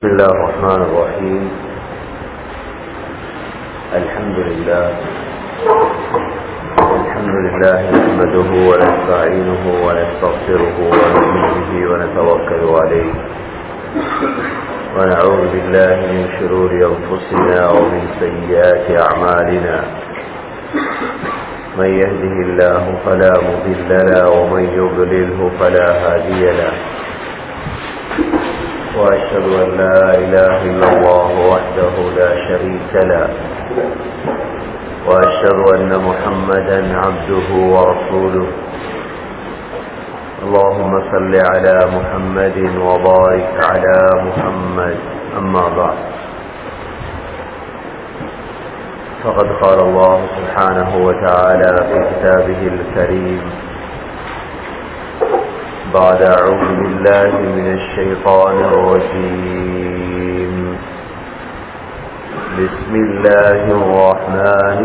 بسم الله الرحمن الرحيم الحمد لله الحمد لله نحمده ونستعينه ونستغفره ونؤمن به ونتوكل عليه ونعوذ بالله من شرور انفسنا ومن سيئات اعمالنا من يهده الله فلا مضل له ومن يضلله فلا هادي له وأشهد أن لا إله إلا الله وحده لا شريك له وأشهد أن محمدا عبده ورسوله اللهم صل على محمد وبارك على محمد أما بعد فقد قال الله سبحانه وتعالى في كتابه الكريم بعد أعوذ بالله من الشيطان الرجيم بسم الله الرحمن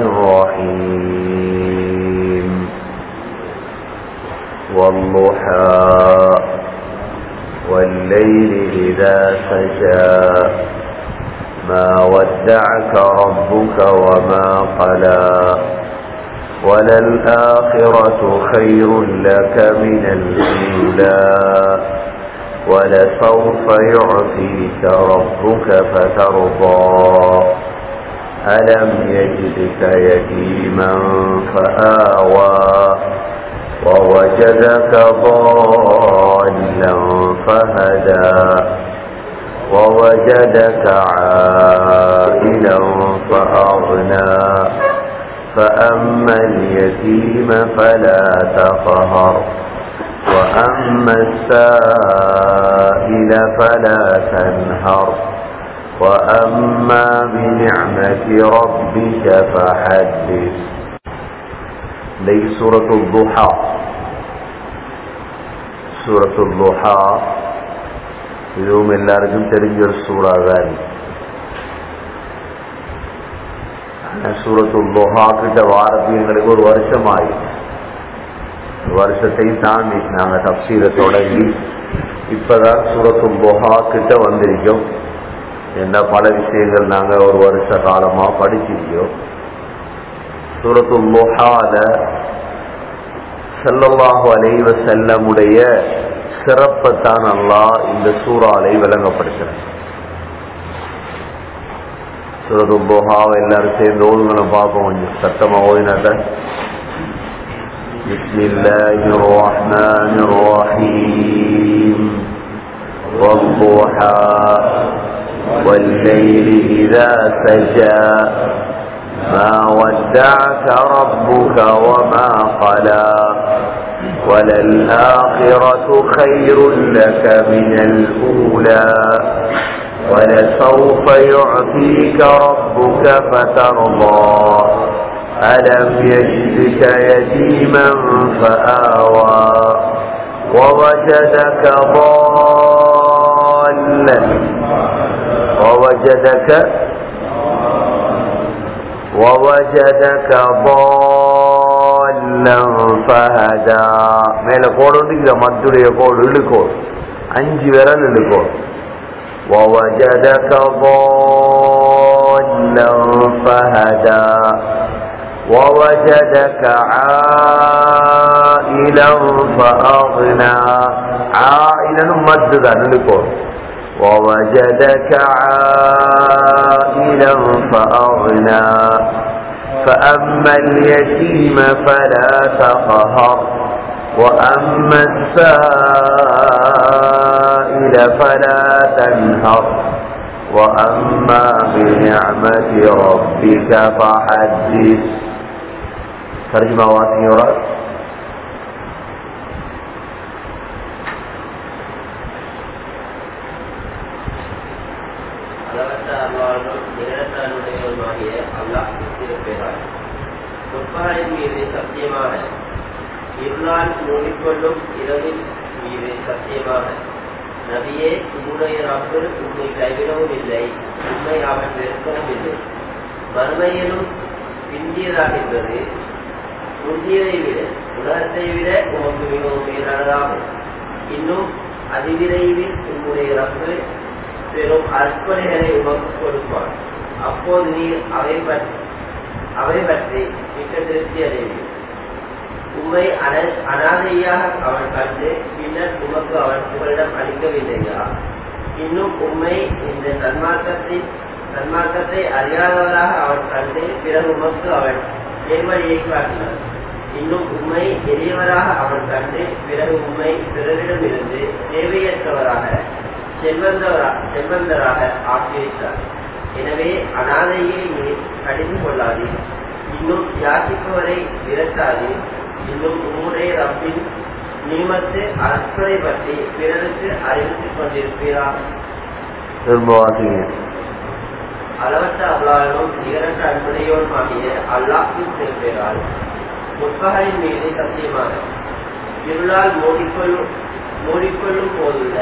الرحيم والضحى والليل إذا سجى ما ودعك ربك وما قلى وللآخرة خير لك من الأولى ولسوف يعطيك ربك فترضى ألم يجدك يتيما فآوى ووجدك ضالا فهدى ووجدك عائلا فأغنى فأما اليتيم فلا تقهر وأما السائل فلا تنهر وأما بنعمة ربك فحدث لي سورة الضحى سورة الضحى இதுவும் எல்லாருக்கும் தெரிஞ்ச ஒரு சூறா தான் சூரத்துல் லோஹா கிட்ட வாரத்து எங்களுக்கு ஒரு வருஷம் ஆயிடுச்சு வருஷத்தை தாண்டி நாங்க தப்சீரை தொடங்கி இப்பதான் சூரத்துல் லோஹா கிட்ட வந்திருக்கோம் என்ன பல விஷயங்கள் நாங்க ஒரு வருஷ காலமா படிச்சிருக்கோம் சூரத்துல் லோஹால செல்லல்லாஹு அலைவ செல்லமுடைய சிறப்பத்தான் அல்லா இந்த சூறாலை விளங்கப்படுத்துறேன் சுரது போகாவை எல்லாரும் சேர்ந்து ஓதுங்களை பார்ப்போம் கொஞ்சம் சத்தமா ஓதினாக்க بسم الله الرحمن الرحيم والضحى والليل إذا سجى ما ودعك ربك وما قلى وللآخرة خير لك من الأولى ولسوف يعطيك ربك فترضى ألم يجدك يتيما فآوى ووجدك ضالا ووجدك ووجدك ضالا فهدى மேல கோடு இந்த மத்துடைய கோடு இழுக்கோடு அஞ்சு விரல் இழுக்கோடு ووجدك ضالا فهدى ووجدك عائلا فأغنى عائلا مددا لكم ووجدك عائلا فأغنى فأما اليتيم فلا تقهر وأما السائل فلا تنهر وأما بنعمة ربك فحدث ترجمة واسيرة சத்தியமாக இருளால் மூடிக்கொள்ளும் இரவின் மீது சத்தியமாக நபியே உன்னுடைய ரப்பு உன்னை கைவிடவும் இல்லை உண்மை அவன் வெறுக்கவும் இல்லை மறுமையிலும் பிந்தியதாகின்றது முந்தியதை விட உலகத்தை விட உமக்கு மிகவும் மேலானதாகும் இன்னும் அதிவிரைவில் உன்னுடைய ரப்பு பெரும் அற்புறைகளை உமக்கு கொடுப்பான் அப்போது நீர் அவை பற்றி அவை பற்றி மிக்க திருப்தி அடைவீர் உம்மை அன- அனாதையாக அவன் கண்டு பின்னர் உமக்கு அவன் புகலிடம் அளிக்கவில்லையா இன்னும் உம்மை இந்த சன்மார்க்கத்தை சன்மார்க்கத்தை அறியாதவராக அவன் கண்டு பிறகு உமக்கு அவன் நேர்வழியை காட்டினான் இன்னும் உம்மை எளியவராக அவன் கண்டு பிறகு உம்மை பிறரிடமிருந்து தேவையற்றவராக செல்வந்தவரா செல்வந்தராக ஆக்கி வைத்தார் எனவே அனாதையை நீர் கடிந்து கொள்ளாதே இன்னும் யாசிப்பவரை விரட்டாதே இன்னும் உம்முடைய ரப்பின் நியமத்து அற்பரை பற்றி பிறருக்கு அறிவித்துக் கொண்டிருப்பீரா திரும்ப வாசிங்க அளவற்ற அல்லாஹனும் நிகரற்ற அன்புடையோனும் ஆகிய அல்லாஹின் திருப்பேரால் முற்பகலின் மீது சத்தியமாக இருளால் மூடிக்கொள்ளும் மூடிக்கொள்ளும் போதுள்ள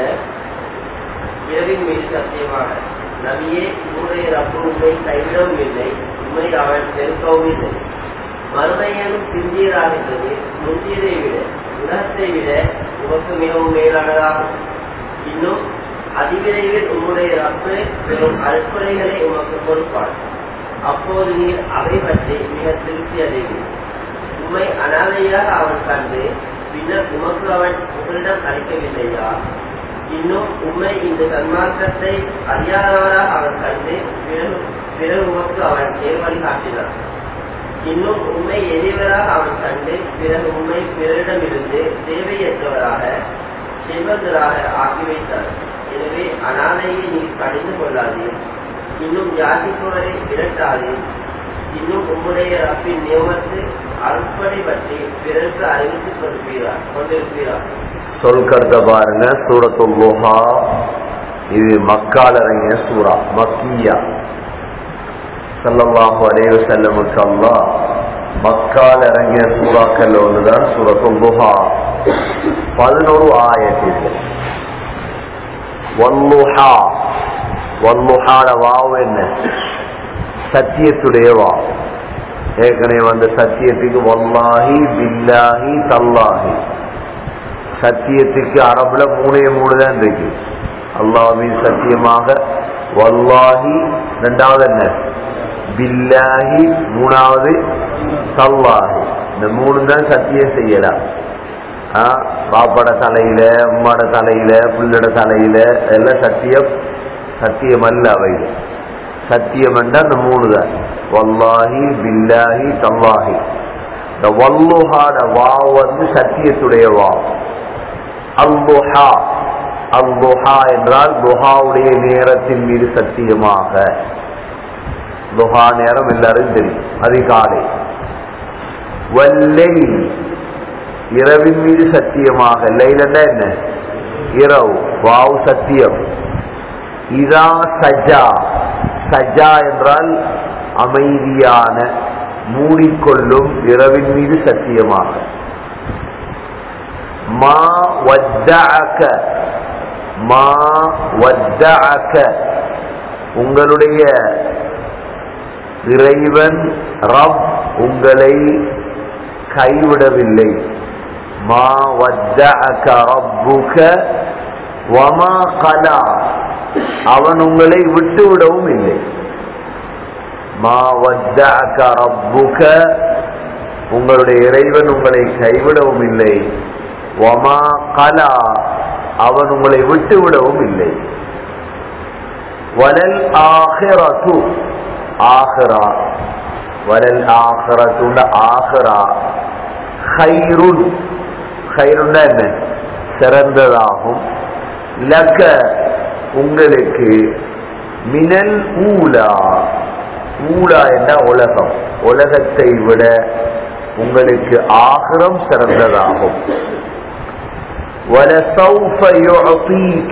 இரவின் மீது சத்தியமாக நபியே உன்னுடைய ரப்பு உண்மை கைவிடவும் இல்லை உண்மை அவன் நெருக்கவும் இல்லை மறுமையனும் பிந்தியதாகின்றது முந்தியதை விட உலகத்தை விட உமக்கு மிகவும் மேலானதாகும் இன்னும் அதிவிரைவில் உம்முடைய ரப்பு பெரும் அற்புறைகளை உமக்கு கொடுப்பான் அப்போது நீர் அவை பற்றி மிக திருப்தி அடைவீர் உம்மை அனாதையாக அவன் கண்டு பின்னர் உமக்கு அவன் உங்களிடம் அளிக்கவில்லையா இன்னும் உம்மை இந்த சன்மார்க்கத்தை அறியாதவராக அவன் கண்டு பிறகு பிறகு உமக்கு அவன் நேர்வழி காட்டினான் இன்னும் உண்மை எளியவராக அவன் கண்டு பிறகு உண்மை பிறரிடமிருந்து தேவையற்றவராக செல்வந்தராக ஆக்கி வைத்தார் எனவே அனாதையை நீ கடிந்து கொள்ளாதே இன்னும் யாசிப்பவரை விரட்டாதே இன்னும் உம்முடைய ரப்பின் நியமத்து அற்பனை பற்றி பிறருக்கு அறிவித்துக் கொண்டிருக்கிறார் கொண்டிருக்கிறார் சொல் கருத்த பாருங்க சூரத்துல் லுஹா இது மக்கால் இறங்கிய சூரா மக்கியா ஸல்லல்லாஹு அலைஹி வஸல்லமுக்கு அல்லாஹ் மக்கால் இறங்கிய சூறாக்கள் ஒன்றுதான் சூரத்துல் லுஹா பதினோரு ஆயத்தில் வல்லுஹா வல்லுஹாட வாவு என்ன சத்தியத்துடைய வாவு ஏற்கனவே வந்த சத்தியத்துக்கு வல்லாஹி பில்லாஹி தல்லாஹி சத்தியத்துக்கு அரபுல மூணே மூணு தான் இருக்கு அல்லாஹின் சத்தியமாக வல்லாஹி ரெண்டாவது என்ன பில்லாஹி மூணாவது தல்லாஹி இந்த மூணு தான் சத்தியம் செய்யலாம் ஆ, பாப்பாட தலையில உம்மாட தலையில புள்ளட தலையில எல்லாம் சத்தியம் சத்தியம் அல்ல அவை சத்தியம் என்றால் இந்த மூணு தான் வல்லாஹி பில்லாஹி தல்லாஹி இந்த வல்லுஹாட வாவ் வந்து சத்தியத்துடைய வாவ் அல்லுஹா அல்லுஹா என்றால் துஹாவுடைய நேரத்தின் மீது சத்தியமாக துஹா நேரம் எல்லாரும் தெரியும் அதிகாலை வல்லை இரவின் மீது சத்தியமாக லைலன்னா என்ன இரவு வாவ் சத்தியம் இதா சஜா சஜா என்றால் அமைதியான மூடிக்கொள்ளும் இரவின் மீது சத்தியமாக மா வத்தஅக மா வத்தஅக உங்களுடைய இறைவன் ரப் உங்களை கைவிடவில்லை மா வத்தஅக ரப்புக வமா கலா அவன் உங்களை விட்டுவிடவும் இல்லை மா வத்தஅக ரப்புக உங்களுடைய இறைவன் உங்களை கைவிடவும் இல்லை வமா கலா அவன் உங்களை விட்டுவிடவும் இல்லை வலல் ஆஹிரத்து ஆஹிரா வலல் ஆஹிரத்துண்ட ஆஹிரா ஹைருன் ஹைருன்னா என்ன சிறந்ததாகும் லக்க உங்களுக்கு மினல் ஊலா ஊலா என்ற உலகம் உலகத்தை விட உங்களுக்கு ஆகிரம் சிறந்ததாகும் وَلَسَوْفَ يُعْطِيكَ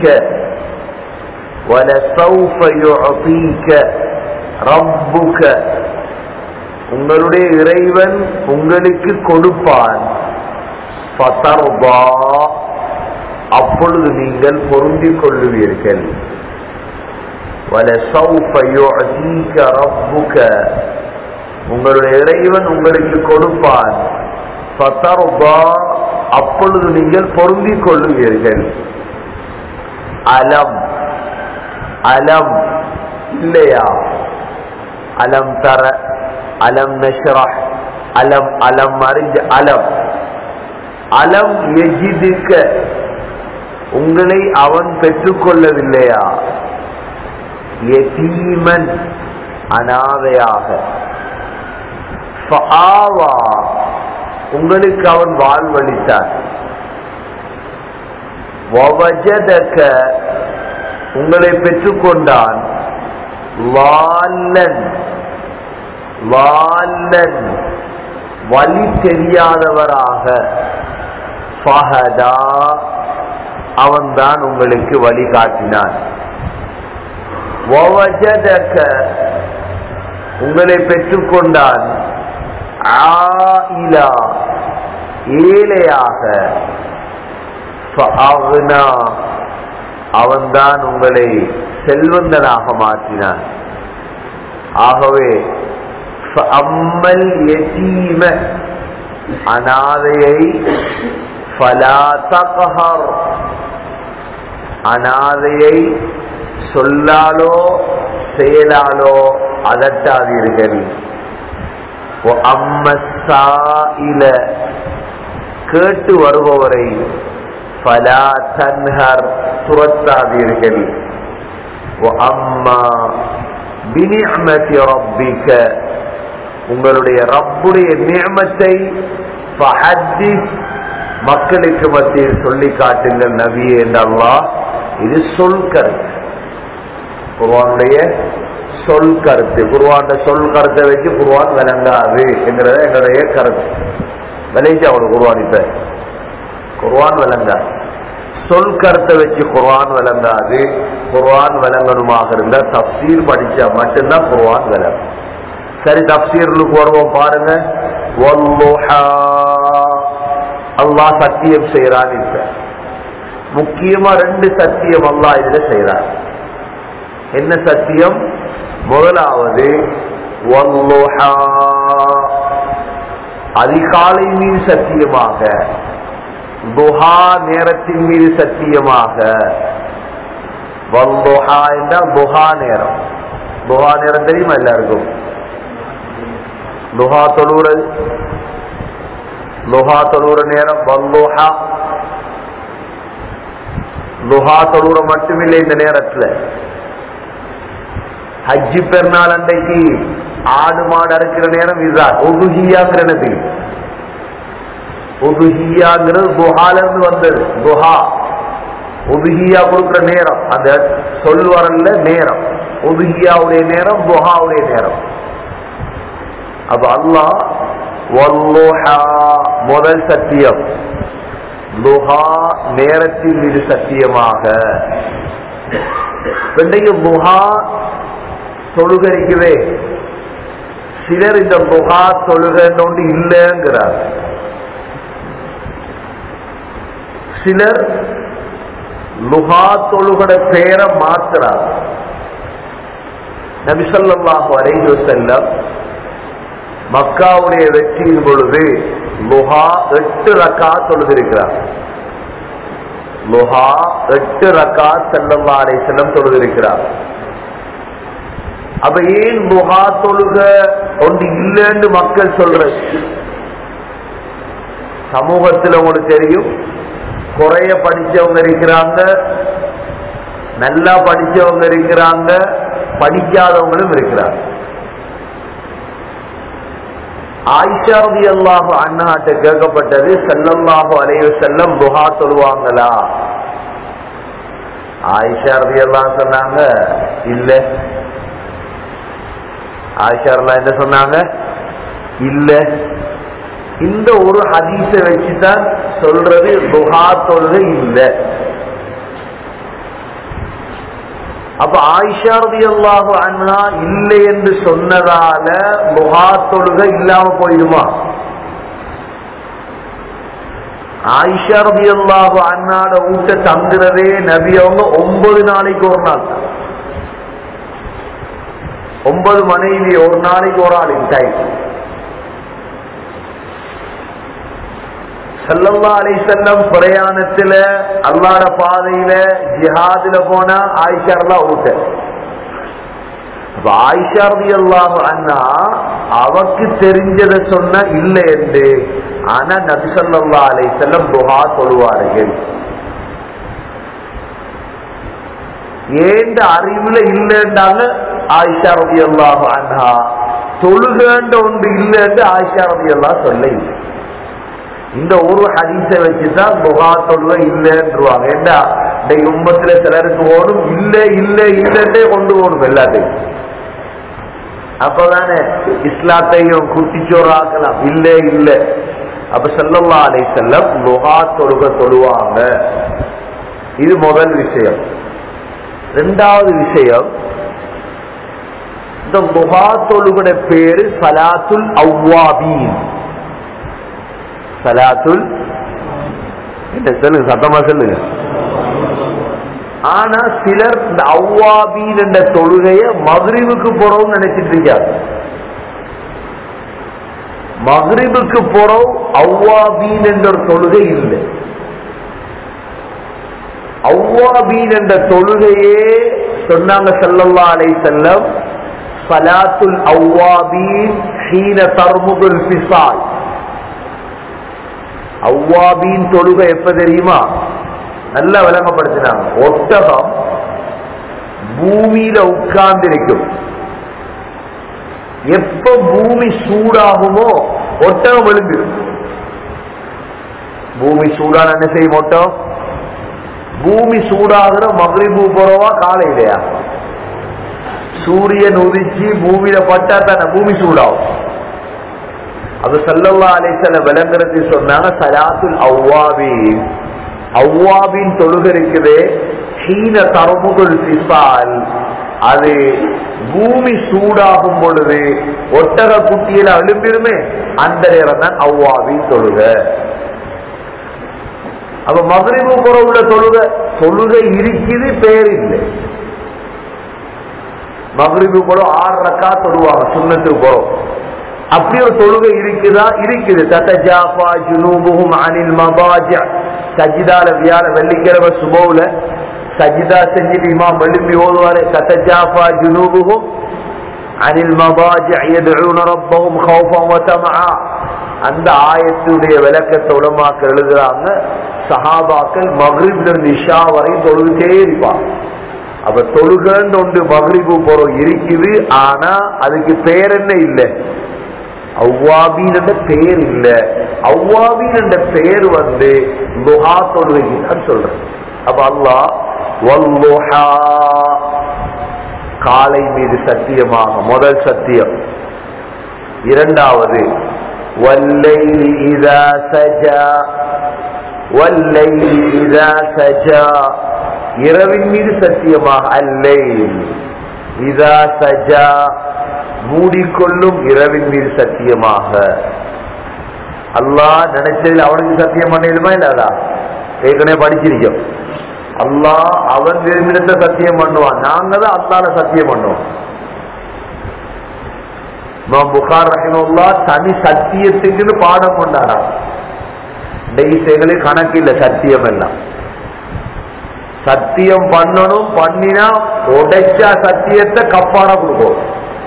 وَلَسَوْفَ يُعْطِيكَ رَبُّكَ உங்களுடைய இறைவன் உங்களுக்கு கொடுப்பான் ஃபதர்தா அப்பொழுது நீங்கள் பொருந்திக் கொள்ளுவீர்கள் وَلَسَوْفَ يُعْطِيكَ رَبُّكَ உங்களுடைய இறைவன் உங்களுக்கு கொடுப்பான் ஃபதர்தா அப்பொழுது நீங்கள் பொருந்திக் கொள்ளுவீர்கள் அலம் அலம் இல்லையா அலம் தர அலம் நஷ்ரஹ் அலம் அலம் அறிஞ்ச அலம் அலம் எஜிதுக்க உங்களை அவன் பெற்றுக்கொள்ளவில்லையா யதீமன் அனாதையாக ஃபஆவா உங்களுக்கு அவன் வாழ்வளித்தான் வவஜதக உங்களை பெற்றுக்கொண்டான் வால்லன் வால்லன் வழி தெரியாதவராக ஃபஹதா அவன்தான் உங்களுக்கு வழிகாட்டினான் வவஜதக உங்களை பெற்றுக்கொண்டான் ஆயிலா ஏழையாக ஃபஅக்னா அவன்தான் உங்களை செல்வந்தனாக மாற்றினான் ஆகவே ஃபஅம்மல் யதீம அனாதையை ஃபலா தக்ஹர் அனாதையை சொல்லாலோ செயலாலோ அதட்டாதீர்கள் அம்மசாயில கேட்டு வருபவரை ஃபலா தன்ஹர் துரத்தாதீர்கள் அம்மா பினிஅமதி ரப்பிக உங்களுடைய ரப்புடைய நியமத்தை ஃபஹத்திஸ் மக்களுக்கு மத்தியில் சொல்லி காட்டுங்கள் நபியே என்ற அல்லாஹ் இது சொல் கருத்து குர்வானுடைய சொல் கருத்து குருவான சொல் கருத்தை வச்சு குருவான் விளங்காது என்கிறத எங்களுடைய கருத்து விளைஞ்சு அவனுக்கு குருவான் இப்ப குர்வான் விளங்காது சொல் கருத்தை வச்சு குர்வான் விளங்காது குர்வான் விளங்கணுமாக இருந்தா தப்சீர் படிச்சா மட்டும்தான் குர்வான் விளங்கும் சரி தப்சீர்களுக்கு வருவோம் பாருங்க வல்லுஹா. அல்லாஹ் சத்தியம் செய்யறான் இப்ப முக்கியமா ரெண்டு சத்தியம் அல்லாஹ் இதுல செய்யறான் என்ன சத்தியம் முதலாவது வல்லுஹா. அதிகாலை மீது சத்தியமாக துஹா நேரத்தின் மீது சத்தியமாக வல்லுஹா என்றால் துஹா நேரம் துஹா நேரம் தெரியுமா எல்லாருக்கும் லுஹா தொழுறது லுஹா தொழுற நேரம் வல்லுஹா லுஹா தொழுற மட்டுமில்லை இந்த நேரத்துல ஹஜ்ஜி பெருநாள் அன்றைக்கு ஆடு மாடு அறுக்கிற நேரம் இதுதான் ஒதுகியாங்கிற நேரத்தில் ஒதுகியாங்கிறது துஹால இருந்து வந்தது துஹா ஒதுகியா கொடுக்கிற நேரம் அந்த சொல் வரல நேரம் ஒதுகியாவுடைய நேரம் துஹாவுடைய நேரம் அப்ப அல்லாஹ் வல்லுஹா முதல் சத்தியம் லுஹா நேரத்தின் மீது சத்தியமாக இன்றைக்கு லுஹா தொழுகரிக்குவே சிலர் இந்த லுஹா தொழுகன்னு இல்லைங்கிறார் சிலர் லுஹா தொழுகட பேரை மாத்துறார் நபிசல்லாஹு அலைஹி வஸல்லம் மக்காவுடைய வெற்றியின் பொழுது லுஹா எட்டு ரக்கா தொழுதிருக்கிறார் லுஹா எட்டு ரக்கா செல்லல்லா அலை செல்லம் தொழுதிருக்கிறார் அப்ப ஏன் லுஹா தொழுக ஒன்று இல்லைன்னு மக்கள் சொல்றது சமூகத்தில் உங்களுக்கு தெரியும் குறைய படிச்சவங்க இருக்கிறாங்க நல்லா படிச்சவங்க இருக்கிறாங்க படிக்காதவங்களும் இருக்கிறாங்க ஆயிஷா ரதி அல்லாஹு அண்ணாட்ட கேட்கப்பட்டது செல்லல்லாஹு அலைவ செல்லம் துஹா சொல்லுவாங்களா ஆயிஷா ரதி எல்லாம் சொன்னாங்க இல்ல ஆயிஷா எல்லாம் என்ன சொன்னாங்க இல்ல இந்த ஒரு ஹதீஸ வச்சுதான் சொல்றது துஹா தொழுகை இல்லை அப்ப ஆயிஷா ரதி அல்லாஹு அண்ணா இல்லை என்று சொன்னதால முகா தொழுகை இல்லாம போயிடுமா ஆயிஷா ரதி அல்லாஹு அண்ணாட ஊட்ட தங்குறதே நபி அவங்க ஒன்பது நாளைக்கு ஒரு நாள் தான். ஒன்பது மனைவி ஒரு நாளைக்கு ஒரு ஆள் டைம் சல்லல்லா அலை செல்லம் பிரயாணத்துல அல்லாட பாதையில ஜிஹாதுல போனா ஆயிஷா எல்லாம் ஊட்ட அப்ப ஆயிஷா ரலியல்லாஹு அன்ஹா அவக்கு தெரிஞ்சதை சொன்ன இல்லை என்று ஆனா நபி ஸல்லல்லாஹு அலைஹி வஸல்லம் துஹா சொல்லுவார்கள் ஏண்ட அறிவுல இல்லைன்றாங்க ஆயிஷா ரலியல்லாஹு அன்ஹா தொழுகேண்ட ஒன்று இல்லைன்னு ஆயிஷா ரலியல்லாஹு சொல்ல இல்லை இந்த ஒரு ஹதீஸை வச்சுதான் புகா தொழுக இல்லைன்றுவாங்க ஏண்டா இந்த உம்மத்துல சிலருக்கு ஓடும் இல்ல இல்ல இல்லன்னே கொண்டு ஓடும் எல்லாத்தையும் அப்பதானே இஸ்லாத்தையும் குட்டிச்சோறாக்கலாம் இல்ல இல்ல அப்ப செல்லல்லா அலை செல்லம் புகா தொழுக தொழுவாங்க இது முதல் விஷயம் ரெண்டாவது விஷயம் இந்த புகா தொழுகட பேரு சலாத்துல் அவ்வாபீன் சலாத்துல் என்ன சொல்லுங்க சத்தமா சொல்லுங்க ஆனா சிலர் இந்த அவ்வாபீன் என்ற தொழுகைய மகிரிவுக்கு போறோம் நினைச்சிட்டு இருக்காங்க மகிரிவுக்கு போறோம் அவ்வாபீன் என்ற ஒரு தொழுகை இல்லை அவ்வாபீன் என்ற தொழுகையே சொன்னாங்க செல்லல்லா அலை செல்லம் சலாத்துல் அவ்வாபீன் ஹீன தர்முதுல் பிசால் அவ்வாபின் தொழுகை எப்ப தெரியுமா நல்லா விளங்கப்படுத்தினாங்க ஒட்டகம் பூமியில உட்கார்ந்திருக்கும் எப்ப பூமி சூடாகுமோ ஒட்டகம் விழுந்துடும் பூமி சூடான என்ன செய்யும் ஒட்டகம் பூமி சூடாகிற மகிழ்வு போறவா காலையிலையா சூரியன் உதிச்சு பூமியில பட்டா தானே பூமி சூடாகும் அது சல்லல்லா அலிசல்ல விளங்குறது சொன்னாங்க சலாத்துல் அவ்வாபின் அவ்வாபின் தொழுகை இருக்குதே சீன தரமுகுல் சிசால் அது பூமி சூடாகும் பொழுது ஒட்டக குட்டியில எழும்பிடுமே அந்த நேரம் தான் அவ்வாபின் தொழுக அப்ப மகரிபு புற உள்ள தொழுக தொழுகை இருக்குது பேர் இல்லை மகரிபு புற ஆறு ரக்கா தொழுவாங்க சுண்ணத்துக்கு போறோம் அப்படி ஒரு தொழுகை இருக்குதா இருக்குது தத்தஜாஃபா ஜுனூபுஹும் அனில் மபாஜா சஜிதால வியாழ வெள்ளிக்கிழமை சுபவுல சஜிதா செஞ்சுட்டு இமாம் எழுப்பி ஓதுவாரு தத்தஜாஃபா ஜுனூபுஹும் அனில் மபாஜா யதுஊன ரப்பஹும் ஹௌஃபன் வ தமஆ அந்த ஆயத்துடைய விளக்கத்தை உலமாக்க எழுதுறாங்க சஹாபாக்கள் மக்ரிப்ல இருந்து இஷா வரை தொழுதுட்டே இருப்பாங்க அப்ப தொழுகன்னு ஒன்று மக்ரிபு போறோம் இருக்குது ஆனா அதுக்கு பேர் என்ன இல்லை அவ்வாபீன் என்ற பெயர் இல்ல அவ்வாபீன் என்ற பெயர் வந்து லுஹா தொழுகைக்கு தான் சொல்றேன் அப்ப அல்லாஹ் வல்லுஹா காலை மீது சத்தியமாக முதல் சத்தியம் இரண்டாவது வல்லைலி இதா சஜா வல்லைலி இதா சஜா இரவின் மீது சத்தியமாக அல்லை இதா சஜா மூடிக்கொள்ளும் இரவின் மீது சத்தியமாக அல்லாஹ் நினைச்சதில் அவனுக்கு சத்தியம் பண்ணிடுமா இல்லாதா ஏற்கனவே படிச்சிருக்கோம் அல்லாஹ் அவன் விரும்பினத்தை சத்தியம் பண்ணுவான் நாங்க தான் அல்லால சத்தியம் பண்ணுவோம் இமாம் புகார் ரஹிமுல்லா தனி சத்தியத்துக்குன்னு பாடம் கொண்டாடா டெய்ஸைகளே கணக்கு இல்லை சத்தியம் எல்லாம் சத்தியம் பண்ணணும் பண்ணினா உடைச்சா சத்தியத்தை கப்பாட கொடுக்கும்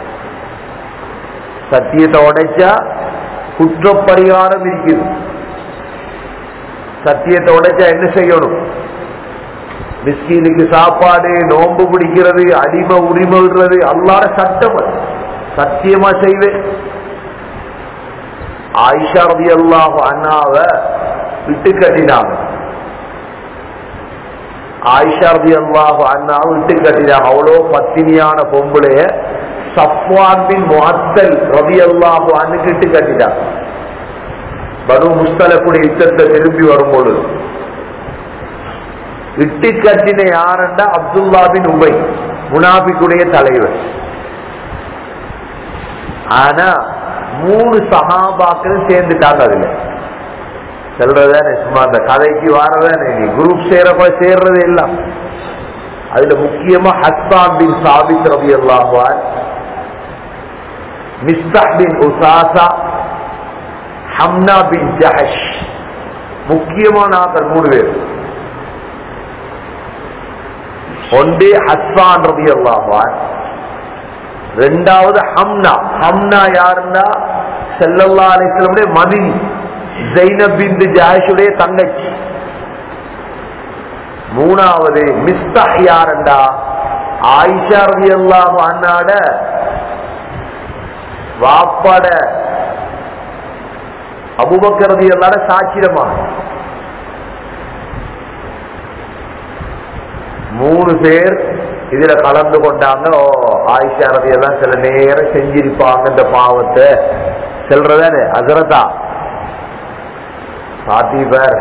சத்தியத்தை உடைச்சா குற்றப்பரிகாரம் இருக்குது சத்தியத்தை உடைச்சா என்ன செய்யணும் மிஸ்கீனுக்கு சாப்பாடு நோன்பு பிடிக்கிறது அடிமை உரிமைன்றது அல்லாத சட்டம் அது. சத்தியமா செய்வேன் ஆயிஷா ரதி அல்லாஹ் அண்ணாவ விட்டு கட்டினாங்க ஆயிஷா ரதி அல்லாஹ் அண்ணாவை விட்டு கட்டினாங்க அவ்வளோ பத்தினியான பொம்பளைய சஃப்வான் பின் முஅத்தல் ரதி அல்லாஹு அன்னுக்கு இட்டு கட்டிட்டாங்க பனு முஸ்தலக்குடைய யுத்தத்தை திரும்பி வரும்பொழுது இட்டு கட்டின யாருண்டா அப்துல்லா பின் உபை முனாபிக்குடைய தலைவர் ஆனா மூணு சகாபாக்கள் சேர்ந்துட்டாங்க அதுல சொல்றதானே சும்மா அந்த கதைக்கு வாரதானே நீ குரூப் சேர சேர்றது எல்லாம் அதுல முக்கியமா ஹஸ்பான் பின் சாபித் ரவி அல்லாஹான் மிஸ்தஹ் பின் உசாசா ஹம்னா பின் ஜஹஷ் முக்கியமான ஆக்கள் மூணு பேர் ஒன்று ஹஸ்வான் ரவி அல்லாஹான் ரெண்டாவது ஹம்னா ஹம்னா யாருன்னா செல்லல்லா அலிஸ்லமுடைய மதினி ஜெய்னப் பிந்து ஜாஷுடைய தங்கச்சி மூணாவது மிஸ்தஹ் யாருண்டா ஆயிஷா ரதி அல்லாஹ் அண்ணாட வாப்பாட அபுபக்கர் ரதி அல்லாட சாட்சியமா மூணு பேர் இதுல கலந்து கொண்டாங்க ஓ ஆயிஷா ரதி எல்லாம் சில நேரம் செஞ்சிருப்பாங்க இந்த பாவத்தை செல்றதானே அசரதா சாத்தி பேர்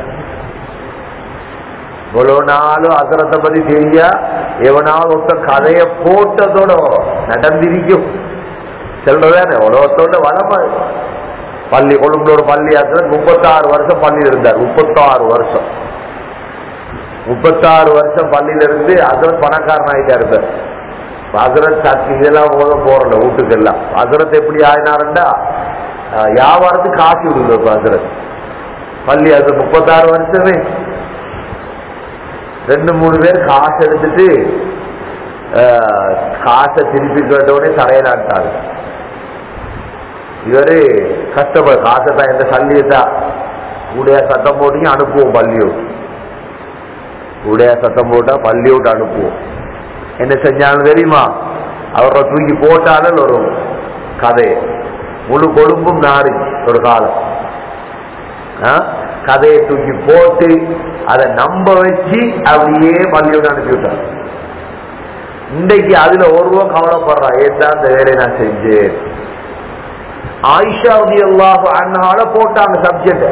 இவ்வளவு நாளும் அசரத்தை பத்தி தெரிய எவனாவது ஒருத்த கதைய போட்டதோட நடந்திருக்கும் செல்றதானே உலகத்தோட வளமை பள்ளி கொழும்புல ஒரு பள்ளி ஆசிரியர் முப்பத்தாறு வருஷம் பள்ளியில் இருந்தார் முப்பத்தாறு வருஷம் முப்பத்தாறு வருஷம் பள்ளியில இருந்து அசரத் பணக்காரன் ஆயிட்டாரு இப்ப. அசரத் சக்தி இதெல்லாம் போத போறல வீட்டுக்கு எல்லாம் அசரத் எப்படி ஆயினாருண்டா அஹ், வியாபாரத்துக்கு காசு விடுங்க இப்ப அசரத் பள்ளி அது முப்பத்தாறு வருஷமே ரெண்டு மூணு பேர் காசு எடுத்துட்டு அஹ், காசை திருப்பி கேட்டவுடனே தரையிலாட்டாரு இவரு கஷ்டப்பட காசை தான் எந்த சல்லியத்தா கூடிய சத்தம் போட்டு அனுப்புவோம் பள்ளியோடு கூடிய சத்தம் போட்டா பள்ளி விட்டு அனுப்புவோம் என்ன செஞ்சாலும் தெரியுமா அவரை தூக்கி போட்டாலும் ஒரு கதை முழு கொழும்பும் நாரி ஒரு காலம் ஆ? கதையை தூக்கி போட்டு அதை நம்ப வச்சு அப்படியே பள்ளியோடு அனுப்பி விட்டார் இன்றைக்கு அதுல ஒருவன் கவலைப்படுறான் ஏன் இந்த வேலையை நான் செஞ்சேன் ஆயிஷா அல்லாஹ் அண்ணால போட்டாங்க சப்ஜெக்ட்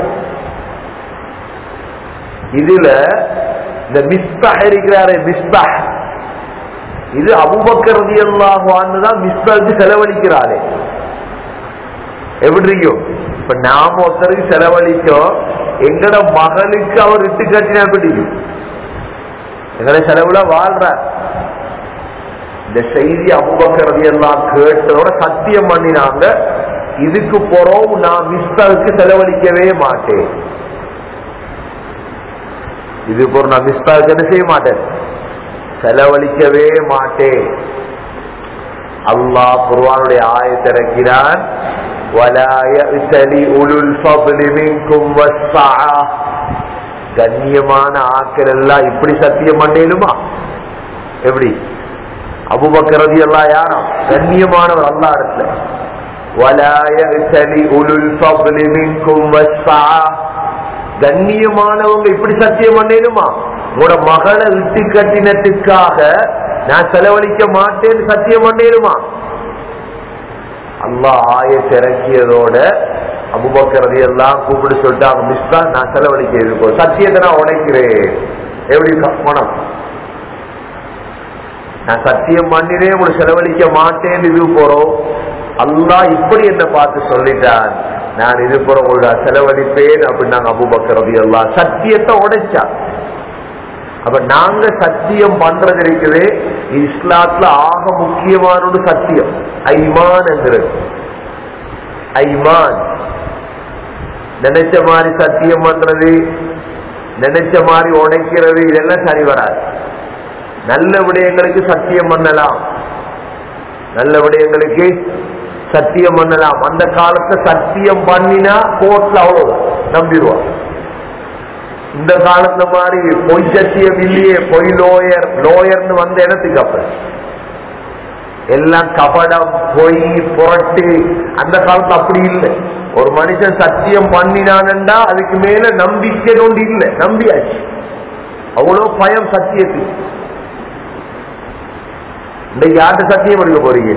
இதுல இந்த மிஸ்பஹ் இருக்கிறாரே மிஸ்பஹ் இது அபுபக்கர் ரதியல்லாஹு தான் மிஸ்பஹ்க்கு செலவழிக்கிறாரே எப்படி இருக்கும் இப்ப நாம ஒருத்தருக்கு செலவழிச்சோம் எங்கட மகளுக்கு அவர் இட்டு கட்டினா பிடிக்கும் எங்கட செலவுல வாழ்றார் இந்த செய்தி அபுபக்கர் ரதியல்லாஹ் கேட்டதோட சத்தியம் பண்ணினாங்க இதுக்கு போறோம் நான் மிஸ்பஹ்க்கு செலவழிக்கவே மாட்டேன் இது ஒரு நான் மிஸ்பாக்கு என்ன செய்ய மாட்டேன் செலவழிக்கவே மாட்டேன் அல்லாஹ் குர்ஆனுடைய ஆயத்திறக்கிறான் وَلَا يَأْتَلِ أُولُو الْفَضْلِ مِنكُمْ وَالسَّعَةِ கண்ணியமான ஆக்கள் எல்லாம் இப்படி சத்தியம் பண்ணேலுமா எப்படி அபுபக்கரதி எல்லாம் யாரும் கண்ணியமானவர் அல்லா இடத்துல وَلَا يَأْتَلِ أُولُو الْفَضْلِ مِنكُمْ وَالسَّعَةِ கண்ணியமானவங்க இப்படி சத்தியம் பண்ணேனுமா உங்களோட மகளை விட்டு கட்டினத்துக்காக நான் செலவழிக்க மாட்டேன்னு சத்தியம் பண்ணேனுமா அல்லாஹ் ஆய திறக்கியதோட அபுபக்கரதி எல்லாம் கூப்பிட்டு சொல்லிட்டாங்க மிஸ்டா நான் செலவழிக்க இருக்கோம் சத்தியத்தை நான் உடைக்கிறேன் எப்படி பணம் நான் சத்தியம் பண்ணினே உங்களுக்கு செலவழிக்க மாட்டேன்னு இது போறோம் அல்லாஹ் இப்படி என்ன பார்த்து சொல்லிட்டான் நான் இது போற உங்களோட செலவழிப்பேன் அப்படின்னு நாங்க அபுபக்கரதி எல்லாம் சத்தியத்தை உடைச்சா அப்ப நாங்க சத்தியம் பண்றது இருக்குது இஸ்லாத்துல ஆக முக்கியமான ஒரு சத்தியம் ஐமான் என்கிறது ஐமான் நினைச்ச மாதிரி சத்தியம் பண்றது நினைச்ச மாதிரி உடைக்கிறது இதெல்லாம் சரி வராது நல்ல விடயங்களுக்கு சத்தியம் பண்ணலாம் நல்ல விடயங்களுக்கு சத்தியம் பண்ணலாம் அந்த காலத்துல சத்தியம் பண்ணினா கோர்ட்ல அவ்வளவு நம்பிடுவான் இந்த காலத்துல மாதிரி பொய் சத்தியம் இல்லையே பொய் லோயர் லோயர்னு வந்த இடத்துக்கு அப்ப எல்லாம் கபடம் பொய் புரட்டு அந்த காலத்துல அப்படி இல்லை ஒரு மனுஷன் சத்தியம் பண்ணினான்டா அதுக்கு மேல நம்பிக்கை ஒன்று இல்லை நம்பியாச்சு அவ்வளவு பயம் சத்தியத்துக்கு இன்னைக்கு யார்கிட்ட சத்தியம் எடுக்க போறீங்க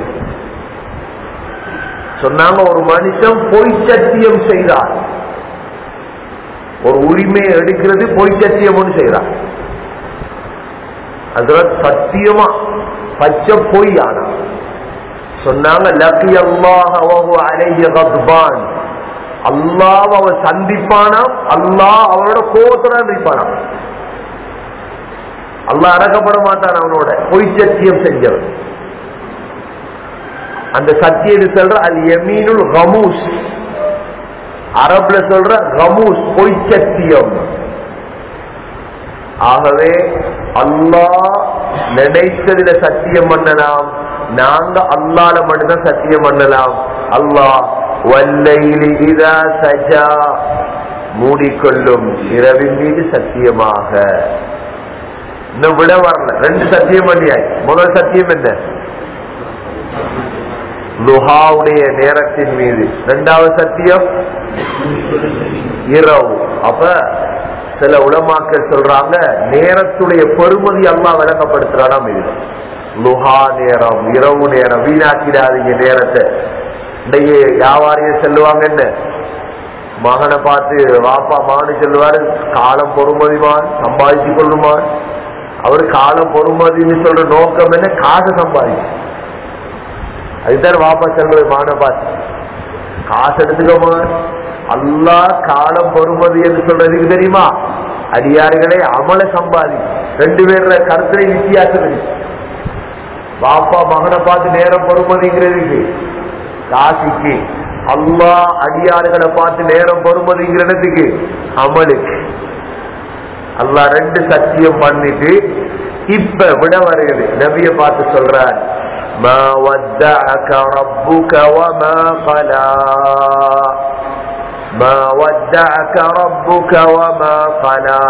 சொன்னாங்க ஒரு மனுஷன் பொய் சத்தியம் செய்தார் ஒரு உரிமையை எடுக்கிறது பொய் சத்தியம் செய்யறான் அதுல சத்தியமா பச்சை பொய் ஆனா சொன்னாங்க லக்கி அல்லாஹ் அலைய கத்பான் அல்லாஹ் அவன் சந்திப்பானாம் அல்லாஹ் அவனோட கோபத்துடன் இருப்பானாம் அல்லாஹ் அடக்கப்பட மாட்டான் அவனோட பொய் சத்தியம் செஞ்சவன் அந்த சத்தியத்தை சொல்ற அது எமீனுல் ஹமூஸ் அரபுல சொல்ற ரமூஸ் பொய் சத்தியம் ஆகவே அல்லாஹ் நினைத்ததில சத்தியம் பண்ணலாம் நாங்க அல்லால மட்டும்தான் சத்தியம் பண்ணலாம் அல்லாஹ் வல்லைலி இதா சஜா மூடிக்கொள்ளும் இரவின் மீது சத்தியமாக இன்னும் விட வரல ரெண்டு சத்தியம் பண்ணியாய் முதல் சத்தியம் என்ன லுஹாவுடைய நேரத்தின் மீது இரண்டாவது சத்தியம் இரவு அப்ப சில உலமாக்கள் சொல்றாங்க நேரத்துடைய பெருமதி அல்லா விளக்கப்படுத்துறானாம் இது லுஹா நேரம் இரவு நேரம் வீணாக்கிடாதீங்க நேரத்தை இன்றைக்கு வியாபாரியை செல்லுவாங்க என்ன மகனை பார்த்து வாப்பா மகனு சொல்லுவாரு காலம் பொறுமதிமான் சம்பாதிச்சு கொள்ளுமான் அவர் காலம் பொறுமதின்னு சொல்ற நோக்கம் என்ன காசு சம்பாதிக்கும் அதுதான் வாப்பா சொல்றது மகனை பார்த்து காசு எடுத்துக்கோமா அல்லா காலம் பொறுமதி என்று சொல்றதுக்கு தெரியுமா அடியார்களே அமல சம்பாதி ரெண்டு பேர்ல கருத்துல வித்தியாசம் இருக்கு பாப்பா மகனை பார்த்து நேரம் பொறுமதிங்கிறதுக்கு காசிக்கு அல்லா அடியாறுகளை பார்த்து நேரம் பொறுமதிங்கிறதுக்கு அமலுக்கு அல்லா ரெண்டு சத்தியம் பண்ணிட்டு இப்ப விட வருகிறது நபிய பார்த்து சொல்றார் ما ودعك ربك وما قلى ما ودعك ربك وما قلى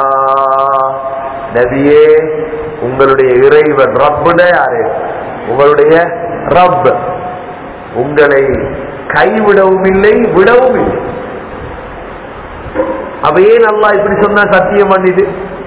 நபியே உங்களுடைய இறைவன் ரப்புன யாரு உங்களுடைய ரப் உங்களை கைவிடவும் இல்லை விடவும் இல்லை அவையே நல்லா இப்படி சொன்ன சத்தியம் பண்ணிது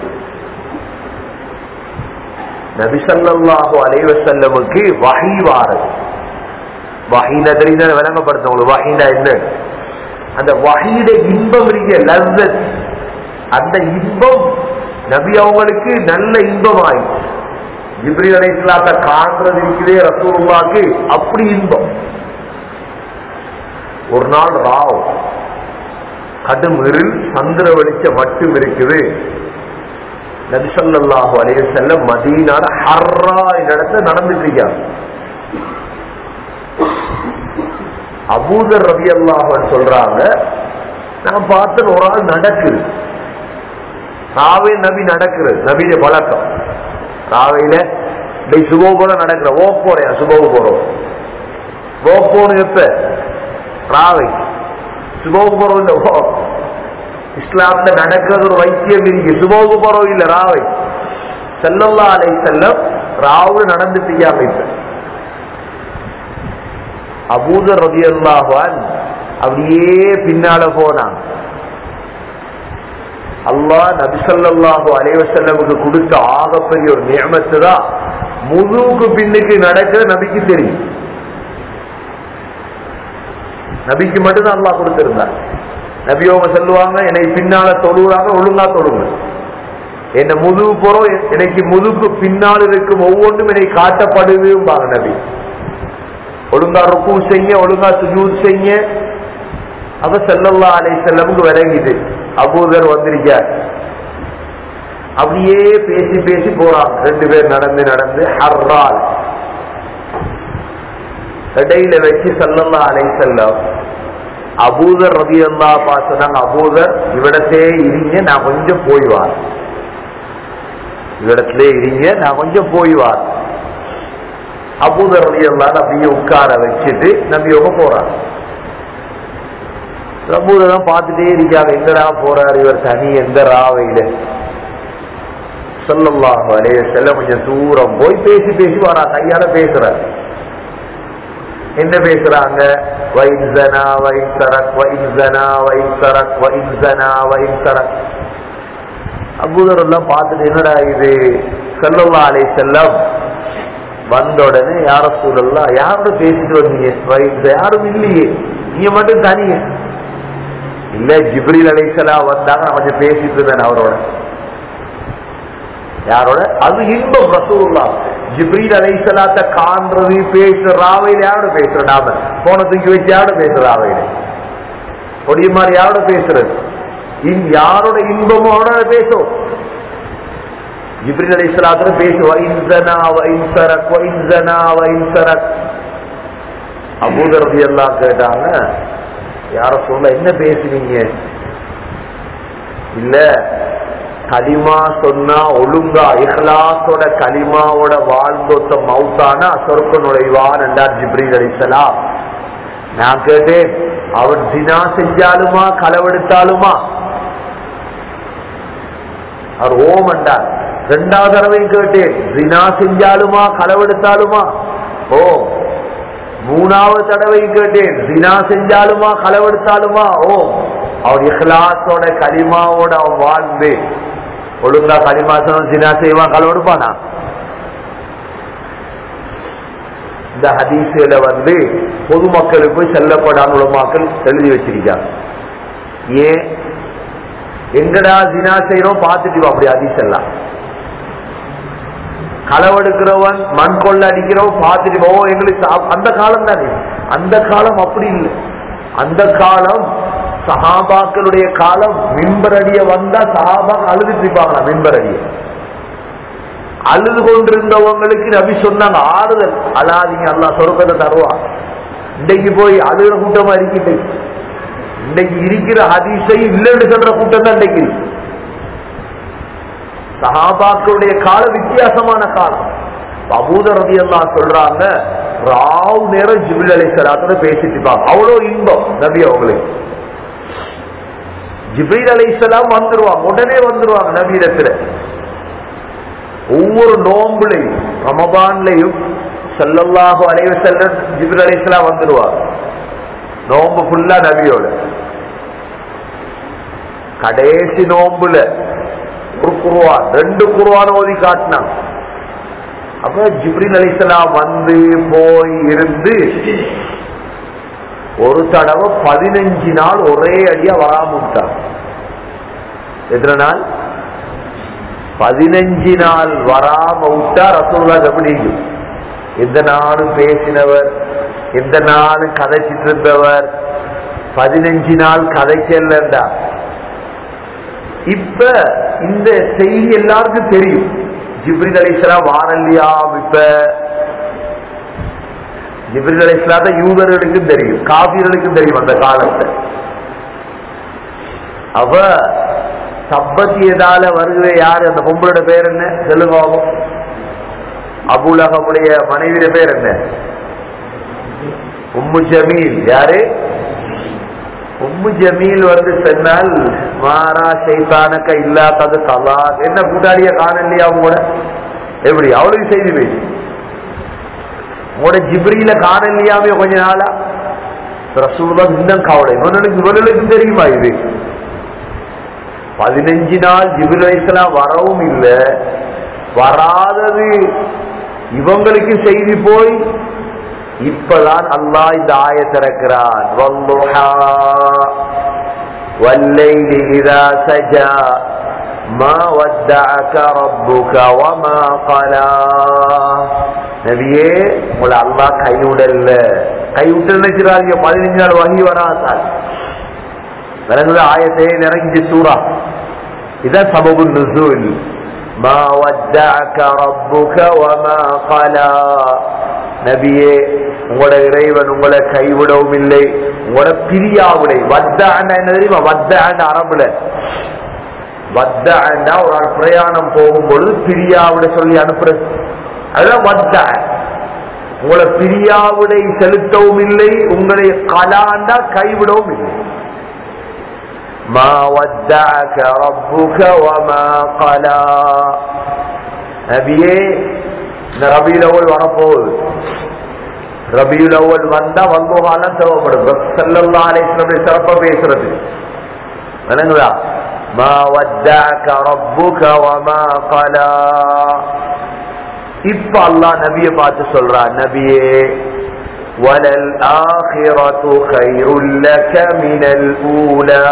நபிசல்லாஹு அலைவசல்லமுக்கு வகை வாரது வகையில தெரிந்த விளங்கப்படுத்த உங்களுக்கு வகையில என்ன அந்த வகையிட இன்பம் இருக்க லஸ்ஸத் அந்த இன்பம் நபி அவங்களுக்கு நல்ல இன்பம் ஆயிடுச்சு ஜிப்ரி அலைஸ்லாத்த காண்றது இருக்குதே ரசூலுல்லாக்கு அப்படி இன்பம் ஒரு நாள் ராவ் கடும் இருள் சந்திர வெளிச்சம் மட்டும் இருக்குது நபிசல்லாஹு அலைய செல்ல மதீனால ஹர்ரா இடத்துல நடந்துட்டு இருக்காங்க அபூதர் ரவி அல்லாஹன் சொல்றாங்க நான் பார்த்த ஒரு ஆள் நடக்குது ராவே நபி நடக்கிறது நபிய பழக்கம் ராவையில டேய் சுபோ போல நடக்கிற ஓ போறேன் சுபோவு போறோம் ஓ போன எப்ப ராவை சுபோவு போறோம் இல்ல ஓ இஸ்லாம்ல நடக்கிறது ஒரு வைத்தியம் இருக்கு சுபோவு போறோம் இல்ல ராவை செல்லல்லா அலை செல்லம் ராவு நடந்துட்டு இப்ப அபூதர் ரவி அல்லாஹான் அப்படியே பின்னால போனான் அல்லாஹ் நபிசல்லாஹு அலைவசல்லமுக்கு கொடுத்த ஆகப்பெரிய ஒரு நியமத்து தான் முதுவுக்கு பின்னுக்கு நடக்கிற நபிக்கு தெரியும் நபிக்கு மட்டும்தான் அல்லாஹ் கொடுத்திருந்தார் நபியோங்க சொல்லுவாங்க என்னை பின்னால தொழுகிறாங்க ஒழுங்கா தொழுங்க என்ன முதுகு போறோம் எனக்கு முதுகு பின்னால் இருக்கும் ஒவ்வொன்றும் என்னை காட்டப்படுதும்பாங்க நபி ஒழுங்கா ருக்கு செய்ய ஒழுங்கா சுஜூத் செய்ய அவ செல்லல்லா அலை செல்லமுக்கு விளங்கிது அபூதர் வந்திருக்கார் அப்படியே பேசி பேசி போறான் ரெண்டு பேர் நடந்து நடந்து ஹர்ரால் இடையில வச்சு செல்லல்லா அலை செல்லம் அபூதர் ரவி அல்லா பார்த்துனாங்க அபூதர் இவிடத்தே இருங்க நான் கொஞ்சம் போய்வார் இவ்விடத்திலே இருங்க நான் கொஞ்சம் போய்வார் அபூதர் ரவி அல்லா அப்படியே உட்கார வச்சுட்டு நம்பியோக போறாங்க பிரபுதான் பார்த்துட்டே இருக்காங்க எங்கடா போறாரு இவர் தனி எந்த ராவையில சொல்லலாம் வரைய செல்ல கொஞ்சம் தூரம் போய் பேசி பேசி வரா கையால பேசுறாரு என்ன பேசுறாங்க வைன்சனா வைன்சரக் வைன்சனா வைன்சரக் வைன்சனா வைன்சரக் அபூதர் எல்லாம் பார்த்துட்டு என்னடா இது செல்லல்லா அலை செல்லம் வந்த உடனே யார சூழல்லாம் யாரோட பேசிட்டு வந்தீங்க வைன்ச யாரும் இல்லையே நீங்க மட்டும் தனியே இல்ல ஜிப்ரீல் அலைசலா வந்தாங்க நான் கொஞ்சம் பேசிட்டு இருந்தேன் அவரோட யாரோட அது இன்பம் ரசூல்லா ஜிப்ரீல் அலைசலாத்த காண்றது பேசுற ராவையில யாரோட பேசுற நாம போன தூக்கி வச்சு யாரோட பேசுற ராவையில கொடிய மாதிரி யாரோட பேசுறது இன் யாரோட இன்பமோ அவனோட பேசும் ஜிப்ரீல் அலைசலாத்துல பேசுவா இன்சனா வைன்சரக் வைன்சனா வைன்சரக் அபூதரதி எல்லாம் கேட்டாங்க யார சொல்ல என்ன பேசுனீங்க இல்ல களிமா சொன்னா ஒழுங்கா இஹ்லாஸோட களிமாவோட வாழ்ந்தொத்த மவுத்தானா சொர்க்க நுழைவான் என்றார் ஜிப்ரீல் அலிசலாம் நான் கேட்டேன் அவர் தினா செஞ்சாலுமா களவெடுத்தாலுமா அவர் ஓம் என்றார் இரண்டாவது தடவையும் கேட்டேன் தினா செஞ்சாலுமா களவெடுத்தாலுமா ஓ மூணாவது தடவையும் கேட்டேன் தினா செஞ்சாலுமா களவெடுத்தாலுமா ஓ அவர் இஹ்லாஸோட களிமாவோட அவன் வாழ்ந்து ஒழுங்கா களிமாசனம் தினா செய்வான் களவெடுப்பானா இந்த ஹதீசுல வந்து பொதுமக்களுக்கு செல்லப்படாத உலமாக்கள் எழுதி வச்சிருக்காங்க ஏன் எங்கடா தினா செய்யறோம் பார்த்துட்டு வா அப்படி ஹதீஸ் எல்லாம் களவெடுக்கிறவன் மண் கொள்ள அடிக்கிறவன் பார்த்துட்டு போ எங்களுக்கு சா- அந்த காலம் தானே அந்த காலம் அப்படி இல்லை அந்த காலம் சஹாபாக்களுடைய காலம் மின்பர் அடிய வந்தா சஹாபாக்கள் அழுதுட்டு இருப்பாங்களா மின்பர் அடிய அழுது கொண்டிருந்தவங்களுக்கு நபி சொன்னாங்க ஆறுதல் அழாதீங்க அல்லா சொருக்கத்தை தருவா இன்னைக்கு போய் அழுகிற கூட்டமா இருக்கிட்டு இன்னைக்கு இருக்கிற ஹதீஸை இல்லைன்னு சொல்ற கூட்டம் தான் இன்னைக்கு இருக்கு. சஹாபாக்களுடைய கால வித்தியாசமான காலம் அபூதர் ரதி எல்லாம் சொல்றாங்க ராவ் நேரம் ஜிபில் அலி சலாத்தோட பேசிட்டு இருப்பாங்க அவ்வளோ இன்பம் நபி அவங்களுக்கு ஜிப்ரீல் அலி இஸ்லாம் வந்துருவாங்க உடனே வந்துருவாங்க நபீரத்துல ஒவ்வொரு நோம்புலையும் ரமபான்லையும் ஸல்லல்லாஹு அலைஹி வஸல்லம் ஜிப்ரீல் அலி இஸ்லாம் வந்துருவாங்க நோம்பு ஃபுல்லா நபியோட கடைசி நோம்புல ஒரு குருவான் ரெண்டு குருவான் ஓதி காட்டினாங்க அப்ப ஜிப்ரில் அலிசலாம் வந்து போய் இருந்து ஒரு தடவை பதினஞ்சு நாள் ஒரே அடியா வராம விட்டாங்க எத்தனை நாள் பதினஞ்சு நாள் வராம விட்டா ரசூல்லா எப்படி எந்த நாளும் பேசினவர் எந்த நாளும் கதைச்சிட்டு இருந்தவர் பதினஞ்சு நாள் கதைக்கலண்டா இப்ப இந்த செய்தி எல்லாருக்கும் தெரியும் ஜிப்ரில் அலிஸ்லாம் வாரல்லியாம் இப்ப ஜிப்ரில் அலிஸ்லாம் தான் யூதர்களுக்கும் தெரியும் காபிர்களுக்கும் தெரியும் அந்த காலத்தை அவ சப்பத்தியதால வருகிற யாரு அந்த பொம்பளோட பேர் என்ன சொல்லுங்க பாப்போம். அபுலகமுடைய மனைவியோட பேர் என்ன உம்மு ஜமீல் யாரு உம்மு ஜமீல் வந்து சொன்னால் மாறா செய்தானக்க இல்லாதது கலா என்ன கூட்டாளிய காணலையா கூட எப்படி அவளுக்கு செய்தி பேசி உங்களோட ஜிப்ரியில காணலையாமே கொஞ்ச நாளா ரசூலுதான் இன்னும் கவலை இவனுக்கு இவர்களுக்கு தெரியுமா இது பதினஞ்சு நாள் ஜிபில் வயசுலாம் வரவும் இல்லை வராதது இவங்களுக்கு செய்தி போய் இப்பதான் அல்லாஹ் இந்த ஆய திறக்கிறான் வல்லுஹா والليل إذا سجى ما ودعك ربك وما قلى நபியே உங்களை அல்லாஹ் கைவிடல்ல கைவிட்டு நினைக்கிறாங்க பதினஞ்சு நாள் வகி வராதால் விளங்குது ஆயத்தை நிறைஞ்சு சூறா இதான் சபபு நுசூல் ما ودعك ربك وما قلى நபியே உங்களோட இறைவன் உங்களை கைவிடவும் இல்லை உங்களோட பிரியாவுடை வத்த என்ன தெரியுமா வத்த அரபுல வத்த ஒரு ஆள் பிரயாணம் போகும்பொழுது பிரியாவுட சொல்லி அனுப்புறது அதுதான் வத்த உங்களை பிரியாவுடை செலுத்தவும் இல்லை உங்களை கலாண்டா கைவிடவும் இல்லை ما ودعك ربك وما قلى நபியே இந்த ரபியுல் அவ்வல் வரப்போகுது ரபியுல் அவ்வல் வந்தா வந்தோகாலம் தேவைப்படும் செல்லல்லா அலேஸ்வரனுடைய சிறப்பா பேசுறது விளங்குதா ما ودعك ربك وما قلى இப்ப அல்லாஹ் நபியை பார்த்து சொல்றான் நபியே وللآخرة خير لك من الأولى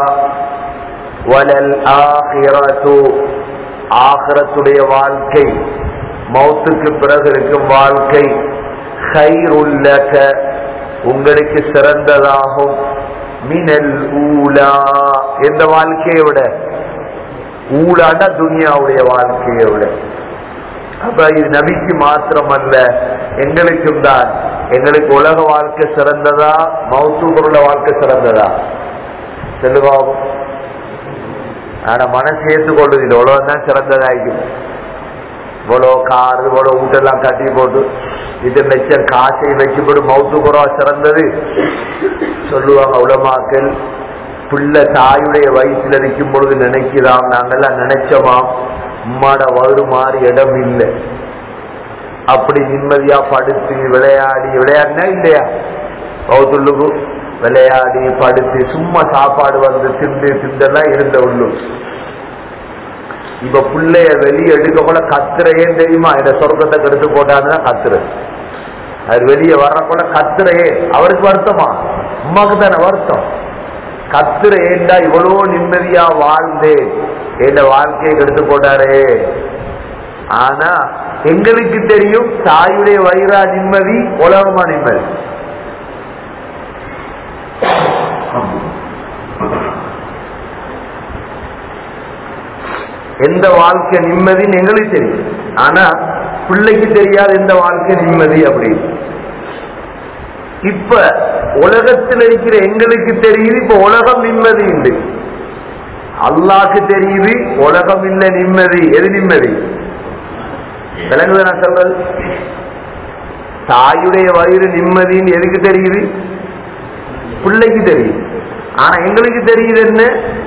وللآخرة ஆகிரத்துடைய வாழ்க்கை மௌத்துக்கு பிறகு இருக்கும் வாழ்க்கை خيرلك உங்களுக்கு சிறந்ததாகும் மினல் ஊலா எந்த வாழ்க்கையை விட ஊலாண்டா துனியாவுடைய வாழ்க்கையை விட அப்ப இது நபிக்கு மாத்திரம் அல்ல எங்களுக்கும் தான் எங்களுக்கு உலக வாழ்க்கை சிறந்ததா மௌத்தூபருள்ள வாழ்க்கை சிறந்ததா செல்லுவாகும் ஆனா மனசு ஏற்றுக்கொள்வது இல்லை இவ்வளவுதான் சிறந்ததாയിരിക്കും இவ்வளோ கார் இவ்வளோ வீட்டெல்லாம் கட்டி போட்டு இது லட்சம் காசை வச்சுப்பட்டு மவுத்து குறவா சிறந்தது சொல்லுவாங்க உலமாக்கள் பிள்ளை தாயுடைய வயிற்றுல இருக்கும் பொழுது நினைக்கிறாம் நாங்கெல்லாம் நினைச்சோமாம் உம்மாட வயிறு மாறி இடம் இல்லை அப்படி நிம்மதியா படுத்து விளையாடி விளையாடினா இல்லையா பௌத்துள்ளுக்கு விளையாடி படுத்து சும்மா சாப்பாடு வந்து திண்டு திண்டெல்லாம் இருந்த உள்ளு இப்ப பிள்ளைய வெளியே எடுக்க கூட கத்துறையே தெரியுமா இந்த சொர்க்கத்தை கெடுத்து போட்டான்னு கத்துறது அது வெளியே வர்றக்குள்ள கத்துறையே அவருக்கு வருத்தமா உமாக்கு தானே வருத்தம் கத்துற ஏண்டா இவ்வளவு நிம்மதியா வாழ்ந்தேன் என் வாழ்க்கையை கெடுத்து போட்டாரே ஆனா எங்களுக்கு தெரியும் தாயுடைய வயிறா நிம்மதி உலகமா நிம்மதி எந்த வாழ்க்கை நிம்மதின்னு எங்களுக்கு தெரியும் ஆனா பிள்ளைக்கு தெரியாது எந்த வாழ்க்கை நிம்மதி அப்படின்னு இப்ப உலகத்தில் இருக்கிற எங்களுக்கு தெரியுது இப்ப உலகம் நிம்மதி உண்டு அல்லாக்கு தெரியுது உலகம் இல்ல நிம்மதி எது நிம்மதி விளங்குது நான் சொல்றது தாயுடைய வயிறு நிம்மதின்னு எதுக்கு தெரியுது பிள்ளைக்கு தெரியுது ஆனா எங்களுக்கு தெரியுது என்ன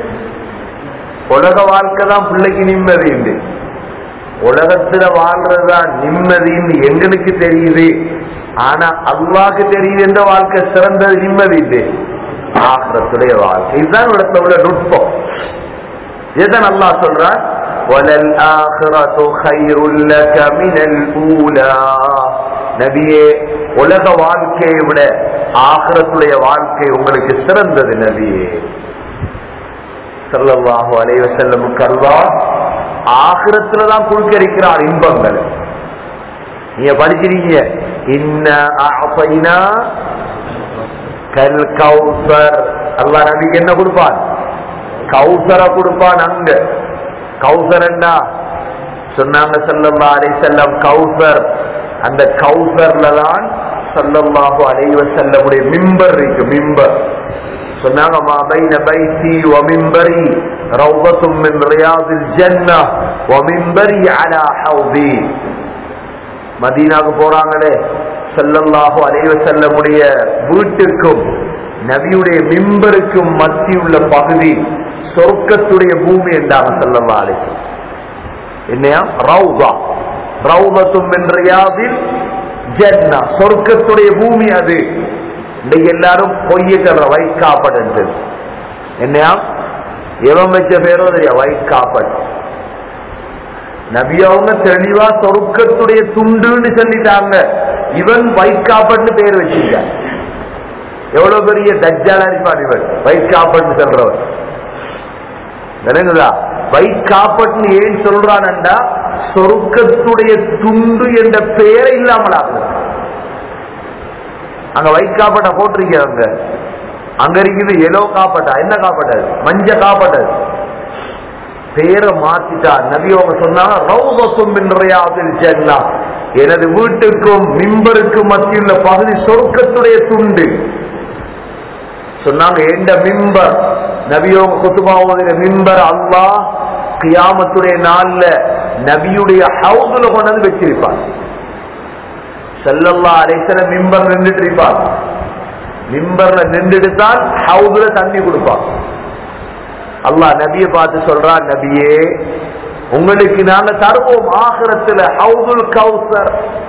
உலக வாழ்க்கை தான் பிள்ளைக்கு நிம்மதி உண்டு உலகத்துல வாழ்றதுதான் நிம்மதின்னு எங்களுக்கு தெரியுது ஆனா அல்லாக்கு தெரியுது எந்த வாழ்க்கை சிறந்தது நிம்மதி இல்லை ஆகிரத்துடைய வாழ்க்கை இதுதான் இடத்துல உள்ள நுட்பம் இதுதான் அல்லா சொல்றான் وَلَلْآخِرَةُ خَيْرٌ لَكَ مِنَ الْأُولَى நபியே உலக வாழ்க்கையை விட ஆகிரத்துடைய வாழ்க்கை உங்களுக்கு சிறந்தது நபியே சல்லல்லாஹு அலைஹி வஸல்லமுக்கு அல்லாஹ் ஆகிரத்துல தான் குழுக்கரிக்கிறார் இன்பங்கள் நீங்க படிச்சிருக்கீங்க இன்ன அஅதைனா கல் கௌசர் அல்லாஹ் நபிக்கு என்ன கொடுப்பான் கௌசர கொடுப்பான் அங்க கௌசரண்டா சொன்னாங்க சல்லல்லா அலை செல்லம் கௌசர் அந்த கௌசர்ல தான் சல்லல்லாஹு அலைஹி வஸல்லமுடைய மிம்பர் இருக்கு மிம்பர் சொன்னாங்க மா பைன பைத்தி வ மிம்பரி ரௌதத்தும் மின் ரியாதில் ஜன்னah வ மிம்பரி அலா ஹௌதி மதீனாவுக்கு போறாங்களே செல்லல்லாஹு அலைவ செல்லமுடைய வீட்டுக்கும் நபியுடைய மிம்பருக்கும் மத்தியுள்ள பகுதி சொர்க்கத்துடைய பூமி என்றாங்க செல்லல்லா அலை என்னையா ரவுதா ரவுதத்தும் என்றையாவில் ஜன்னா சொர்க்கத்துடைய பூமி அது இன்னைக்கு எல்லாரும் பொய்ய சொல்ற வைக்காப்பட்டு என்னையா எவன் வச்ச பேரோ தெரியா வைக்காப்பட் நபி அவங்க தெளிவா சொருக்கத்துடைய துண்டுன்னு சொல்லிட்டாங்க இவன் வைக்காப்பட்னு பேர் வச்சிருக்க எவ்வளவு பெரிய தஜ்ஜாலா இருப்பான் இவன் வைக்காப்பட்னு சொல்றவன் விளங்குதா வைக்காப்பட்னு ஏன் சொல்றான்டா சொருக்கத்துடைய துண்டு என்ற பெயரை இல்லாமல் ஆகுது அங்க வைக்காப்பட்ட போட்டிருக்காங்க அங்க இருக்குது எலோ காப்பட்டா என்ன காப்பட்டது மஞ்ச காப்பட்டது பேரை மாத்திட்டா நபி அவங்க சொன்னாங்க ரவுதத்தும் ரியாதில் ஜன்னா எனது வீட்டுக்கும் மிம்பருக்கும் மத்தியுள்ள பகுதி சொர்க்கத்துடைய துண்டு சொன்னாங்க எந்த மிம்பர் நபியோங்க குத்துபாவுடைய மிம்பர் அல்லாஹ் கியாமத்துடைய நாள்ல நபியுடைய ஹவுதுல கொண்டு வந்து வச்சிருப்பார் செல்லல்லா அரைசல மிம்பர் நின்றுட்டு இருப்பார் மிம்பர்ல நின்றுட்டு தான் ஹவுதுல தண்ணி கொடுப்பார் அல்லாஹ் நபியை பார்த்து சொல்றான் நபியே உங்களுக்கு நாங்க தருவோம் ஆகிரத்துல ஹவுதுல் கௌசர்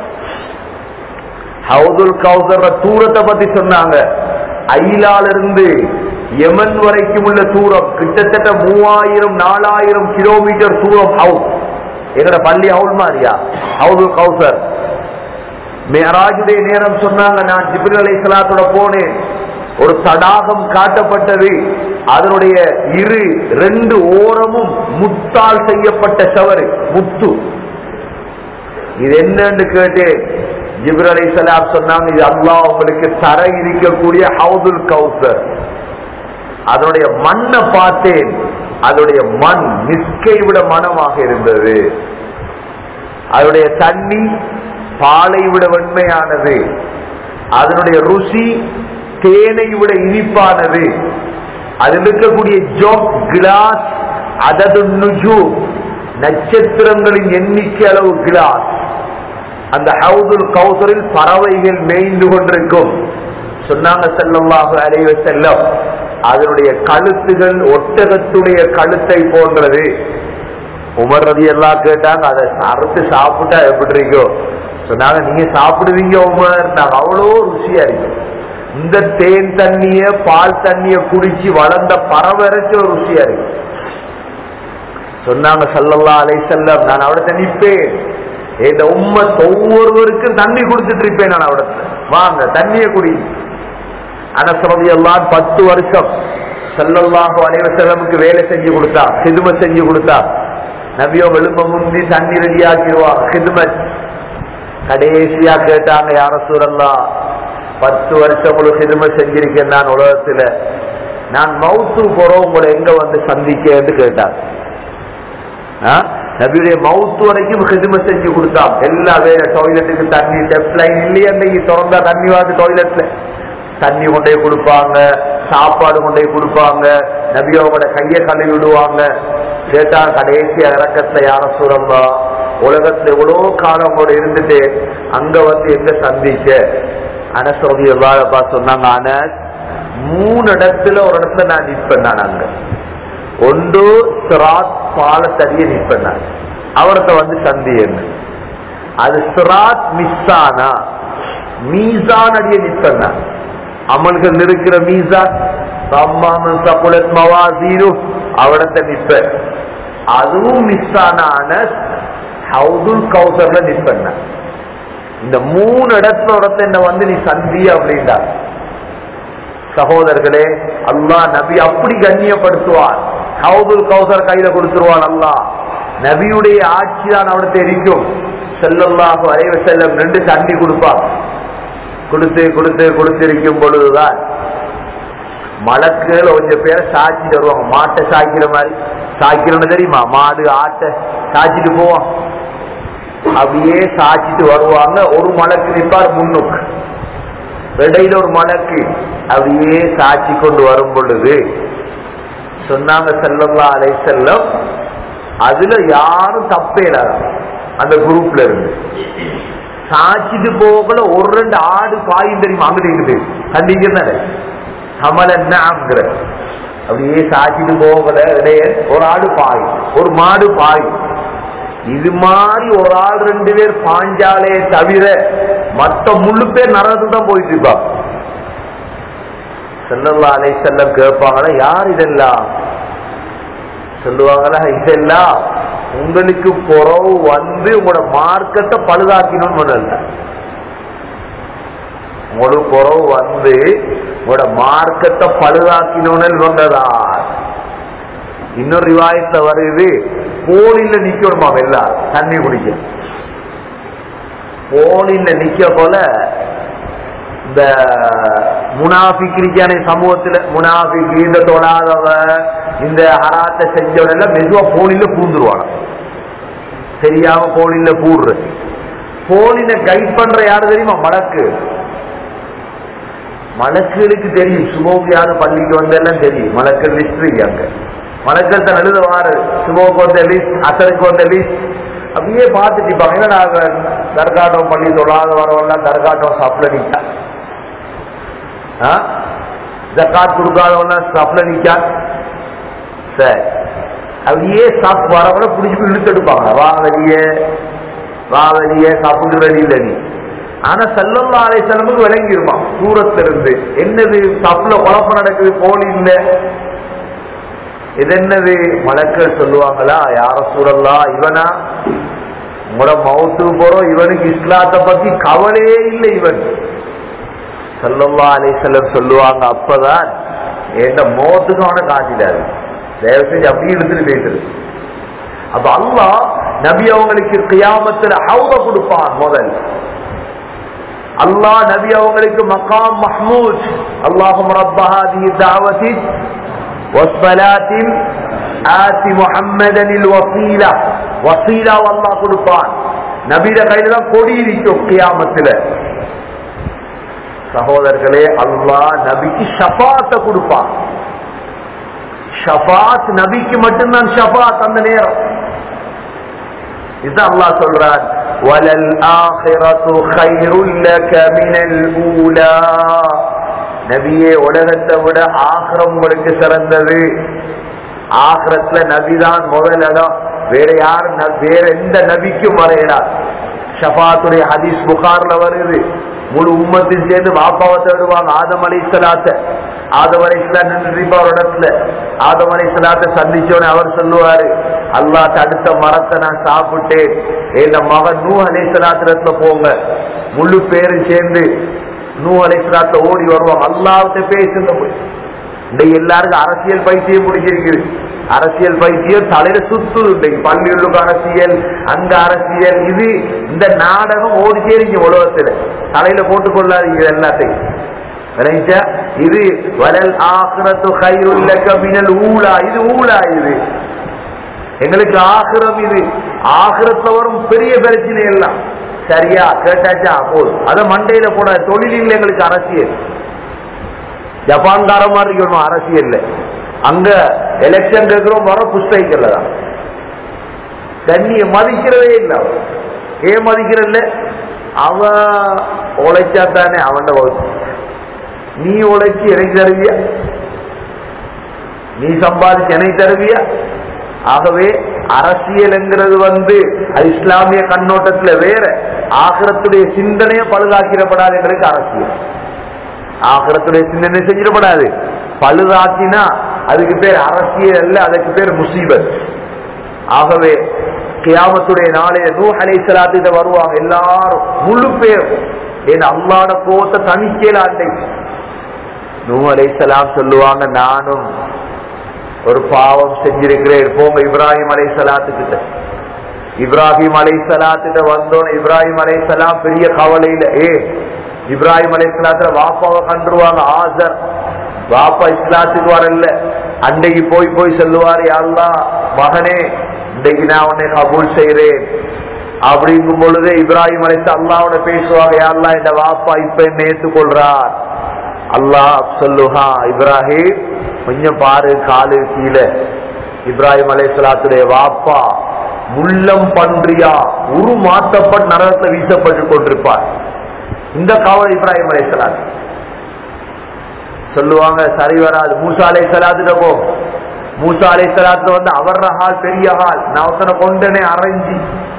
ஹவுதுல் கௌசர் தூரத்தை பத்தி சொன்னாங்க ஐலால இருந்து யமன் வரைக்கும் உள்ள தூரம் கிட்டத்தட்ட மூவாயிரம் நாலாயிரம் கிலோமீட்டர் தூரம் ஹவுஸ் எங்கட பள்ளி ஹவுல் மாதிரியா ஹவுதுல் கௌசர் மேராஜுடைய நேரம் சொன்னாங்க நான் ஜிபில் அலை சலாத்தோட போனேன் ஒரு தடாகம் காட்டப்பட்டது அதனுடைய இரு ரெண்டு ஓரமும் முத்தால் செய்யப்பட்ட சவறு முத்து இது என்னன்னு கேட்டேன் ஜிப்ர அலை சலாம் சொன்னாங்க இது அல்லாஹ் உங்களுக்கு தர இருக்கக்கூடிய ஹவுதுல் கௌசர் அதனுடைய மண்ணை பார்த்தேன் அதனுடைய மண் மிஸ்கை விட மனமாக இருந்தது அதனுடைய தண்ணி பாலை விட வெண்மையானது அதனுடைய ருசி தேனை விட இனிப்பானது அதில் இருக்கக்கூடிய ஜோக் கிளாஸ் அதது நுஜு நட்சத்திரங்களின் எண்ணிக்கை அளவு கிளாஸ் அந்த ஹவுதுல் கௌசரில் பறவைகள் மேய்ந்து கொண்டிருக்கும் சொன்னாங்க செல்லமாக அலைவ செல்லம் அதனுடைய கழுத்துகள் ஒட்டகத்துடைய கழுத்தை போன்றது உமர் ரதி எல்லாம் கேட்டாங்க அதை அறுத்து சாப்பிட்டா எப்படி இருக்கும் சொன்னாங்க நீங்க சாப்பிடுவீங்க உமர் நாங்க அவ்வளோ ருசியா இருக்கும் இந்த தேன் தண்ணிய பால் தண்ணிய குடிச்சு வளர்ந்த பறவை இறைச்சி ஒரு ருசியா இருக்கு சொன்னாங்க சல்லல்லா அலை செல்லம் நான் அவடத்தை நிற்பேன் இந்த உண்மை ஒவ்வொருவருக்கும் தண்ணி கொடுத்துட்டு இருப்பேன் நான் அவடத்துல வாங்க தண்ணிய குடி அனசரதி எல்லாம் பத்து வருஷம் செல்லல்லாஹு அலைவசல்லமுக்கு வேலை செஞ்சு கொடுத்தா சிதும செஞ்சு கொடுத்தா நபியோ வெளும்ப முந்தி தண்ணி ரெடியாக்கிடுவா ஹிதுமத் கடைசியா கேட்டாங்க யார சூழல்லா பத்து வருஷம் உங்களுக்கு ஹிதும செஞ்சிருக்கேன் நான் உலகத்துல நான் மவுத்து போறோம் உங்களை எங்க வந்து சந்திக்கன்னு கேட்டாங்க ஆ? நபியுடைய மவுத்து வரைக்கும் ஹிதும செஞ்சு கொடுத்தா எல்லா வேற டாய்லெட்டுக்கு தண்ணி டெப் லைன் இல்லையே அன்னைக்கு திறந்தா தண்ணி வாது டாய்லெட்ல தண்ணி கொண்டே கொடுப்பாங்க சாப்பாடு கொண்டே கொடுப்பாங்க நபியோட கையை கழுவி விடுவாங்க கேட்டா கடைசி இறக்கத்துல யார சூழம்பா உலகத்துல எவ்வளவு காலம் கூட இருந்துட்டு அங்க வந்து எங்க சந்திக்க அனசோதி எவ்வாறப்பா சொன்னாங்க அனஸ் மூணு இடத்துல ஒரு இடத்துல நான் நிற்பேன் நான் அங்க ஒன்று சிராத் பாலத்தடிய நிற்பேன் நான் அவர்கிட்ட வந்து சந்தி என்ன அது சிராத் மிஸ் ஆனா மீசான் அடிய நிற்பேன் நான் அமல்கள் இருக்கிற மீசான் சம்மாமன் சகுலத் மவாசீரு அவடத்தை நிற்பேன் அதுவும் மிஸ் ஆன ஹவுதுல் கௌசர்ல நிற்பேன் நான் இந்த மூணு இடத்துல இடத்த என்ன வந்து நீ சந்தி அப்படின்டா சகோதரர்களே அல்லாஹ் நபி அப்படி கண்ணியப்படுத்துவார் ஹவுதுல் கௌசர் கையில கொடுத்துருவான் அல்லாஹ் நபியுடைய ஆட்சி தான் அவனுக்கு இருக்கும் செல்லல்லாஹு அலைவ செல்லம் ரெண்டு தண்ணி கொடுப்பான் கொடுத்து கொடுத்து கொடுத்திருக்கும் பொழுதுதான் மலக்குகள் கொஞ்சம் பேரை சாய்ச்சிட்டு வருவாங்க மாட்டை சாய்க்கிற மாதிரி சாய்க்கிறோன்னு தெரியுமா மாடு ஆட்டை சாய்ச்சிட்டு போவான் அப்படியே சாய்ச்சிட்டு வருவாங்க ஒரு மலக்கு நிற்பார் முன்னுக்கு இடையில ஒரு மலக்கு அப்படியே சாட்சி கொண்டு வரும் பொழுது சொன்னாங்க செல்லல்லா அலை செல்லம் அதுல யாரும் தப்பே இல்லாத அந்த குரூப்ல இருந்து சாச்சிட்டு போகல ஒரு ரெண்டு ஆடு பாயும் தெரியுமா அங்கிட்டு இருக்குது கண்டிக்கிறது சமல என்னங்கிற அப்படியே சாச்சிட்டு போகல இடையே ஒரு ஆடு பாய் ஒரு மாடு பாய் இது மாதிரி ஒரு ஆள் ரெண்டு பேர் பாஞ்சாலே தவிர மத்த முழு பேர் நரகத்துக்கு தான் போயிட்டு இருப்பா செல்லல்லா அலை செல்லம் கேட்பாங்களா யார் இதெல்லாம் சொல்லுவாங்களா இதெல்லாம் உங்களுக்கு புறவு வந்து உங்களோட மார்க்கத்தை பழுதாக்கணும்னு பண்ணல உங்களுக்கு புறவு வந்து உங்களோட மார்க்கத்தை பழுதாக்கணும்னு இவங்கதா இன்னொரு ரிவாயத்துல வருது போலில நிக்கணுமா எல்லாரும் தண்ணி குடிக்க போலில நிக்க போல இந்த முனாஃபிக் இருக்கானே சமூகத்துல முனாஃபிக் இந்த தொழாதவ இந்த ஹராத்தை செஞ்சவன மெதுவா போலில பூந்துருவாங்க தெரியாம போலில பூடுறது போலின கைட் பண்ற யாரு தெரியுமா மலக்கு மலக்குகளுக்கு தெரியும் சுபோகியான பள்ளிக்கு வந்தெல்லாம் தெரியும் மலக்கள் லிஸ்ட் அங்க மலக்கள் தான் எழுதுவாரு சுபோக்கு வந்த லிஸ்ட் அசருக்கு வந்த லிஸ்ட் அப்படியே பார்த்துட்டு இருப்பாங்க ஏன்னா நாங்க தர்காட்டம் பள்ளி தொழாத வரவெல்லாம் தர்காட்டம் சாப்பிட நிக்கா ஜக்காத் கொடுக்காதவெல்லாம் சாப்பிட நிக்கா சரி அப்படியே சாப் வரவன பிடிச்சி போய் இழுத்து எடுப்பாங்க வா வெளியே வா வெளியே சாப்பிட்டு ரெடி இல்லை நீ ஆனா செல்லல்லா அலை செல்லமுக்கு விளங்கிருமா தூரத்துல இருந்து என்னது தப்புல குழப்பம் நடக்குது போலி இல்ல இது என்னது மலக்கள் சொல்லுவாங்களா யார சூழல்லா இவனா உங்களோட மவுத்துக்கு போறோம் இவனுக்கு இஸ்லாத்தை பத்தி கவலையே இல்லை இவன் செல்லல்லா அலை செல்லம் சொல்லுவாங்க அப்பதான் என்ன மோத்துக்கு அவனை காட்டிடாரு தயவு செஞ்சு அப்படி எடுத்துட்டு போயிட்டு அப்ப அல்லாஹ் நபி அவங்களுக்கு கியாமத்துல ஹவுத கொடுப்பான் முதல் அல்லாஹ் நபி அவங்களுக்கு மகாம் மஹ்மூத் அல்லாஹும் ரப்ப ஹாதிஹி தாவதி வஸ்ஸலாத்தின் ஆதி முஹம்மதனில் வசீலா வசீலா அல்லாஹ் கொடுப்பான் நபியில கையில தான் கொடி இருக்கும் கியாமத்துல சகோதரர்களே அல்லாஹ் நபிக்கு ஷபாத்த கொடுப்பான் ஷபாத் நபிக்கு மட்டும்தான் ஷபாத் அந்த நேரம் இதுதான் அல்லாஹ் சொல்றான் வலல் ஆஹிரத்து கைருல் லக மினல் ஊலா நபியே உலகத்தை விட ஆகிரம் உங்களுக்கு சிறந்தது ஆகிரத்துல நபிதான் முதல் இடம் வேற யாரும் ந- வேற எந்த நபிக்கும் வரையலாம் ஷபாத்துடைய ஹதீஸ் புகார்ல வருது முழு உம்மத்தில் சேர்ந்து வாப்பாவை தேடுவாங்க ஆதம் அலை சலாத்த ஆதம் அலை சலாத் நின்று ஒரு இடத்துல ஆதம் அலை சலாத்தை சந்திச்சோன்னு அவர் சொல்லுவாரு அல்லாஹ் தடுத்த மரத்தை நான் சாப்பிட்டேன் என் மகன் நூ அலை சலாத்திரத்துல போங்க முழு பேரும் சேர்ந்து நூ அலை சலாத்த ஓடி வருவாங்க அல்லாஹ்கிட்ட பேசுங்க போய் இன்னைக்கு எல்லாருக்கும் அரசியல் பைத்தியம் பிடிச்சிருக்குது அரசியல் பைத்தியம் தலையில சுத்துது இன்னைக்கு பள்ளியுள்ளுக்கு அரசியல் அங்க அரசியல் இது இந்த நாடகம் ஓடி சேரிங்க உலகத்துல தலையில போட்டுக் கொள்ளாதீங்க இது எல்லாத்தையும் விளங்கிச்சா? இது வலல் ஆகிரத்து கைருல்லக மினல் ஊலா இது ஊலா இது எங்களுக்கு ஆகிரம் இது ஆகிரத்துல வரும் பெரிய பிரச்சனை எல்லாம் சரியா கேட்டாச்சா போதும் அத மண்டையில போட தொழிலில் எங்களுக்கு அரசியல் ஜப்பான்கார மாதிரி இருக்கணும் அரசியல்ல அங்க எலெக்ஷன் கேட்கிறோம் வர புஸ்தகிக்கல தான் தண்ணிய மதிக்கிறதே இல்லை அவன். ஏன் மதிக்கிறல்ல அவன் உழைச்சா தானே அவன் வகுப்பு நீ உழைச்சி எனக்கு தருவியா நீ சம்பாதிச்சு எனக்கு தருவியா ஆகவே அரசியல்ங்கிறது வந்து அது இஸ்லாமிய கண்ணோட்டத்துல வேற ஆகிரத்துடைய சிந்தனையை பழுதாக்கிடப்படாது எங்களுக்கு அரசியல் ஆகிரத்துடைய சிந்தனை செஞ்சிடப்படாது பழுதாக்கினா அதுக்கு பேர் அரசியல் அல்ல அதுக்கு பேர் முசீபத் ஆகவே கியாமத்துடைய நாளைய நூ அலை சலாத்திட்ட வருவாங்க எல்லாரும் முழு பேர் என் அல்லாட கோத்த தனிக்கலாண்டை நூ அலை சலாம் சொல்லுவாங்க நானும் ஒரு பாவம் செஞ்சிருக்கிறேன் போங்க இப்ராஹிம் அலை சலாத்துக்கிட்ட இப்ராஹிம் அலை சலாத்திட்ட வந்தோம் இப்ராஹிம் அலை சலாம் பெரிய கவலையில ஏ இப்ராஹிம் அலை சலாத்துல வாப்பாவை கண்டுருவாங்க ஆசர் வாப்பா இஸ்லாத்துக்கு வரல அன்னைக்கு போய் போய் சொல்லுவாரு யாருலா மகனே இன்றைக்கு நான் உன்னை கபூல் செய்றேன் அப்படிங்கும் பொழுது இப்ராஹிம் அலைச அல்லாவோட பேசுவாங்க யாருலா இந்த வாப்பா இப்ப என்ன ஏத்துக்கொள்றார் அல்லாஹ் சொல்லுஹா இப்ராஹிம் கொஞ்சம் பாரு காலு கீழே இப்ராஹிம் அலைசலாத்துடைய வாப்பா முள்ளம் பன்றியா உருமாற்றப்பட்டு நரகத்தை வீசப்பட்டு கொண்டிருப்பார் இந்த காவல் இப்ராஹிம் அலைசலாத் சொல்லுவாங்க சரி வராது மூசா அலை சலாத்துட்ட போ மூசா அலை சலாத்துல வந்து அவர்ற ஹால் பெரிய ஹால் நான் ஒருத்தனை கொண்டனே அரைஞ்சி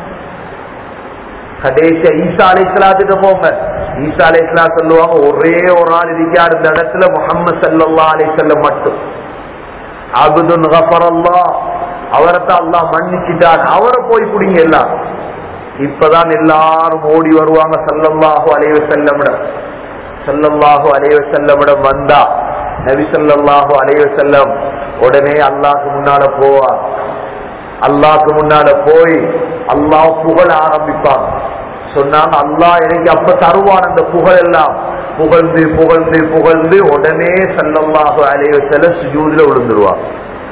கடைசியா ஈசா அலை சலாத்துட்டு போங்க ஈசா அலை சலாத் சொல்லுவாங்க ஒரே ஒரு ஆள் இருக்கார் இந்த இடத்துல முகம்மது சல்லல்லா அலை செல்லம் மட்டும் அபுதுன் கஃபரல்லா அவரைத்தான் அல்லாஹ் மன்னிச்சிட்டார் அவரை போய் பிடிங்க எல்லாம் இப்பதான் எல்லாரும் ஓடி வருவாங்க சல்லல்லாஹு அலைவ செல்லமிடம் சல்லல்லாஹு அலைவ செல்லமிடம் வந்தா நபி சல்லல்லாஹு அலைவ செல்லம் உடனே அல்லாஹ்க்கு முன்னால போவார் அல்லாஹ்க்கு முன்னால போய் அல்லாஹ் புகழ ஆரம்பிப்பாங்க சொன்னாங்க அல்லாஹ் எனக்கு அப்ப தருவான் அந்த புகழ் எல்லாம் புகழ்ந்து புகழ்ந்து புகழ்ந்து உடனே சல்லல்லாஹு அலைவ செல்ல சுஜூதுல விழுந்துருவாங்க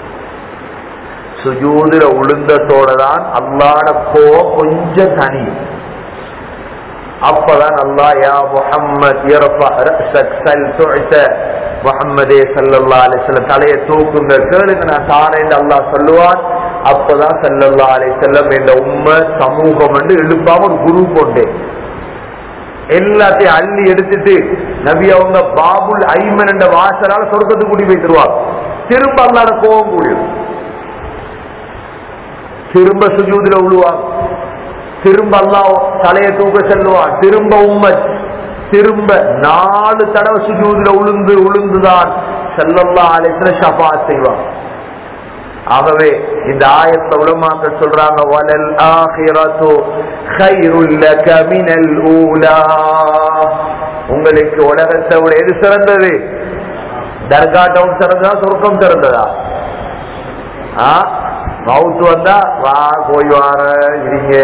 சுஜூதுல உளுந்தத்தோட தான் அல்லாட கோவம் கொஞ்சம் தனியும் அப்பதான் அல்லாஹ் யா முஹம்மத் இர்ஃபா ரஅஸக் சல் துஅத முஹம்மதே ஸல்லல்லாஹு அலைஹி வஸல்லம் தலையை தூக்குங்க கேளுங்க நான் தாரேன் அல்லாஹ் சொல்லுவான் அப்பதான் ஸல்லல்லாஹு அலைஹி வஸல்லம் இந்த உம்ம சமூகம் வந்து எழுப்பாம ஒரு குரு கொண்டே எல்லாத்தையும் அள்ளி எடுத்துட்டு நபி அவங்க பாபுல் ஐமன் என்ற வாசலால சொர்க்கத்துக்கு கூட்டி வைத்துருவாங்க திரும்ப அல்லாட கோவம் கூடியும் திரும்ப சுஜூதுல விழுவாங்க திரும்ப அல்லாஹ் தலையை தூக்க செல்லுவான் திரும்ப உம்மத் திரும்ப நாலு தடவை சுஜூதுல உளுந்து உளுந்துதான் செல்லல்லா அலைத்துல ஷபா செய்வான் ஆகவே இந்த ஆயத்தை உலமாக்கள் சொல்றாங்க வலல் ஆஹிரத்து கைருல் லக மினல் ஊலா உங்களுக்கு உலகத்தை விட எது சிறந்தது தர்கா டவுன் சிறந்ததா சொர்க்கம் சிறந்ததா ஆ மவுத்து வந்தா வா போய் வார இருங்க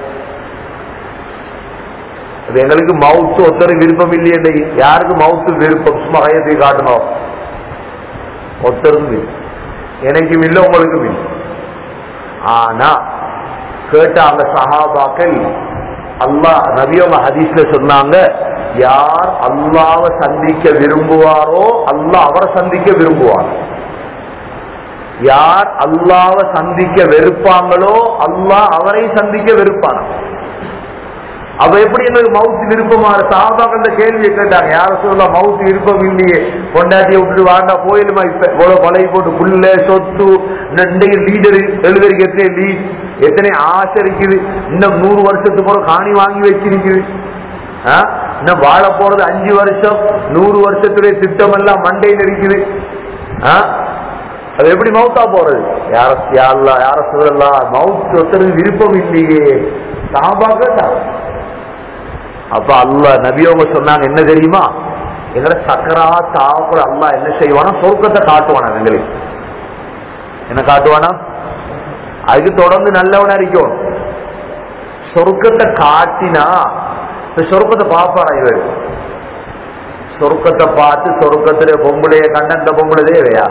அது எங்களுக்கு மவுத்து ஒருத்தர் விருப்பம் இல்லையே யாருக்கு மவுத்து விருப்பம் சும்மா கையத்தை காட்டணும் ஒருத்தருக்கும் இல்லை எனக்கும் இல்லை உங்களுக்கும் இல்லை ஆனா கேட்ட அந்த சஹாபாக்கள் அல்லாஹ் நபியோங்க ஹதீஸ்ல சொன்னாங்க யார் அல்லாவை சந்திக்க விரும்புவாரோ அல்லாஹ் அவரை சந்திக்க விரும்புவார் யார் அல்லாவை சந்திக்க வெறுப்பாங்களோ அல்லாஹ் அவரை சந்திக்க வெறுப்பானா அப்ப எப்படி எங்களுக்கு மவுத்து விருப்பமா சாபாக்கள் இந்த கேள்வியை கேட்டாங்க யார சொல்லலாம் மவுத்து விருப்பம் இல்லையே பொண்டாட்டியை விட்டுட்டு வாண்டா போயிடுமா இப்ப இவ்வளவு கொலை போட்டு புல்ல சொத்து இன்றைக்கு லீடர் எழுதுறதுக்கு எத்தனை லீட் எத்தனை ஆசை இருக்குது இன்னும் நூறு வருஷத்துக்கு போற காணி வாங்கி வச்சிருக்குது ஆ? இன்னும் வாழ போறது அஞ்சு வருஷம் நூறு வருஷத்துடைய திட்டம் எல்லாம் மண்டையில் இருக்குது ஆ? அது எப்படி மவுத்தா போறது யார யாரா யார சொல்லலாம் மவுத் ஒருத்தருக்கு விருப்பம் இல்லையே சாபா கேட்டாங்க அப்ப அல்லாஹ் நபியவங்க சொன்னாங்க என்ன தெரியுமா எங்களை சக்கரா சாப்பிட அல்லாஹ் என்ன செய்வானா சொர்க்கத்தை காட்டுவானா எங்களுக்கு என்ன காட்டுவானா அதுக்கு தொடர்ந்து நல்லவனா இருக்கும் சொர்க்கத்தை காட்டினா இப்ப சொர்க்கத்தை பாப்பாரா இவர் சொர்க்கத்தை பார்த்து சொர்க்கத்துல பொம்பளைய கண்ட பொம்பளை தேவையா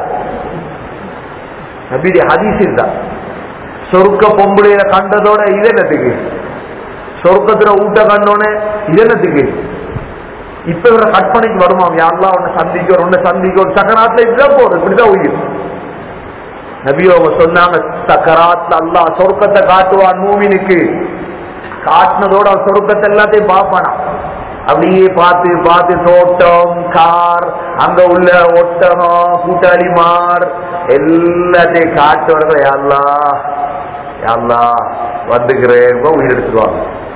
நபீடி ஹதீஸ் தான் சொர்க்க பொம்பளைய கண்டதோட இது என்னத்துக்கு சொர்க்கத்துல ஊட்ட கண்டோனே இது என்னத்துக்கு இப்ப இவர கற்பனைக்கு வருமாம் யாரெல்லாம் உன்னை சந்திக்க உன்னை சந்திக்க ஒரு சக்கராத்துல இப்படிதான் போகுது இப்படிதான் உயிர் நபியோ அவங்க சொன்னாங்க சக்கராத்ல அல்லாஹ் சொர்க்கத்தை காட்டுவான் மூமினுக்கு காட்டினதோட அவன் சொர்க்கத்தை எல்லாத்தையும் பார்ப்பானா அப்படியே பார்த்து பார்த்து தோட்டம் கார் அங்க உள்ள ஒட்டகம் கூட்டாளிமார் எல்லாத்தையும் காட்டுவார்கள் யாருலா யாருலா வந்துக்கிறேன் உயிர் எடுத்துருவாங்க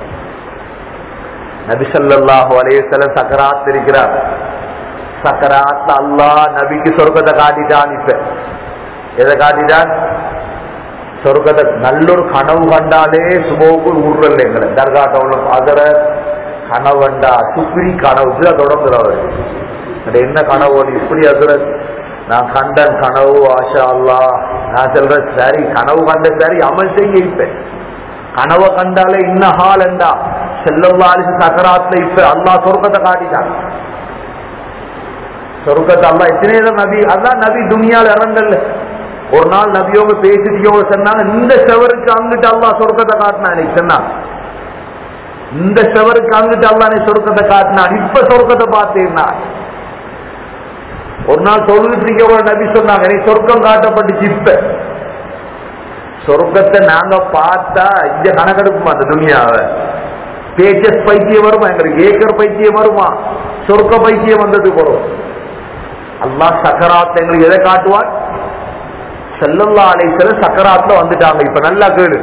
நபிசல்லாஹு அலையசலம் சக்கராத் இருக்கிறார் சக்கராத்ல அல்லாஹ் நபிக்கு சொர்க்கத்தை காட்டிட்டான் இப்ப எதை காட்டிட்டான் சொர்க்கத்தை நல்லொரு கனவு கண்டாலே சுபோக்குள் ஊர்றல் எங்களை தர்காட்ட உள்ள அதர கனவண்டா சுப்ரி கனவு தான் தொடங்குறவர் அது என்ன கனவு நீ இப்படி அதுர நான் கண்டன் கனவு ஆஷா அல்லா நான் சொல்றேன் சரி கனவு கண்ட சரி அமல் செய்ய இப்ப கனவை கண்டாலே இன்ன ஹாலண்டா செல்லல்லாலிசு சக்கராத்துல இப்ப அல்லாஹ் சொர்க்கத்தை காட்டிட்டான் சொர்க்கத்தை அல்லா எத்தனை நபி அதான் நபி துணியால் இறங்கல்ல ஒரு நாள் நபியோங்க பேசிட்டு சொன்னாங்க இந்த செவருக்கு அங்கிட்டு அல்லா சொர்க்கத்தை காட்டினா எனக்கு சொன்னாங்க இந்த செவருக்கு அங்கிட்டு அல்லா நீ சொர்க்கத்தை காட்டினான் இப்ப சொர்க்கத்தை பார்த்தேன்னா ஒரு நாள் தொழுதுட்டு இருக்க நபி சொன்னாங்க நீ சொர்க்கம் காட்டப்பட்டுச்சு இப்ப சொர்க்கத்தை நாங்க பார்த்தா இங்க கணக்கெடுக்குமா அந்த துணியாவை பேச்சஸ் பைத்தியம் வருமா எங்களுக்கு ஏக்கர் பைத்தியம் வருமா சொர்க்க பைத்தியம் வந்தது வரும் அல்லாஹ் சக்கராத் எங்களுக்கு எதை காட்டுவான் செல்லல்லா அலைசல சக்கராத்துல வந்துட்டாங்க இப்ப நல்லா கேளு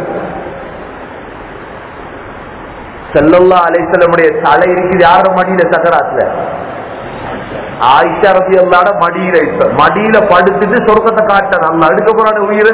செல்லல்லா அலைசலமுடைய தலை இருக்குது யாரோட மடியில சக்கராத்துல ஆயிஷா ரதி அல்லாட மடியில இப்ப மடியில படுத்துட்டு சொர்க்கத்தை காட்ட நல்லா அடுக்க போறான உயிர்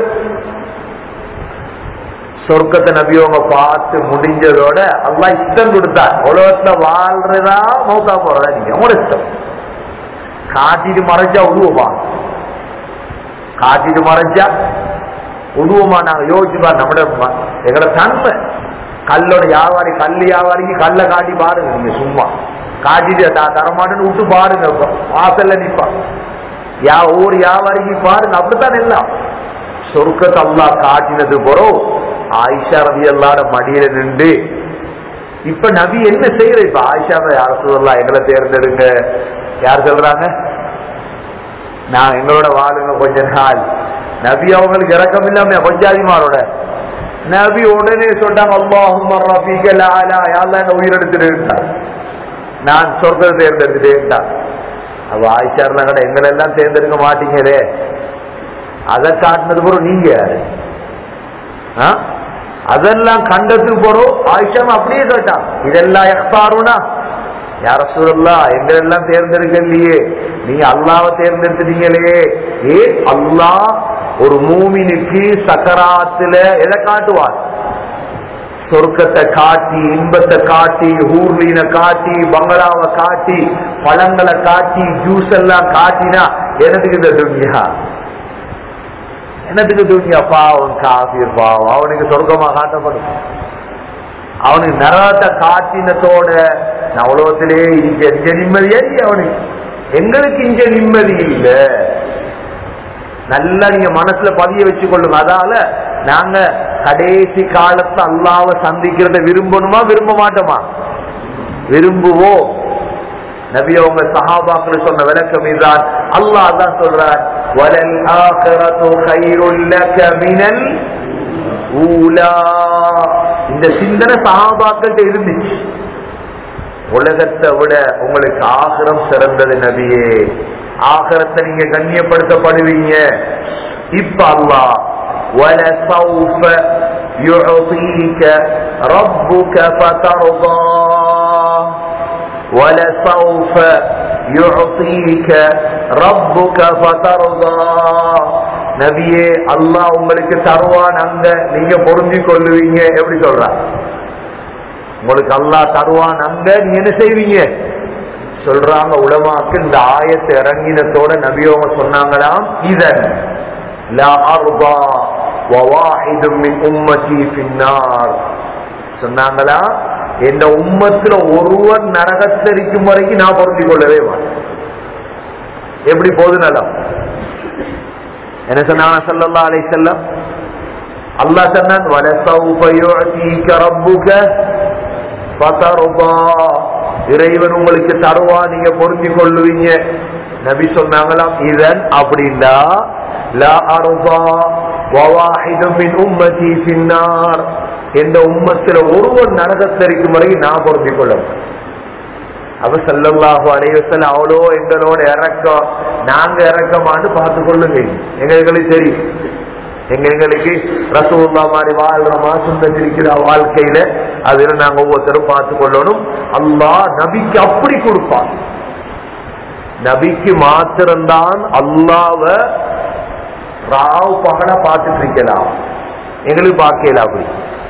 சொர்க்கத்தை நபியவங்க பார்த்து முடிஞ்சதோட அல்லாஹ் இஷ்டம் கொடுத்தார் உலகத்துல வாழ்றதா மௌத்தா போறதா நீங்க உங்களோட இஷ்டம் காட்டிட்டு மறைச்சா உருவமா காட்டிட்டு மறைச்சா உருவமா நாங்க யோசிச்சு பாரு நம்மளோட எங்களோட தன்மை கல்லோட வியாபாரி கல் வியாபாரிக்கு கல்லை காட்டி பாருங்க நீங்க சும்மா காட்டிட்டு நான் தரமாட்டேன்னு விட்டு பாருங்க வாசல்ல நிப்பா யா ஒவ்வொரு வியாபாரிக்கு பாருங்க அப்படித்தான் எல்லாம் சொர்க்கத்தை அல்லா காட்டினது போறோம் ஆயிஷா ரவி அல்லாட மடியில நின்று இப்ப நபி என்ன செய்யற இப்ப ஆயிஷா யார சொல்லலாம் எங்களை தேர்ந்தெடுங்க யார் சொல்றாங்க நான் எங்களோட வாழுங்க கொஞ்ச நாள் நபி அவங்களுக்கு இறக்கம் இல்லாம கொஞ்சாதிமாரோட நபி உடனே சொன்னாங்க அல்லாஹும் யாரெல்லாம் உயிர் எடுத்துட்டு நான் சொர்க்கத்தை தேர்ந்தெடுத்துட்டேன் அவ ஆயிஷா இருந்தா கூட எங்களை எல்லாம் தேர்ந்தெடுக்க மாட்டீங்களே அதை காட்டினது போறோம் நீங்க யாரு ஆ? அதெல்லாம் கண்டத்துக்கு போறோம் ஆயிஷா அப்படியே கேட்டான் இதெல்லாம் எக்ஸாருனா யார சூழல்லா எங்களெல்லாம் தேர்ந்தெடுக்கலையே நீங்க அல்லாவை தேர்ந்தெடுத்துட்டீங்களே ஏ அல்லாஹ் ஒரு மூமினுக்கு சக்கராத்துல எதை காட்டுவார் சொர்க்கத்தை காட்டி இன்பத்தை காட்டி ஊர்லீன காட்டி பங்களாவை காட்டி பழங்களை காட்டி ஜூஸ் எல்லாம் காட்டினா எனதுக்கு இந்த துணியா என்னத்துக்கு துணியா பாவம் காபீர் பாவம் அவனுக்கு சொர்க்கமா காட்டப்படும் அவனுக்கு நரகத்தை காட்டினத்தோட நான் உலகத்திலே இங்க இங்க நிம்மதியா இல்லையா அவனுக்கு எங்களுக்கு இங்க நிம்மதி இல்ல நல்லா நீங்க மனசுல பதிய வச்சு கொள்ளுங்க அதால நாங்க கடைசி காலத்துல அல்லாவை சந்திக்கிறத விரும்பணுமா விரும்ப மாட்டோமா விரும்புவோம் நபி அவங்க சஹாபாக்கள் சொன்ன விளக்கம் இதுதான் அல்லாஹ் தான் சொல்றார் வலல் ஆகிரத்து கைருல் லக மினல் ஊலா இந்த சிந்தனை சஹாபாக்கள்கிட்ட இருந்துச்சு உலகத்தை விட உங்களுக்கு ஆகிரம் சிறந்தது நபியே ஆகிரத்தை நீங்க கண்ணியப்படுத்தப்படுவீங்க இப்ப அல்லாஹ் وَلَسَوْفَ يُعْطِيكَ رَبُّكَ فَتَرْضَى وَلَسَوْفَ يُعْطِيكَ رَبُّكَ فَتَرْضَى நபியே அல்லாஹ் உங்களுக்கு தருவான் அங்க நீங்க பொருந்திக் கொள்ளுவீங்க எப்படி சொல்றா உங்களுக்கு அல்லாஹ் தருவான் அங்க நீங்க என்ன செய்வீங்க சொல்றாங்க உலமாக்கு இந்த ஆயத்தை இறங்கினத்தோட நபியோங்க சொன்னாங்களாம் இதன் லா அர்பா வவாஹிதும் மின் உம்மதி பின்னார் சொன்னாங்களா எந்த உம்மத்துல ஒருவர் நரகத்தில் இருக்கும் வரைக்கும் நான் பொருந்திக் கொள்ளவே மாட்டேன் எப்படி போது நலம் என்ன சொன்னாங்க சல்லல்லா அலை செல்லம் அல்லாஹ் சொன்னான் வலசௌஃப யுஅதீக ரப்புக ஃபதர்தா இறைவன் உங்களுக்கு தருவா நீங்க பொருந்திக் கொள்ளுவீங்க நபி சொன்னாங்களாம் இதன் அப்படின்னா லா அர்தா வவாஹிதும் மின் உம்மதி பின்னார் எந்த உம்மத்துல ஒருவர் நரகத்தில் இருக்கும் வரை நான் பொருந்திக் கொள்ள மாட்டேன். அப்ப சல்லல்லாஹு அலைவசல் அவ்வளோ எங்களோட இறக்கம் நாங்க இறக்கமான்னு பார்த்து கொள்ளுங்க எங்களுக்கு தெரியும் எங்க எங்களுக்கு ரசூல்லா மாதிரி வாழ்றோமா சுந்தரிக்கிற வாழ்க்கையில அதுல நாங்க ஒவ்வொருத்தரும் பார்த்து கொள்ளணும் அல்லாஹ் நபிக்கு அப்படி கொடுப்பான் நபிக்கு மாத்திரம்தான் அல்லாவ ராவ் பகல பார்த்துட்டு இருக்கலாம் எங்களுக்கு பார்க்கல அப்படி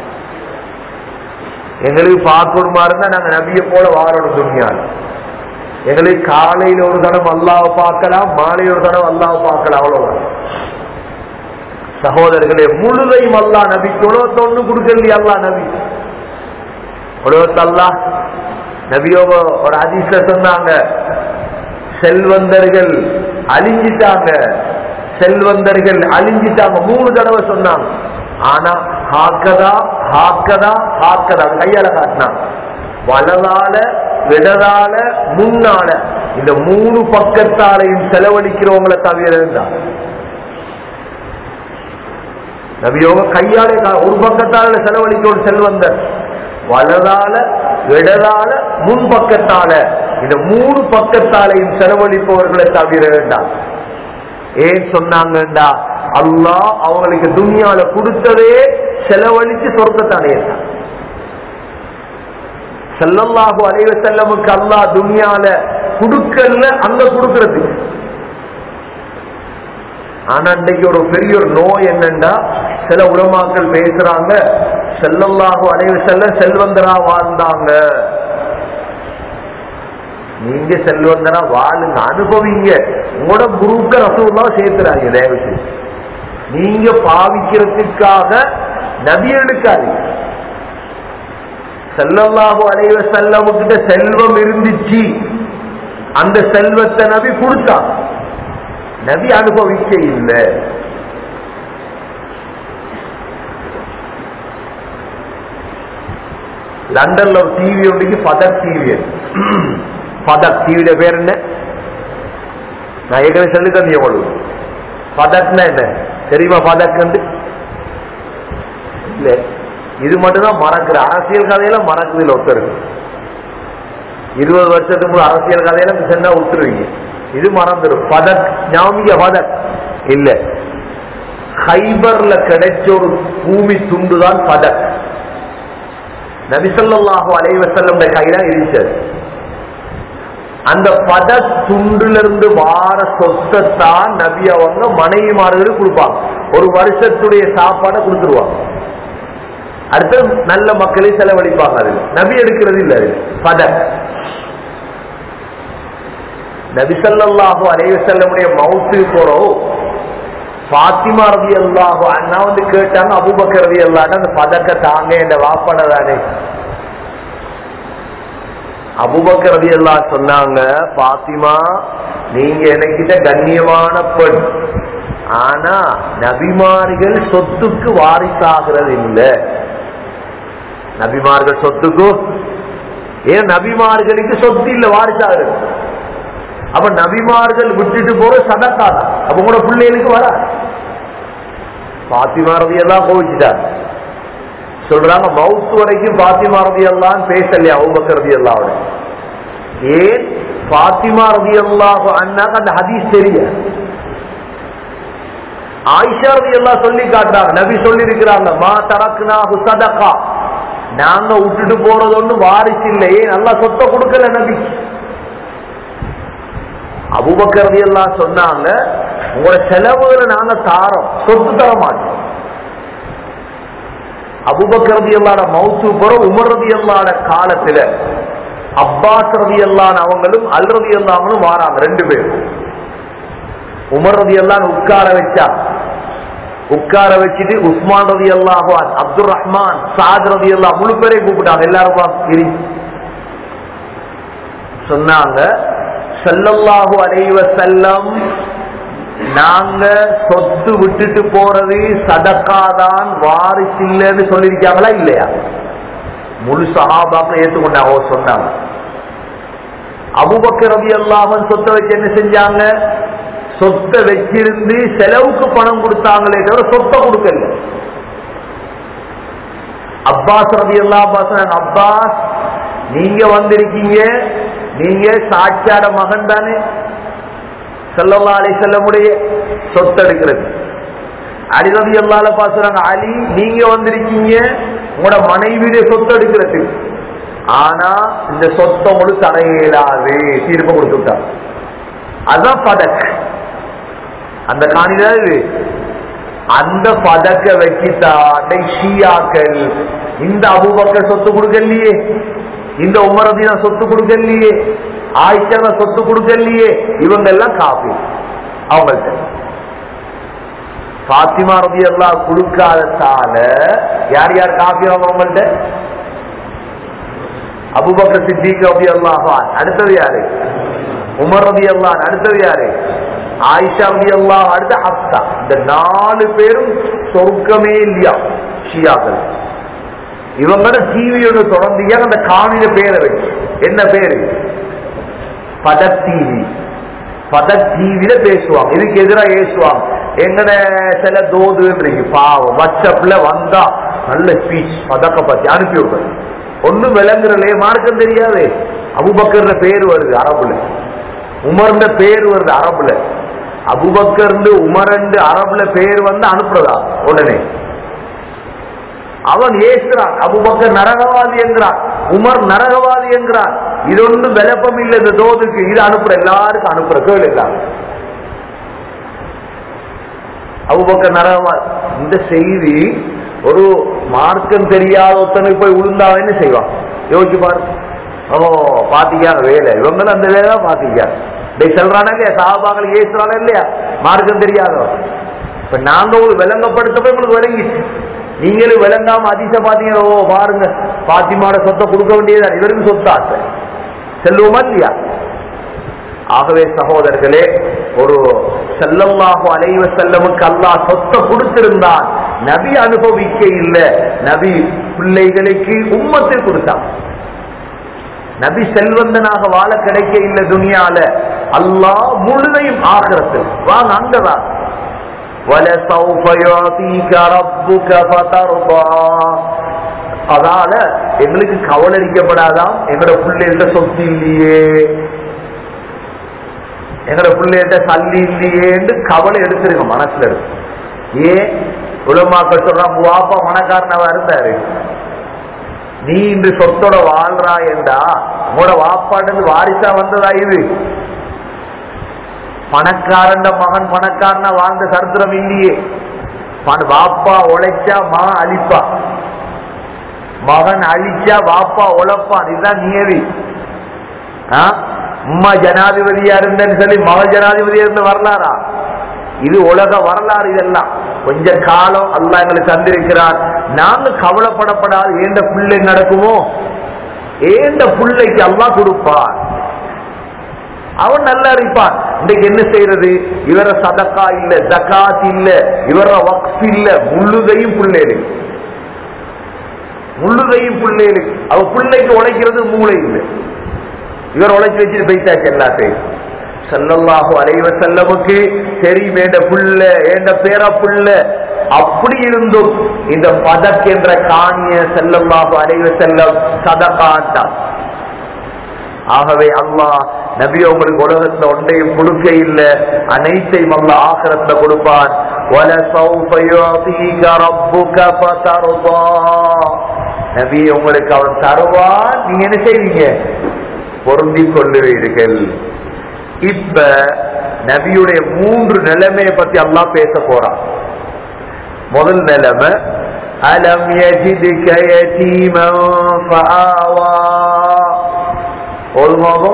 எங்களுக்கு பார்க்கணுமா இருந்தா நாங்க நபியை போல வாழணும் துணியால் எங்களுக்கு காலையில ஒரு தடவை அல்லாவை பார்க்கலாம் மாலையில ஒரு தடவை அல்லாவை பார்க்கலாம் அவ்வளவுதான் சகோதரர்களே முழுதையும் அல்லா நபிக்கு உலகத்தை ஒண்ணு கொடுக்கலையே அல்லா நபி உலகத்தை அல்லா நபியோக ஒரு அதிசல சொன்னாங்க செல்வந்தர்கள் அழிஞ்சிட்டாங்க செல்வந்தர்கள் அழிஞ்சிட்டாங்க மூணு தடவை சொன்னாங்க ஆனா ஹாக்கதா ஹாக்கதா ஹாக்கதா கையால காட்டினாங்க வலதால இடதால முன்னால இந்த மூணு பக்கத்தாலையும் செலவழிக்கிறவங்களை தவிர இருந்தாங்க நபியோக கையாலே கா- ஒரு பக்கத்தால செலவழிக்க ஒரு செல்வந்தர் வலதால இடதால முன் பக்கத்தால இந்த மூணு பக்கத்தாலையும் செலவழிப்பவர்களை தவிர வேண்டாம் ஏன் சொன்னாங்கண்டா அல்லாஹ் அவங்களுக்கு துனியால கொடுத்ததே செலவழிச்சு சொர்க்கத்தானே செல்லல்லாஹு அலைவ செல்லமுக்கு அல்லாஹ் துனியால கொடுக்கல அங்க கொடுக்கறது ஆனா இன்னைக்கு ஒரு பெரிய ஒரு நோய் என்னன்னா சில உலமாக்கள் பேசுறாங்க செல்லல்லாஹு அலைவ செல்ல செல்வந்தரா வாழ்ந்தாங்க நீங்க செல்வந்தரா வாழுங்க அனுபவிங்க உங்களோட குருக்க ரசூல்லா சேர்த்துறாங்க தயவு செய்து நீங்க பாவிக்கிறதுக்காக நபி எடுக்காதீங்க செல்லல்லாஹு அலைவ செல்லமுக்கிட்ட செல்வம் இருந்துச்சு அந்த செல்வத்தை நபி கொடுத்தாங்க நபி அனுபவிக்க இல்லை லண்டன்ல ஒரு டிவி ஒன்றைக்கு பதக் டிவி பதக் டிவியோட பேர் என்ன நான் ஏற்கனவே சொல்லி தந்தேன் உங்களுக்கு பதக்னா என்ன தெரியுமா பதக் இல்ல இது மட்டும்தான் மறக்குற அரசியல் கதையில மறக்குதில்ல ஒருத்தருக்கு இருபது வருஷத்துக்கு முன்னாடி அரசியல் கதையில சென்னா விட்டுருவீங்க இது மறந்துடும் பதக் ஞாபக பதக் இல்ல ஹைபர்ல கிடைச்ச ஒரு பூமி துண்டுதான் பதக் நபிசல்லாஹு அலைவசல்லம் கையில இருந்துச்சது அந்த பத துண்டுல இருந்து வார சொத்தத்தான் நபி அவங்க மனைவிமார்களுக்கு கொடுப்பாங்க ஒரு வருஷத்துடைய சாப்பாடை கொடுத்துருவாங்க அடுத்து நல்ல மக்களை செலவழிப்பாங்க அது நபி எடுக்கிறது இல்ல அது பத நபிசல்லாஹு அலைவசல்லமுடைய மவுத்து போறோம் பாத்திமா ரவி அல்லாஹு அண்ணா வந்து கேட்டாங்க அபுபக்கர் ரவி அல்லாட்ட அந்த பதக்க தாங்க இந்த வாப்பட தானே அபுபக்கர் ரவி அல்லா சொன்னாங்க பாத்திமா நீங்க எனக்கிட்ட கண்ணியமான பெண் ஆனா நபிமார்கள் சொத்துக்கு வாரிசாகிறது இல்லை நபிமார்கள் சொத்துக்கு ஏன் நபிமார்களுக்கு சொத்து இல்ல வாரிசாகிறது அப்ப நபிமார்கள் விட்டுட்டு போற சதக்கா தான் அப்ப உங்களோட பிள்ளைகளுக்கு வரா பாத்திமா ரவி எல்லாம் கோவிச்சுட்டார் சொல்றாங்க மவுத்து வரைக்கும் பாத்திமா ரவி எல்லாம் பேசலையா அவுபக்கர் ரவி அல்லாவோட ஏன் பாத்திமா ரவி அல்லாஹ் அண்ணாக்கு அந்த ஹதீஸ் தெரிய ஆயிஷா ரவி எல்லாம் சொல்லி காட்டுறாங்க நபி சொல்லி இருக்கிறாங்க மா தரக்குனா சதகா நாங்க விட்டுட்டு போறது ஒண்ணு வாரிசு இல்லையே நல்லா சொத்தை கொடுக்கல நபி அபுபக்கரதி எல்லாம் சொன்னாங்க உங்களோட செலவுகளை நாங்க தாரோம் சொத்து தர மாட்டோம் அபுபக்கரதி எல்லாட மவுத்து போற உமர் ரதி எல்லாட காலத்துல அப்பாஸ் ரதி எல்லாம் அவங்களும் அல் ரதி எல்லாமலும் வாராங்க ரெண்டு பேரும் உமர் ரதி எல்லாம் உட்கார வச்சா உட்கார வச்சுட்டு உஸ்மான் ரதி அல்லாஹான் அப்துல் ரஹ்மான் சாத் ரதி அல்லா முழு பேரையும் கூப்பிட்டாங்க எல்லாரும் இரு சொன்னாங்க செல்லல்லாஹு அலைவ செல்லம் நாங்க சொத்து விட்டுட்டு போறது சதக்காதான் வாரிசு இல்லைன்னு சொல்லியிருக்காங்களா இல்லையா முழு சகாபாக்கள் ஏற்றுக்கொண்டாங்க ஓ சொன்னாங்க அபுபக்கர் ரவி அல்லாமன் சொத்தை வச்சு என்ன செஞ்சாங்க சொத்தை வச்சிருந்து செலவுக்கு பணம் கொடுத்தாங்களே தவிர சொத்தை கொடுக்கல அப்பாஸ் ரவி அல்லா அப்பாஸ் நீங்க வந்திருக்கீங்க நீங்க சாட்சியாட மகன் தானே செல்லல்லா அலி செல்லமுடைய சொத்து எடுக்கிறது அலி ரவி அல்லால பாசுறாங்க அலி நீங்க வந்திருக்கீங்க உங்களோட மனைவியுடைய சொத்து எடுக்கிறது ஆனா இந்த சொத்தை உங்களுக்கு தடையிடாது தீர்ப்பு கொடுத்து விட்டாங்க அதான் பதக் அந்த காணிதான் இது அந்த பதக்க வச்சுட்டாண்டை ஷியாக்கள் இந்த அபுபக்கர் சொத்து கொடுக்கலையே இந்த உமரதீன சொத்து கொடுக்கலையே ஆயிஷா சொத்து கொடுக்கலையே இவங்க எல்லாம் காப்பி அவங்கள்ட்ட பாத்திமா ரதி எல்லாம் கொடுக்காததால யார் யார் காப்பி அவங்கள்ட்ட அபுபக்கர் சித்திக் ரபி அல்லாஹான் அடுத்தது யாரு உமர் ரபி அல்லான் அடுத்தது யாரு ஆயிஷா ரபி அல்லாஹ் அடுத்து ஹப்தா இந்த நாலு பேரும் சொர்க்கமே இல்லையா ஷியாக்கள் இவங்களோட டிவியோட தொடர்ந்து அந்த காணில பேரை வச்சு என்ன பேரு பதக் டிவி பதக் டிவியில பேசுவாங்க இதுக்கு எதிராக பேசுவாங்க எங்கட சில தோது இருக்கு பாவம் வாட்ஸ்அப்ல வந்தா நல்ல ஸ்பீச் பதக்க பத்தி அனுப்பி விடுறது ஒண்ணும் விளங்குறலே மார்க்கம் தெரியாது அபுபக்கர்ல பேர் வருது அரபுல உமர்ந்த பேர் வருது அரபுல அபுபக்கர்ந்து உமரண்டு அரபுல பேர் வந்து அனுப்புறதா உடனே அவன் ஏசுறான் அபுபக்கர் நரகவாதி என்கிறான் உமர் நரகவாதி என்கிறான் இது ஒன்றும் விளப்பம் இல்லை இந்த தோதுக்கு இது அனுப்புற எல்லாருக்கும் அனுப்புற கேள் எல்லாரும் அபுபக்கர் நரகவாதி இந்த செய்தி ஒரு மார்க்கம் தெரியாத ஒருத்தனுக்கு போய் விழுந்தாவ என்ன செய்வான் யோசிச்சு பாரு ஓ பாத்திக்காங்க வேலை இவங்களும் அந்த வேலை தான் பாத்திக்காங்க டேய் சொல்றானா இல்லையா சாபாக்கள் ஏசுறானா இல்லையா மார்க்கம் தெரியாதவன் இப்ப நாங்க ஒரு விளங்கப்படுத்தப்ப உங்களுக்கு விளங்கிச்சு நீங்களும் விளங்காம அதிச பாத்தீங்க ஓ பாருங்க பாத்திமாட சொத்தை கொடுக்க வேண்டியதா இவருக்கு சொத்து ஆசை செல்லுவோமா இல்லையா ஆகவே சகோதரர்களே ஒரு செல்லல்லாஹு அலைவ செல்லமுக்கு அல்லாஹ் சொத்தை கொடுத்திருந்தான் நபி அனுபவிக்க இல்லை நபி பிள்ளைகளுக்கு உம்மத்தில் கொடுத்தான் நபி செல்வந்தனாக வாழ கிடைக்க இல்லை துனியால அல்லாஹ் முழுதையும் ஆகிறது வாங்க அங்கதான் وَلَسَوْفَ يُعْطِيكَ رَبُّكَ فَتَرْضَى அதால எங்களுக்கு கவலை அடிக்கப்படாதாம் எங்களோட பிள்ளைகிட்ட சொத்து இல்லையே எங்களோட பிள்ளைகிட்ட சல்லி இல்லையேன்னு கவலை எடுத்துருங்க மனசுல இருக்கு ஏன் உலமாக்கள் சொல்றான் வாப்பா மனக்காரனவா இருந்தாரு நீ இன்று சொத்தோட வாழ்றாயண்டா உங்களோட வாப்பாட்டு வாரிசா வந்ததா இது பணக்காரன் மகன் பணக்காரனா வாழ்ந்த சரித்திரம் இல்லையே வாப்பா உழைச்சா மகன் அழிப்பா மகன் அழிச்சா வாப்பா உழைப்பான் இதுதான் நியதி உம்மா ஜனாதிபதியா இருந்தேன்னு சொல்லி மகன் ஜனாதிபதியா இருந்து வரலாறா இது உலக வரலாறு இதெல்லாம் கொஞ்ச காலம் அல்லா எங்களுக்கு தந்திருக்கிறார் நாங்க கவலைப்படப்படாது ஏண்ட பிள்ளை நடக்குமோ ஏண்ட பிள்ளைக்கு அல்லா கொடுப்பார் அவன் நல்லா இருப்பான் இன்னைக்கு என்ன செய்யறது இவர சதக்கா இல்ல ஜக்காத் இல்ல இவர வக்ஃப் இல்ல முள்ளுதையும் பிள்ளைகளுக்கு முள்ளுதையும் பிள்ளைகளுக்கு அவ பிள்ளைக்கு உழைக்கிறது மூளை இல்லை இவர் உழைச்சி வச்சுட்டு போயிட்டாச்சு எல்லாத்தையும் சல்லல்லாஹு அலைவ செல்லமுக்கு தெரியும் என்ற புள்ள என்ற பேர புள்ள அப்படி இருந்தும் இந்த பதக் என்ற காணிய செல்லல்லாஹு அலைவ செல்லம் சதகாட்டான் ஆகவே அல்லாஹ் நபி உங்களுக்கு உலகத்துல ஒன்றையும் கொடுக்க இல்ல அனைத்தையும் அல்ல ஆகரத்துல கொடுப்பான் وَلَسَوْفَ يُعْطِيكَ رَبُّكَ فَتَرْضَى நபி உங்களுக்கு அவன் தருவான் நீங்க என்ன செய்வீங்க பொருந்திக் கொள்ளுவீர்கள் இப்ப நபியுடைய மூன்று நிலைமையை பத்தி அல்லாஹ் பேச போறான் முதல் நிலைமை அலம் يجدك يتيما فآوى ஒருமாவும்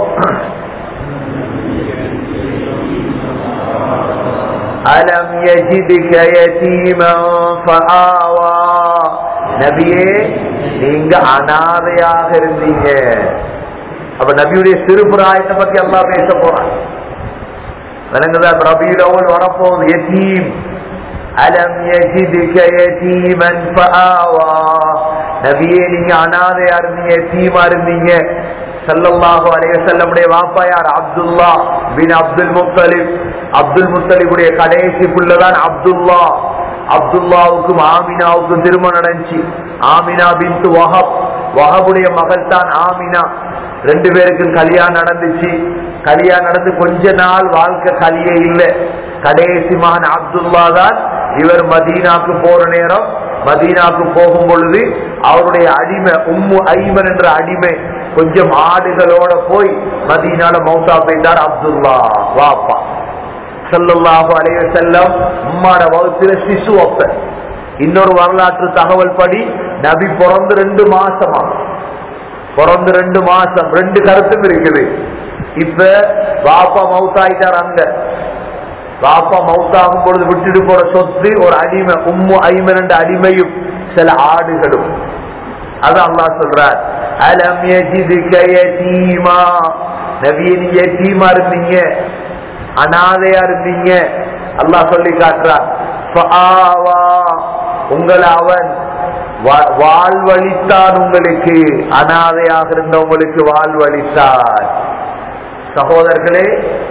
அலம் يجدك يتيما فآوى நபியே நீங்க அனாதையாக இருந்தீங்க அப்ப நபியுடைய சிறுபிராயத்தை பத்தி எல்லாம் பேச போறான் விளங்குதா ரபியுல் அவல் வரப்போகுது எத்தீம் அலம் யஜிதுக யதீமன் ஃபஆவா நபியே நீங்க அனாதையா இருந்தீங்க எத்தீமா இருந்தீங்க ஸல்லல்லாஹு அலைஹி வஸல்லமுடைய வாப்பா யார் அப்துல்லா பின் அப்துல் முத்தலிப் அப்துல் முத்தலிபுடைய கடைசி புள்ளதான் அப்துல்லா அப்துல்லாவுக்கும் ஆமினாவுக்கும் திருமணம் நடந்துச்சு ஆமினா பின் வஹப் வஹபுடைய மகள் தான் ஆமினா ரெண்டு பேருக்கும் கல்யாணம் நடந்துச்சு கல்யாணம் நடந்து கொஞ்ச நாள் வாழ்க்கை கலிய இல்லை கடைசி மகன் அப்துல்லா தான் இவர் மதீனாக்கு போற நேரம் மதீனாக்கு போகும் பொழுது அவருடைய அடிமை உம்மு ஐமன் என்ற அடிமை கொஞ்சம் ஆடுகளோட போய் மதீனால மௌசா போயிட்டார் அப்துல்லா வாப்பா சல்லல்லாஹு அலைஹி வஸல்லம் உம்மாட வகுத்துல சிசு அப்ப இன்னொரு வரலாற்று தகவல் படி நபி பிறந்து ரெண்டு மாசமா பிறந்து ரெண்டு மாசம் ரெண்டு கருத்தும் இருக்குது இப்ப பாப்பா மவுத்தாயிட்டார் அங்க பாப்பா மவுத்தாகும் பொழுது விட்டுட்டு போற சொத்து ஒரு அடிமை உம்மு ஐமன் என்ற அடிமையும் சில ஆடுகளும் அது அல்லாஹ் சொல்றார் அலம் யஜிதுக யதீமா நபியே நீ யதீமா இருந்தீங்க அனாதையா இருந்தீங்க அல்லாஹ் சொல்லி காட்டுறார் ஃபஆவா உங்களை அவன் வா- வாழ்வழித்தான் உங்களுக்கு அனாதையாக இருந்த உங்களுக்கு வாழ்வழித்தான் சகோதரர்களே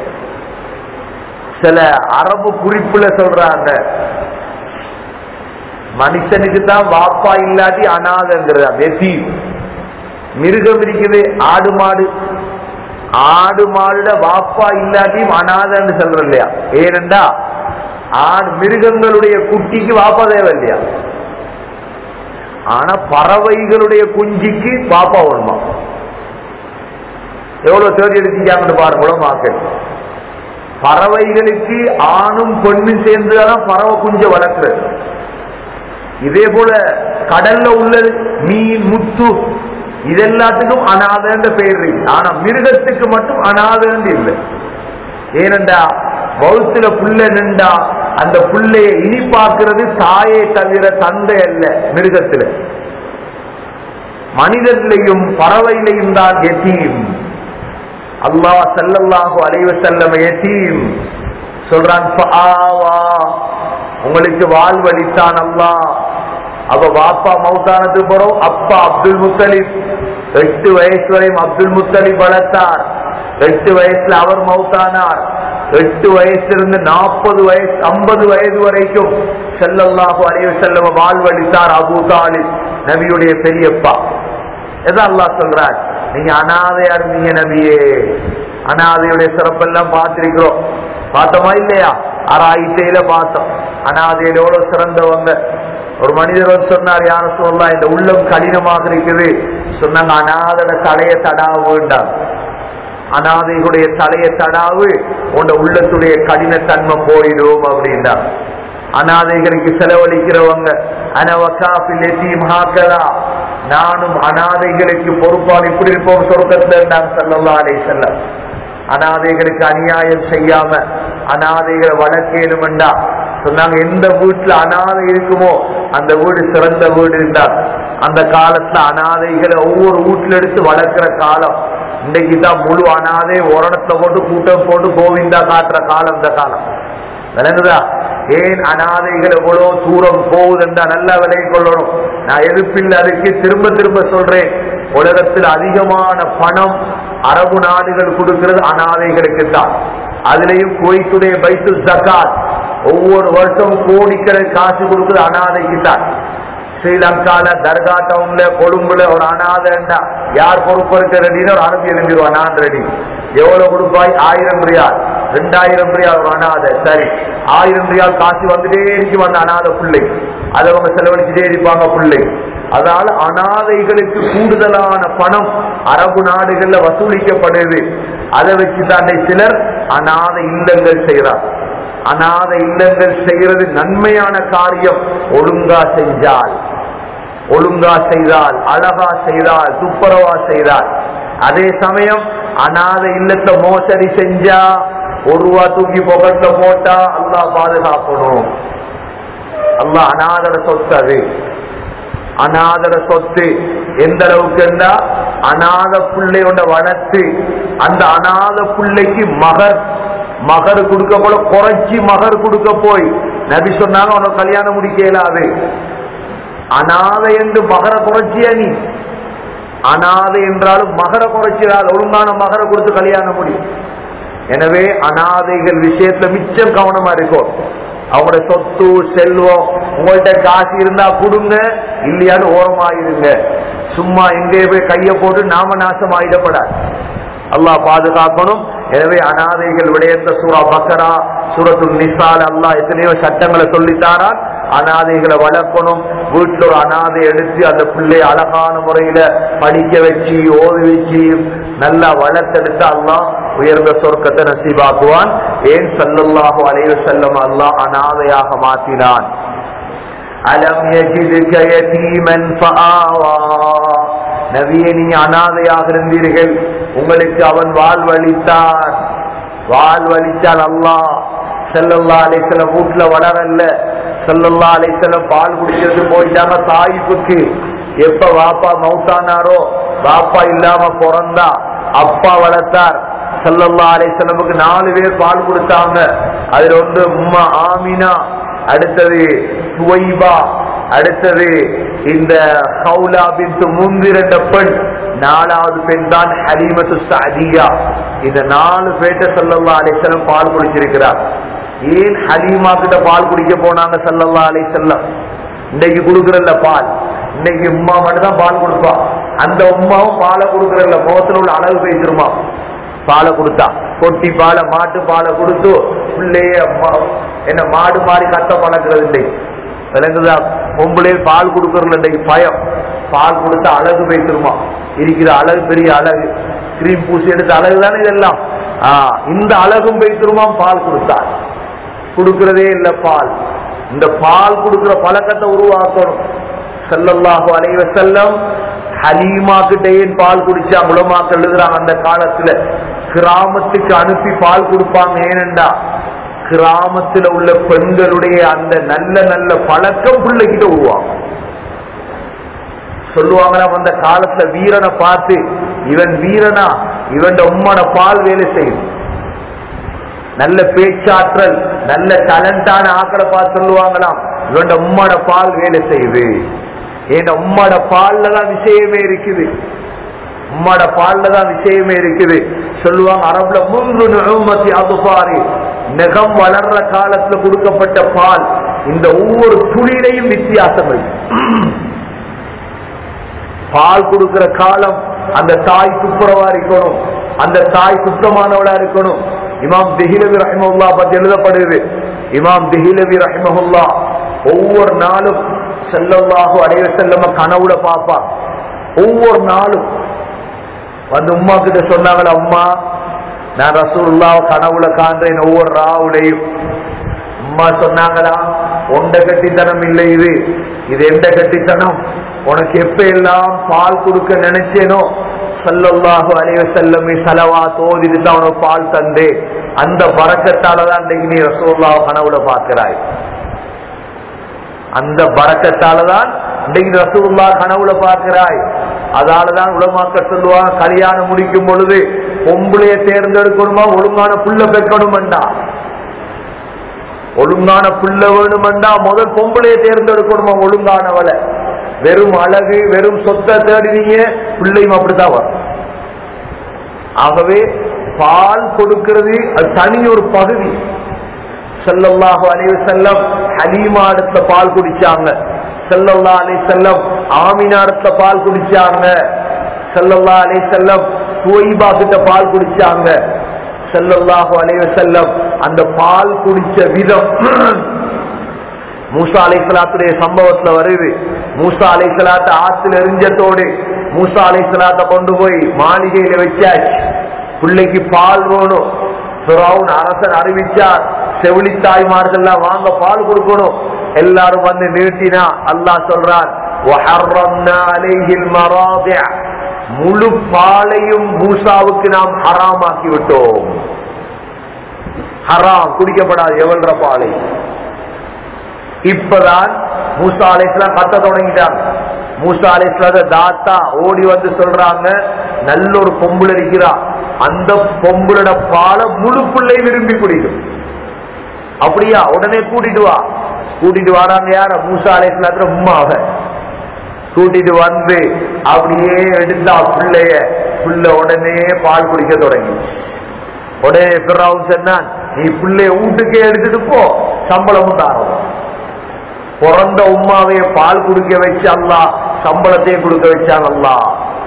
சில அரபு குறிப்புல சொல்றாங்க மனுஷனுக்கு தான் வாப்பா இல்லாட்டி அனாதைங்கிறது வெசி மிருகம் இருக்குது ஆடு மாடு ஆடு மாடுல வாப்பா இல்லாட்டியும் அனாதைன்னு சொல்றோம் இல்லையா ஏனென்றா ஆடு மிருகங்களுடைய குட்டிக்கு வாப்பா தேவை இல்லையா ஆனா பறவைகளுடைய குஞ்சிக்கு பாப்பா வேணுமா எவ்வளவு தேடி எடுத்தீங்கன்னு பாருங்க மக்கள் பறவைகளுக்கு ஆணும் பெண்ணும் சேர்ந்துதான் பறவை குஞ்ச வளர்க்கிறது இதே போல கடல்ல உள்ளது மீன் முத்து இதெல்லாத்துக்கும் அனாதன்ற பெயர் இருக்கு ஆனா மிருகத்துக்கு மட்டும் அனாதன்னு இல்லை ஏனென்றா வகுத்துல புள்ள நின்றா அந்த புள்ளைய இனி பார்க்கிறது தாயை தவிர தந்தை அல்ல மிருகத்துல மனிதர்லையும் பறவையிலையும் தான் எத்தீம் அல்லாஹ் ஸல்லல்லாஹு அலைஹி வஸல்லம் எத்தீம் சொல்றான் ஃபஆவா உங்களுக்கு வாழ்வழித்தான் அல்லாஹ் அப்ப வாப்பா மௌத்தானது போறோம் அப்பா அப்துல் முத்தலிப் எட்டு வயசு வரையும் அப்துல் முத்தலிப் வளர்த்தார் எட்டு வயசுல அவர் மௌத்தானார் எட்டு வயசுல இருந்து நாற்பது வயசு ஐம்பது வயது வரைக்கும் செல்லல்லாஹு அலைஹி வஸல்லம் வாழ்வழித்தார் அபூ தாலிப் நபியுடைய பெரியப்பா எதை அல்லாஹ் சொல்றார் நீங்க அனாதையா இருந்தீங்க நபியே அனாதையுடைய சிறப்பெல்லாம் பார்த்திருக்கிறோம் பார்த்தோமா இல்லையா அராயிட்டையில பார்த்தோம் அனாதையில எவ்வளவு சிறந்தவங்க ஒரு மனிதர் வந்து சொன்னார் யார சொல்லலாம் இந்த உள்ளம் கடினமாக இருக்குது சொன்னாங்க அனாதட தலைய தடாவு வேண்டாம் அனாதைகளுடைய தலைய தடாவு உண்ட உள்ளத்துடைய கடினத்தன்மை போயிடும் அப்படின்னா அனாதைகளுக்கு செலவழிக்கிறவங்க அனவகாஃபில் எத்தீம் ஹாக்கதா நானும் அனாதைகளுக்கு பொறுப்பான் இப்படி இருப்போம் சொர்க்கத்துல நான் சல்லல்லா அலை செல்லம் அனாதைகளுக்கு அநியாயம் செய்யாம அனாதைகளை வளர்க்கணும்டா சொன்னாங்க எந்த வீட்டுல அனாதை இருக்குமோ அந்த வீடு சிறந்த வீடு இருந்தார் அந்த காலத்துல அனாதைகளை ஒவ்வொரு வீட்டுல எடுத்து வளர்க்கிற காலம் இன்னைக்கு தான் முழு அனாதை உரணத்தை போட்டு கூட்டம் போட்டு கோவிந்தா காட்டுற காலம் இந்த காலம் விளங்குதா ஏன் அனாதைகள் எவ்வளவு தூரம் போகுதுன்றா நல்லா விலை கொள்ளணும் நான் எதிர்ப்பில் அதுக்கு திரும்ப திரும்ப சொல்றேன் உலகத்தில் அதிகமான பணம் அரபு நாடுகள் கொடுக்கிறது அனாதைகளுக்கு தான் அதுலயும் குவைத்துடைய பைத்து ஜக்காத் ஒவ்வொரு வருஷம் கோடிக்கணக்கு காசு கொடுக்குது அனாதைக்கு தான் ஸ்ரீலங்கால தர்கா டவுன்ல கொழும்புல ஒரு அனாதைண்டா யார் பொறுப்பு இருக்க ரெடின்னு ஒரு அனுப்பி எழுந்திருவான் நான் ரெடி எவ்வளவு கொடுப்பாய் ஆயிரம் ரியால் ரெண்டாயிரம் ரியால் ஒரு அனாதை சரி ஆயிரம் ரியால் காசு வந்துட்டே இருக்கு அந்த அனாதை பிள்ளை அதை அவங்க செலவழிச்சுட்டே இருப்பாங்க பிள்ளை அதனால அனாதைகளுக்கு கூடுதலான பணம் அரபு நாடுகள்ல வசூலிக்கப்படுது அதை வச்சுதான் சிலர் அனாதை இல்லங்கள் செய்யறார் அநாத இல்லங்கள் செய்யறது நன்மையான காரியம் ஒழுங்கா செஞ்சால் ஒழுங்கா செய்தால் அழகா செய்தால் துப்புரவா செய்தால் அதே சமயம் அநாத இல்லத்தை மோசடி செஞ்சா ஒரு ரூபா தூக்கி புகழ்ல போட்டா அல்லா பாதுகாக்கணும் அல்லா அநாதர சொத்து அது அநாதர சொத்து எந்த அளவுக்கு இருந்தா அநாத பிள்ளையோட வளர்த்து அந்த அநாத பிள்ளைக்கு மகர் மகர் கொடுக்க போல குறைச்சி மகர் கொடுக்க போய் நபி சொன்னாங்க உனக்கு கல்யாணம் முடிக்க இயலாது அநாதை என்று மகர குறைச்சியா நீ அநாதை என்றாலும் மகர குறைச்சிடாது ஒழுங்கான மகர கொடுத்து கல்யாணம் முடியும் எனவே அநாதைகள் விஷயத்துல மிச்சம் கவனமா இருக்கும் அவங்களோட சொத்து செல்வம் உங்கள்கிட்ட காசு இருந்தா கொடுங்க இல்லையான்னு ஓரமாயிருங்க சும்மா எங்கே போய் கைய போட்டு நாம நாசம் ஆயிடப்படாது அல்லாஹ் பாதுகாக்கணும் எனவே அனாதைகள் விடயத்த சூரா பக்கரா சூரத்து நிசால் அல்லாஹ் எத்தனையோ சட்டங்களை சொல்லித்தாரான் அனாதைகளை வளர்க்கணும் வீட்டுல ஒரு அனாதை எடுத்து அந்த பிள்ளை அழகான முறையில படிக்க வச்சு ஓதி வச்சு நல்லா வளர்த்தெடுத்து அல்லாஹ் உயர்ந்த சொர்க்கத்தை நசீபாக்குவான் ஏன் சல்லல்லாஹு அலைஹி செல்லம் அல்லாஹ் அனாதையாக மாற்றினான் அலம் யஜிதுக யதீமன் ஃபஆவா நபியே நீங்க அனாதையாக இருந்தீர்கள் உங்களுக்கு அவன் வாழ்வழித்தான் வாழ்வழித்தான் அல்லாஹ் செல்லல்லா அலைசலம் வீட்டுல வளரல்ல செல்லல்லா அலைசலம் பால் குடிக்கிறது போயிட்டாங்க தாயிப்புக்கு எப்ப வாப்பா மவுத்தானாரோ வாப்பா இல்லாம பிறந்தா அப்பா வளர்த்தார் செல்லல்லா அலைசலமுக்கு நாலு பேர் பால் கொடுத்தாங்க அதுல ஒன்று உம்மா ஆமினா அடுத்தது சுவைபா அடுத்தது இந்த ஹவுலா பின் முந்திரண்ட பெண் நாலாவது பெண் தான் ஹலீமத்து சாதியா இந்த நாலு பேட்ட சல்லல்லா அலிசல்லம் பால் குடிச்சிருக்கிறார் ஏன் ஹலீமா கிட்ட பால் குடிக்க போனாங்க சல்லல்லா அலிசல்லம் இன்னைக்கு கொடுக்கறல்ல பால் இன்னைக்கு உமா மட்டும் தான் பால் கொடுப்பா அந்த உமாவும் பாலை கொடுக்கறல்ல முகத்துல உள்ள அளவு பேசிருமா பாலை கொடுத்தா கொட்டி பாலை மாட்டு பாலை கொடுத்து பிள்ளைய என்ன மாடு மாறி கட்ட பழக்கிறது இல்லை விளங்குதா பொம்பளை பால் கொடுக்கறதுல இன்றைக்கு பயம் பால் கொடுத்தா அழகு பேசிருமா இருக்கிற அழகு பெரிய அழகு கிரீம் பூசி எடுத்த அழகு தானே இதெல்லாம் ஆஹ் இந்த அழகும் பேசிருமா பால் கொடுத்தார் கொடுக்கிறதே இல்ல பால் இந்த பால் கொடுக்கிற பழக்கத்தை உருவாக்கணும் செல்லல்லாஹு அலைவ செல்லம் ஹலீமா கிட்டேன் பால் குடிச்சா உலமாக்கள் எழுதுறாங்க அந்த காலத்துல கிராமத்துக்கு அனுப்பி பால் கொடுப்பாங்க ஏனெண்டா கிராமத்துல உள்ள பெண்களுடைய அந்த நல்ல நல்ல பழக்கம் பிள்ளைகிட்ட உருவாகும் சொல்லுவாங்களா அந்த காலத்துல வீரனை பார்த்து இவன் வீரனா இவன் உம்மன பால் வேலை செய்யும் நல்ல பேச்சாற்றல் நல்ல டேலண்டான ஆக்களை பார்த்து சொல்லுவாங்களாம் இவன் உம்மோட பால் வேலை செய்யுது ஏன் உம்மோட பால்ல தான் விஷயமே இருக்குது உம்மோட பால்ல தான் விஷயமே இருக்குது சொல்லுவாங்க அரபுல முன்பு நுகமத்தி அதுபாரி நெகம் வளர்ற காலத்துல கொடுக்கப்பட்ட பால் இந்த ஒவ்வொரு துளியிலையும் வித்தியாசம் இருக்கு பால் கொடுக்கிற காலம் அந்த தாய் துப்புரவா இருக்கணும் அந்த தாய் சுத்தமானவளா இருக்கணும் இமாம் திஹிலவி ரஹிமஹுல்லா பத்தி எழுதப்படுது இமாம் திஹிலவி ரஹிமஹுல்லா ஒவ்வொரு நாளும் செல்லல்லாஹு அடைய செல்லம கனவுல பாப்பா ஒவ்வொரு நாளும் வந்து உமா கிட்ட சொன்னாங்களா அம்மா நான் ரசூல்லா கனவுல காண்றேன் ஒவ்வொரு ராவுலையும் அம்மா சொன்னாங்களா ஒண்ட கட்டித்தனம் இல்லை இது இது எந்த கட்டித்தனம் உனக்கு எப்ப எல்லாம் பால் கொடுக்க நினைச்சேனோ சல்லல்லாஹு அலைவ செல்லமே செலவா தோதிட்டு தான் உனக்கு பால் தந்தே அந்த பறக்கத்தாலதான் இன்றைக்கு நீ ரசூல்லா கனவுல பார்க்கிறாய் அந்த பறக்கத்தாலதான் இன்றைக்கு ரசூல்லா கனவுல பார்க்கிறாய் அதாலதான் உலமாக்க சொல்லுவாங்க கல்யாணம் முடிக்கும் பொழுது பொம்பளைய தேர்ந்தெடுக்கணுமா ஒழுங்கான புள்ள பெக்கணுமெண்டா ஒழுங்கான புள்ள வேணுமெண்டா முதல் பொம்பளைய தேர்ந்தெடுக்கணுமா ஒழுங்கானவளை வெறும் அழகு வெறும் சொத்தை தேடினீங்க பிள்ளையும் அப்படித்தான் வரும் ஆகவே பால் கொடுக்கிறது அது தனி ஒரு பகுதி செல்லல்லாஹு அலைஹி செல்லம் ஹலீமா இடத்துல பால் குடிச்சாங்க செல்லல்லா அலை செல்லம் ஆமினா இடத்துல பால் குடிச்சாங்க செல்லல்லா அலை செல்லம் சுவைபா கிட்ட பால் குடிச்சாங்க செல்லல்லாஹு அலைஹி செல்லம் அந்த பால் குடிச்ச விதம் மூசா அலைசலாத்துடைய சம்பவத்துல வருது மூசா அலைசலாத்த ஆத்துல எரிஞ்சத்தோடு மூசா அலைசலாத்த கொண்டு போய் மாளிகையில வச்சாச்சு பிள்ளைக்கு பால் வேணும் ஃபிரௌன் அரசன் அறிவிச்சார் செவிலி தாய்மார்கள்லாம் வாங்க பால் கொடுக்கணும் எல்லாரும் வந்து நீட்டினா அல்லாஹ் சொல்றான் وَحَرَّمْنَا عَلَيْهِ الْمَرَاضِعَ முழு பாலையும் மூசாவுக்கு நாம் ஹராமாக்கி விட்டோம் ஹராம் குடிக்கப்படாது எவல்ற பாலை இப்பதான் மூசா அலைஸ்லாம் கத்த தொடங்கிட்டாங்க மூசா அலைஸ்லாத தாத்தா ஓடி வந்து சொல்றாங்க நல்ல ஒரு பொம்புல இருக்கிறா அந்த பொம்புலோட பாலை முழு பிள்ளை விரும்பி குடிக்கும் அப்படியா உடனே கூட்டிட்டு வா கூட்டிட்டு வராங்க யார மூசா அலைஸ்லாத்துல உம்மாவ கூட்டிட்டு வந்து அப்படியே எடுத்தா பிள்ளைய பிள்ளை உடனே பால் குடிக்க தொடங்கி உடனே பிறவும் சொன்னான் நீ பிள்ளைய வீட்டுக்கே எடுத்துட்டு போ சம்பளமும் தாரோம் பிறந்த உமாவைய பால் குடிக்க வச்சு அல்லா சம்பளத்தையும் கொடுக்க வச்சான் அல்லா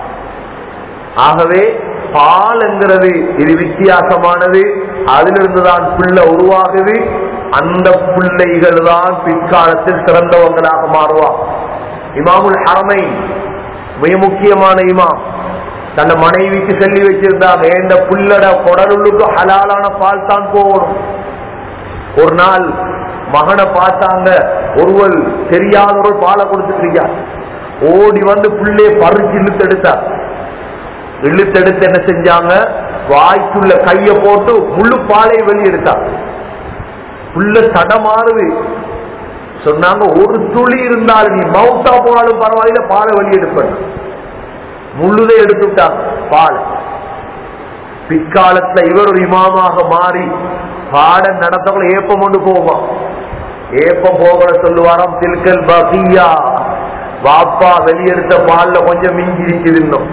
ஆகவே பால் என்கிறது இது வித்தியாசமானது அதிலிருந்து தான் பிள்ளை உருவாகுது அந்த பிள்ளைகள் தான் பிற்காலத்தில் சிறந்தவங்களாக மாறுவான் இமாமுல் ஹரமை மிக முக்கியமான இமாம் தன்னை மனைவிக்கு சொல்லி வச்சிருந்தாங்க இந்த புள்ளட குடலுள்ளுக்கு ஹலாலான பால் தான் போகணும் ஒரு நாள் மகனை பார்த்தாங்க ஒருவர் தெரியாத ஒரு பாலை கொடுத்துட்டு ஓடி வந்து புள்ளைய பறிச்சு இழுத்தெடுத்தார் இழுத்தெடுத்து என்ன செஞ்சாங்க வாய்க்குள்ள கைய போட்டு முழு பாலை வெளியெடுத்தார் புள்ள தடமாறுது சொன்னாங்க ஒரு துளி இருந்தாலும் நீ மவுத்தா போனாலும் பரவாயில்ல பாலை வெளியெடுப்பேன் முழுதை எடுத்துட்டாங்க பால் பிற்காலத்துல இவர் ஒரு இமாமாக மாறி பாடம் நடத்தவங்களை ஏப்பம் கொண்டு போவான் ஏப்பம் போகல சொல்லுவாராம் தில்கல் பகியா வாப்பா வெளியெடுத்த பால்ல கொஞ்சம் மிஞ்சி இருக்குது இன்னும்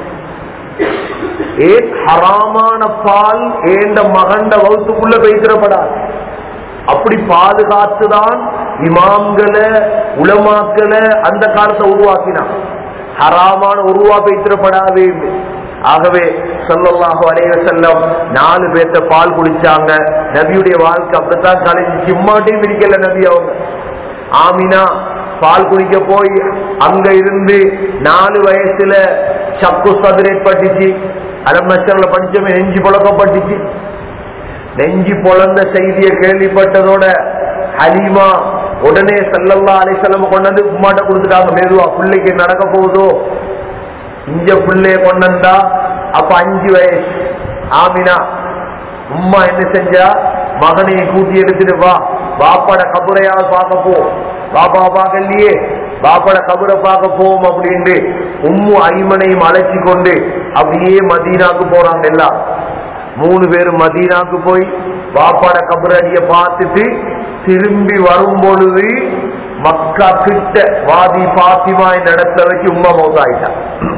ஏன் ஹராமான பால் ஏண்ட மகண்ட வகுத்துக்குள்ள வைத்திடப்படாது அப்படி பாதுகாத்துதான் இமாம்களை உலமாக்களை அந்த காலத்தை உருவாக்கினான் ஹராமான உருவா வைத்திடப்படாது ஆகவே சொல்லல்லாஹு அலைய செல்லம் நாலு பேர்த்த பால் குடிச்சாங்க நபியுடைய வாழ்க்கை அப்படித்தான் கலைஞ்சு சிம்மாட்டையும் பிடிக்கல நபி அவங்க ஆமினா பால் குடிக்க போய் அங்க இருந்து நாலு வயசுல சக்கு சதுரேட் பட்டுச்சு அலமச்சர்ல படிச்சவன் நெஞ்சு புழக்கப்பட்டுச்சு நெஞ்சு பொழந்த செய்தியை கேள்விப்பட்டதோட ஹலீமா உடனே செல்லல்லா அலைசல்லம் கொண்டு வந்து உமாட்ட கொடுத்துட்டாங்க மெதுவா பிள்ளைக்கு நடக்க போகுதோ இஞ்ச பிள்ளைய கொண்டு வந்தா அப்ப அஞ்சு வயசு ஆமினா உம்மா என்ன செஞ்சா மகனையை கூட்டி எடுத்துட்டு வா பாப்பாட கபுரையாவது பார்க்க போ பாப்பா பார்க்கலையே பாப்பாட கபரை பார்க்க போவோம் அப்படின்ட்டு உம்மு ஐமனையும் அழைச்சி கொண்டு அப்படியே மதீனாக்கு போறாங்க எல்லாம் மூணு பேரும் மதீனாக்கு போய் பாப்பாட கபரடிய பார்த்துட்டு திரும்பி வரும் பொழுது மக்கா கிட்ட வாதி பாத்திமா இந்த இடத்துல வச்சு உம்மா மௌத்தாயிட்டா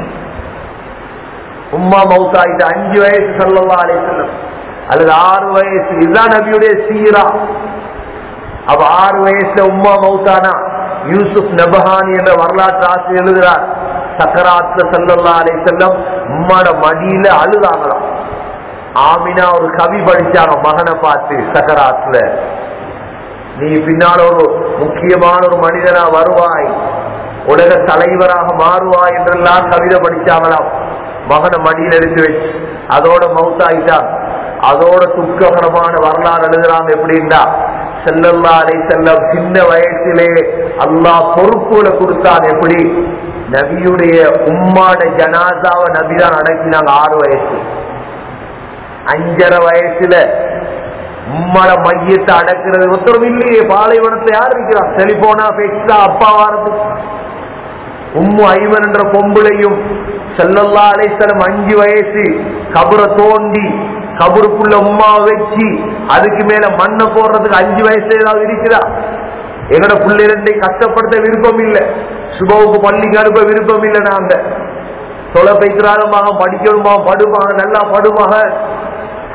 உம்மா மௌத்தாயிட்டா அஞ்சு வயசு சொல்லலாம் அலைசல்லம் அல்லது ஆறு வயசு இதுதான் நபியுடைய சீரா அப்ப ஆறு வயசுல உம்மா மௌத்தானா யூசுப் நபஹானி என்ற வரலாற்று ஆசிரியர் எழுதுகிறார் சக்கராத்துல சல்லல்லா அலை செல்லம் உம்மாட மடியில அழுதாங்களாம் ஆமினா ஒரு கவி படிச்சாங்க மகனை பார்த்து சக்கராத்துல நீ பின்னால் ஒரு முக்கியமான ஒரு மனிதனா வருவாய் உலக தலைவராக மாறுவாய் என்றெல்லாம் கவிதை படிச்சாங்களாம் மகனை மடியில் எடுத்து வச்சு அதோட மவுத்தாயிட்டான் அதோட துக்ககரமான வரலாறு எழுதுறாங்க எப்படின்னா செல்லல்லா அலை செல்லம் சின்ன வயசிலே அல்லாஹ் பொறுப்புகளை கொடுத்தான் எப்படி நபியுடைய உம்மாட ஜனாதாவை நபிதான் அடக்கினாங்க ஆறு வயசு அஞ்சரை வயசுல உம்மட மையத்தை அடக்கிறது ஒருத்தரும் இல்லையே பாலைவனத்துல யார் இருக்கிறான் செலிபோனா பெக்ஸா அப்பா வாரத்துக்கு உம்மு ஐவன் என்ற பொம்புளையும் செல்லல்லா அலைத்தலம் அஞ்சு வயசு கபரை தோண்டி கபருக்குள்ள உம்மா வச்சு அதுக்கு மேல மண்ணை போடுறதுக்கு அஞ்சு வயசு ஏதாவது இருக்கிறா எங்கட பிள்ளைகளை கஷ்டப்படுத்த விருப்பம் இல்லை சுபவுக்கு பள்ளிக்கு அனுப்ப விருப்பம் இல்லை நாங்க தொலை பைக்கிறாருமாக படிக்கணுமா படுமாக நல்லா படுமாக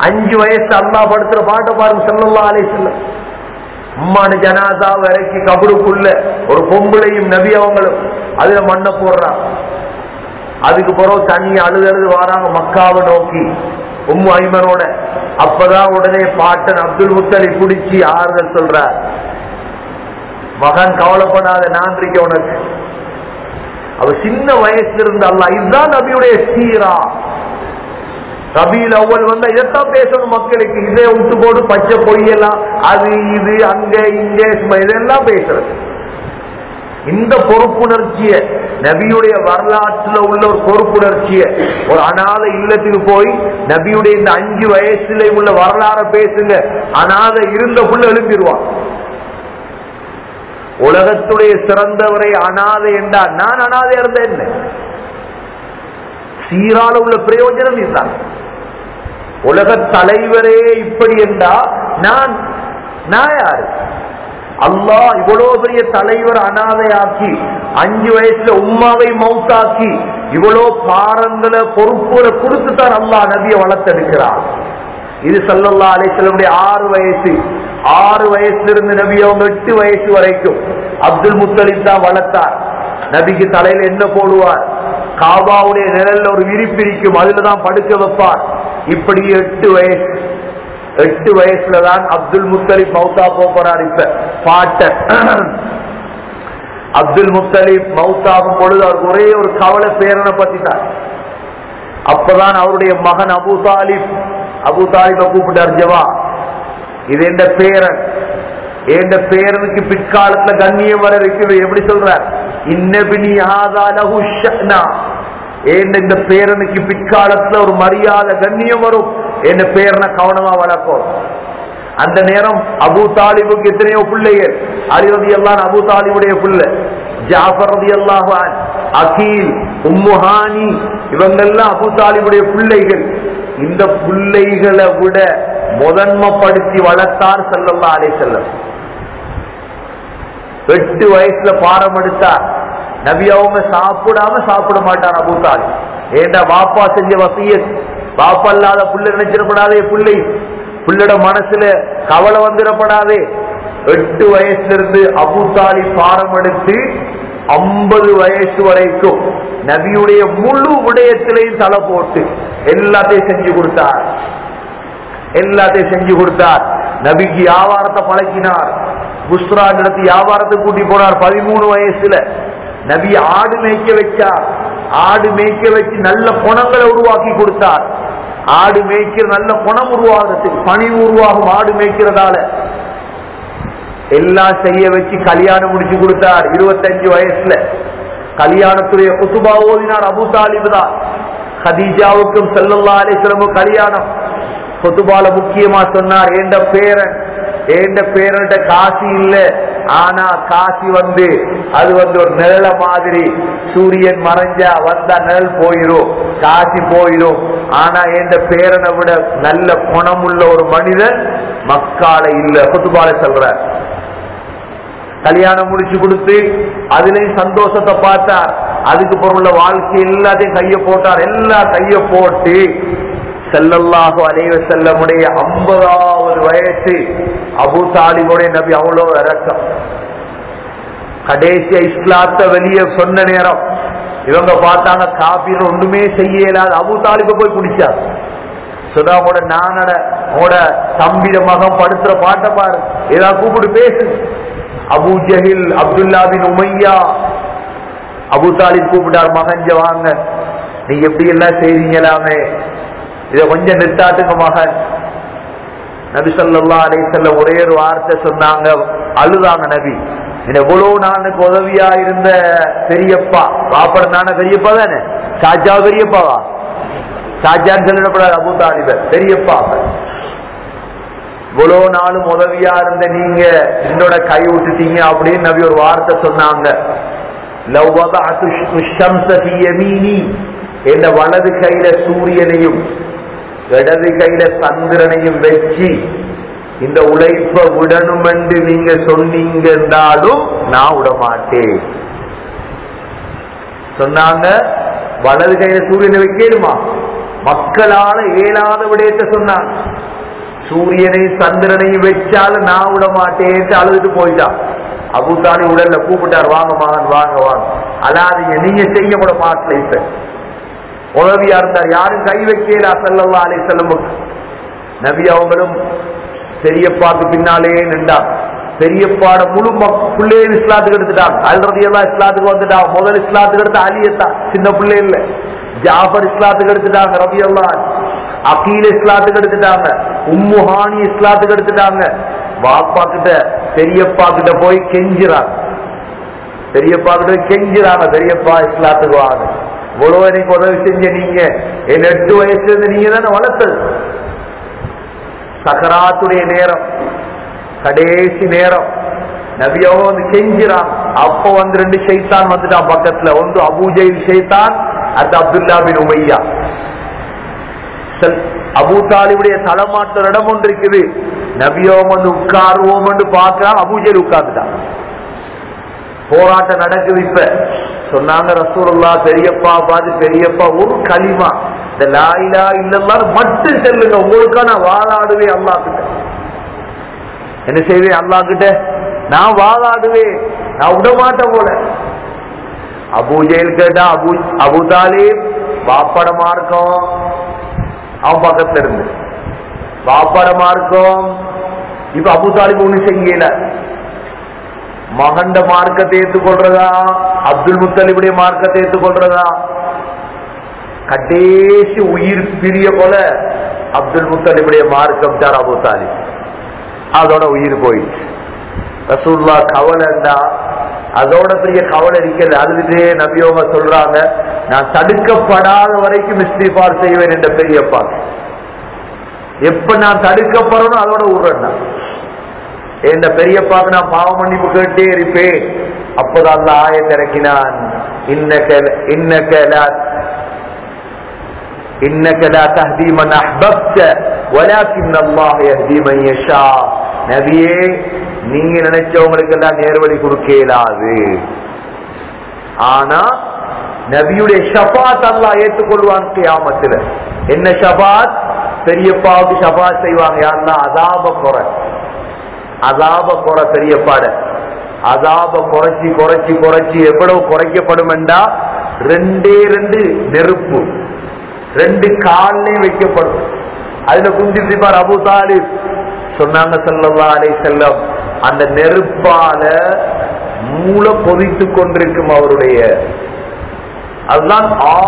அஞ்சு வயசு அம்மா படுத்துற பாட்டை பாருங்க செல்லல்லா அலை செல்லம் உம்மான ஜனாதா இறக்கி கபருக்குள்ள ஒரு பொம்பளையும் நபி அவங்களும் அதுல மண்ணை போடுறான் அதுக்கு பிறகு தண்ணி அழுது அழுது வராங்க மக்காவை நோக்கி உம்மு ஐமனோட அப்பதான் உடனே பாட்டன் அப்துல் முத்தலி குடிச்சு ஆறுதல் சொல்றார் மகன் கவலைப்படாத நான் இருக்க உனக்கு அவ சின்ன வயசுல இருந்து அல்ல இதுதான் நபியுடைய சீரா ரபியில் அவ்வளவு வந்தா இதைத்தான் பேசணும் மக்களுக்கு இதே விட்டு போட்டு பச்சை பொய்யெல்லாம் அது இது அங்க இங்க சும்மா இதெல்லாம் பேசுறது இந்த பொறுப்புணர்ச்சிய நபியுடைய வரலாற்றுல உள்ள ஒரு பொறுப்புணர்ச்சிய ஒரு அனாதை இல்லத்துக்கு போய் நபியுடைய இந்த அஞ்சு வயசுல உள்ள வரலாற பேசுங்க அனாதை இருந்த புள்ள எழுப்பிடுவான் உலகத்துடைய சிறந்தவரை அனாதை என்றால் நான் அனாதை இருந்த என்ன சீரால உள்ள பிரயோஜனம் இதுதான் உலக தலைவரே இப்படி என்றா நான் நான் யாரு அல்லாஹ் இவ்வளவு பெரிய தலைவர் அனாதையாக்கி அஞ்சு வயசுல உம்மாவை மவுத்தாக்கி இவ்வளவு பாரங்களை பொறுப்புகளை கொடுத்து தான் அல்லாஹ் நபியை வளர்த்தெடுக்கிறார் இது சல்லல்லா அலிசல்லுடைய ஆறு வயசு ஆறு வயசுல இருந்து நபி அவங்க எட்டு வயசு வரைக்கும் அப்துல் முத்தலிப் தான் வளர்த்தார் நபிக்கு தலையில என்ன போடுவார் காபாவுடைய நிழல்ல ஒரு விரிப்பு இருக்கும் அதுலதான் படுக்க வைப்பார் இப்படி எட்டு வயசு எட்டு வயசுல தான் அப்துல் முத்தலிப் மௌத்தா போறார் இப்ப பாட்ட அப்துல் முத்தலிப் மௌத்தாகும் பொழுது அவருக்கு ஒரே ஒரு கவலை பேரனை பத்தி தான் அப்பதான் அவருடைய மகன் அபு தாலிப் அபு தாலிப கூப்பிட்டார் ஜவா இது என்ற பேரன் என்ற பேரனுக்கு பிற்காலத்துல கண்ணியம் வர இருக்குது எப்படி சொல்றார் இன்னபினி ஆதாலஹு ஷக்னா ஏன் இந்த பேரனுக்கு பிற்காலத்துல ஒரு மரியாதை கண்ணியம் வரும் என் பேரனை கவனமா வளர்க்கும் அந்த நேரம் அபு தாலிபுக்கு எத்தனையோ பிள்ளைகள் அலிரதி எல்லாம் அபு தாலிபுடைய பிள்ளை ஜாஃபர் ரதி அல்லாஹான் அகீல் உம்முஹானி இவங்கெல்லாம் அபு தாலிபுடைய பிள்ளைகள் இந்த பிள்ளைகளை விட முதன்மைப்படுத்தி வளர்த்தார் செல்லல்லா அலை செல்லம் எட்டு வயசுல பாரம் எடுத்தார் நபி அவங்க சாப்பிடாம சாப்பிட மாட்டார் அபு தாலி ஏண்டா பாப்பா செஞ்ச வசிய பாப்பா இல்லாத புள்ள நினைச்சிடப்படாதே பிள்ளை பிள்ளோட மனசுல கவலை வந்துடப்படாதே எட்டு வயசுல இருந்து அபு தாலி பாரம் எடுத்து ஐம்பது வயசு வரைக்கும் நபியுடைய முழு விடயத்திலையும் தலை போட்டு எல்லாத்தையும் செஞ்சு கொடுத்தார் எல்லாத்தையும் செஞ்சு கொடுத்தார் நபிக்கு வியாபாரத்தை பழக்கினார் புஸ்ரா நடத்தி வியாபாரத்தை கூட்டி போனார் பதிமூணு வயசுல நபி ஆடு மேய்க்க வச்சார் ஆடு மேய்க்க வச்சு நல்ல குணங்களை உருவாக்கி கொடுத்தார் ஆடு மேய்க்கிற நல்ல குணம் உருவாகிறதுக்கு பணி உருவாகும் ஆடு மேய்க்கிறதால எல்லாம் செய்ய வச்சு கல்யாணம் முடிச்சு கொடுத்தார் இருபத்தஞ்சு வயசுல கல்யாணத்துடைய குத்துபா ஓதினார் அபு தாலிபு தான் ஹதீஜாவுக்கும் செல்லல்லா அலிஸ்லமும் கல்யாணம் குத்துபால முக்கியமா சொன்னார் ஏண்ட பேரன் ஏண்ட பேரன்ட்ட காசி இல்ல ஆனா காசி வந்து அது வந்து ஒரு நிழல மாதிரி சூரியன் மறைஞ்சா வந்தா நிழல் போயிரும் காசி போயிரும் ஆனா எந்த பேரனை விட நல்ல குணமுள்ள ஒரு மனிதன் மக்கால இல்ல குத்துபால சொல்ற கல்யாணம் முடிச்சு கொடுத்து அதுலயும் சந்தோஷத்தை பார்த்தார் அதுக்கு பொருள் வாழ்க்கை எல்லாத்தையும் கைய போட்டார் எல்லாம் கைய போட்டு செல்லல்லாஹு அலைவ செல்லமுடைய ஐம்பதாவது வயசு அபு தாலிபுடைய நபி அவ்வளோ இறக்கம் கடைசியா இஸ்லாத்த வெளியே சொன்ன நேரம் இவங்க பார்த்தாங்க காபீர் ஒண்ணுமே செய்ய இயலாது அபு தாலிப போய் குடிச்சார் சுதா உட நானட உட தம்பிட மகன் படுத்துற பாட்டை பாரு ஏதாவது கூப்பிட்டு பேசு அபு ஜஹில் அப்துல்லா பின் உமையா அபு தாலிப் கூப்பிட்டார் மகன் வாங்க நீங்க எப்படி எல்லாம் செய்றீங்களாமே இத கொஞ்சம் நிறுத்தாட்டுங்க மகன் நபி சொல்லா அலைசல்ல ஒரே ஒரு வார்த்தை சொன்னாங்க அழுதாங்க நபி எவ்வளவு நானுக்கு உதவியா இருந்த பெரியப்பா பாப்பட நான பெரியப்பா தானே சாஜா பெரியப்பாவா சாஜான்னு சொல்லிடப்படாது அபு தாலிபர் பெரியப்பா இவ்வளவு நாளும் உதவியா இருந்த நீங்க என்னோட கை விட்டுட்டீங்க அப்படின்னு நபி ஒரு வார்த்தை சொன்னாங்க என்ற வலது கையில சூரியனையும் இடது கையில சந்திரனையும் வச்சு இந்த உழைப்ப விடணும் என்று நீங்க சொன்னீங்க என்றாலும் நான் விட மாட்டேன் சொன்னாங்க வலது கையில சூரியனை வைக்கணுமா மக்களால இயலாத விடயத்தை சொன்னான் சூரியனை சந்திரனை வச்சாலும் நான் விட மாட்டேன்ட்டு அழுதுட்டு போயிட்டான் அபுதாலி உடல்ல கூப்பிட்டார் வாங்க மகன் வாங்க வாங்க அல்லாதீங்க நீங்க செய்ய கூட மாட்டல இப்ப உதவியா இருந்தார் யாரும் கை வைக்கல சல்லல்லா அலை செல்லமுக்கு நபி அவங்களும் பெரியப்பாக்கு பின்னாலே நின்றான் பெரியப்பாட முழு பிள்ளைகள் இஸ்லாத்துக்கு எடுத்துட்டாங்க அல்றது எல்லாம் இஸ்லாத்துக்கு வந்துட்டாங்க முதல் இஸ்லாத்துக்கு எடுத்த அலியத்தான் சின்ன பிள்ளை இல்ல ஜாஃபர் இஸ்லாத்துக்கு எடுத்துட்டாங்க ரவி அல்லான் அகீல் இஸ்லாத்துக்கு எடுத்துட்டாங்க உம்முஹானி இஸ்லாத்துக்கு எடுத்துட்டாங்க பாப்பா கிட்ட பெரியப்பா கிட்ட போய் கெஞ்சுறாங்க பெரியப்பா கிட்ட போய் கெஞ்சுறாங்க பெரியப்பா இஸ்லாத்துக்கு வாங்க இவ்வளவு எனக்கு உதவி செஞ்ச நீங்க என் எட்டு வயசுல இருந்து நீங்க தானே வளர்த்தது சக்கராத்துடைய நேரம் கடைசி நேரம் நபியாவோ வந்து கெஞ்சிறான் அப்ப வந்து ரெண்டு ஷைத்தான் வந்துட்டான் பக்கத்துல ஒன்று அபூஜெயில் ஷைத்தான் அது அப்துல்லா பின் உமையா அபு தாலிபுடைய தலைமாட்ட இடம் ஒன்று இருக்குது நபியோம் வந்து உட்காருவோம் என்று பார்க்கிறான் அபூஜெயில் உட்கார்ந்துட்டான் போராட்டம் நடக்குது இப்ப சொன்னாங்க ரசூலுல்லா பெரியப்பா பார்த்து பெரியப்பா ஒரு களிமா இந்த லாயிலா இல்லல்லாரு மட்டும் செல்லுங்க உங்களுக்கா நான் வாழாடுவேன் அல்லா கிட்ட என்ன செய்வேன் அல்லா கிட்ட நான் வாழாடுவேன் நான் விடமாட்டேன் போல அபூஜெயில் கேட்டா அபு அபுதாலிப் வாப்பட மார்க்கம் அவன் பக்கத்துல இருந்து வாப்பட மார்க்கம் இப்ப அபுதாலிப் ஒண்ணு செய்யல மகண்ட மார்க்கத்தை ஏற்றுக்கொள்றதா அப்துல் முத்தலிபுடைய மார்க்கத்தை ஏற்றுக்கொள்றதா கடைசி உயிர் பிரிய போல அப்துல் முத்தலிபுடைய மார்க்கம் தான் அபு தாலிப் அதோட உயிர் போயிடுச்சு ரசூல்லா கவலைண்டா அதோட பெரிய கவலை இருக்கிறது அழுதுட்டே நபியோக சொல்றாங்க நான் தடுக்கப்படாத வரைக்கும் இஸ்திபார் செய்வேன் என்ற பெரியப்பா எப்ப நான் தடுக்கப்படுறனோ அதோட விடுறேன் நான் என் பெரியப்பாக்கு நான் பாவ மன்னிப்பு கேட்டே இருப்பேன் அப்போதான் அந்த ஆய திறக்கினான் இன்னக்க லா தஹ்தி மன் அஹ்பப்த வலாக்கின் அல்லாஹ் யஹ்தி மன் யஷா நபியே நீங்க நினைச்சவங்களுக்கு எல்லாம் நேர்வழி கொடுக்க இயலாது ஆனா நபியுடைய ஷபாத் அல்லாஹ் ஏற்றுக்கொள்வான் கியாமத்துல என்ன ஷபாத் பெரியப்பாவுக்கு ஷபாத் செய்வாங்க யாருன்னா அதாப குறை அதாப குறை பெரியப்பாட அதாப குறைச்சி குறைச்சி குறைச்சி எவ்வளவு குறைக்கப்படும் என்றா ரெண்டே ரெண்டு நெருப்பு ரெண்டு கால்லையும் வைக்கப்படும் அதுல குந்திப்பார் அபு தாலிப் சொன்னாங்க செல்லல்லா அலை செல்லம் அந்த நெருப்பால மூளை கொதித்து கொண்டிருக்கும் அவருடைய அதுதான்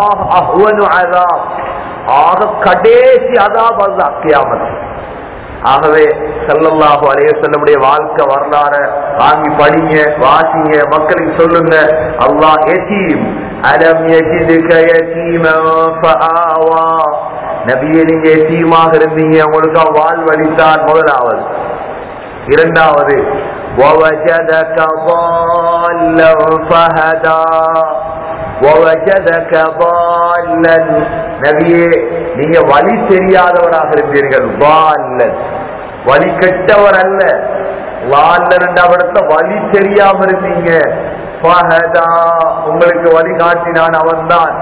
ஆக கடைசி அதாப் அதுதான் கியாமத் ஆகவே செல்லல்லாஹு அலைய செல்லமுடைய வாழ்க்கை வரலாற வாங்கி படிங்க வாசிங்க மக்களுக்கு சொல்லுங்க அல்லாஹ் எத்தீம் அலம் யஜிதுக யதீமன் ஃபஆவா நபியே நீங்க எத்தீமாக இருந்தீங்க உங்களுக்கு வாழ்வழித்தான் முதலாவது இரண்டாவது ووجدك ضالا فهدى ووجدك ضالا நபியே நீங்க வழி தெரியாதவராக இருந்தீர்கள் வால்லன் வழி கெட்டவர் அல்ல வால்லன் இடத்துல வழி தெரியாம இருந்தீங்க ஃபஹதா உங்களுக்கு வழி காட்டினான் அவன்தான்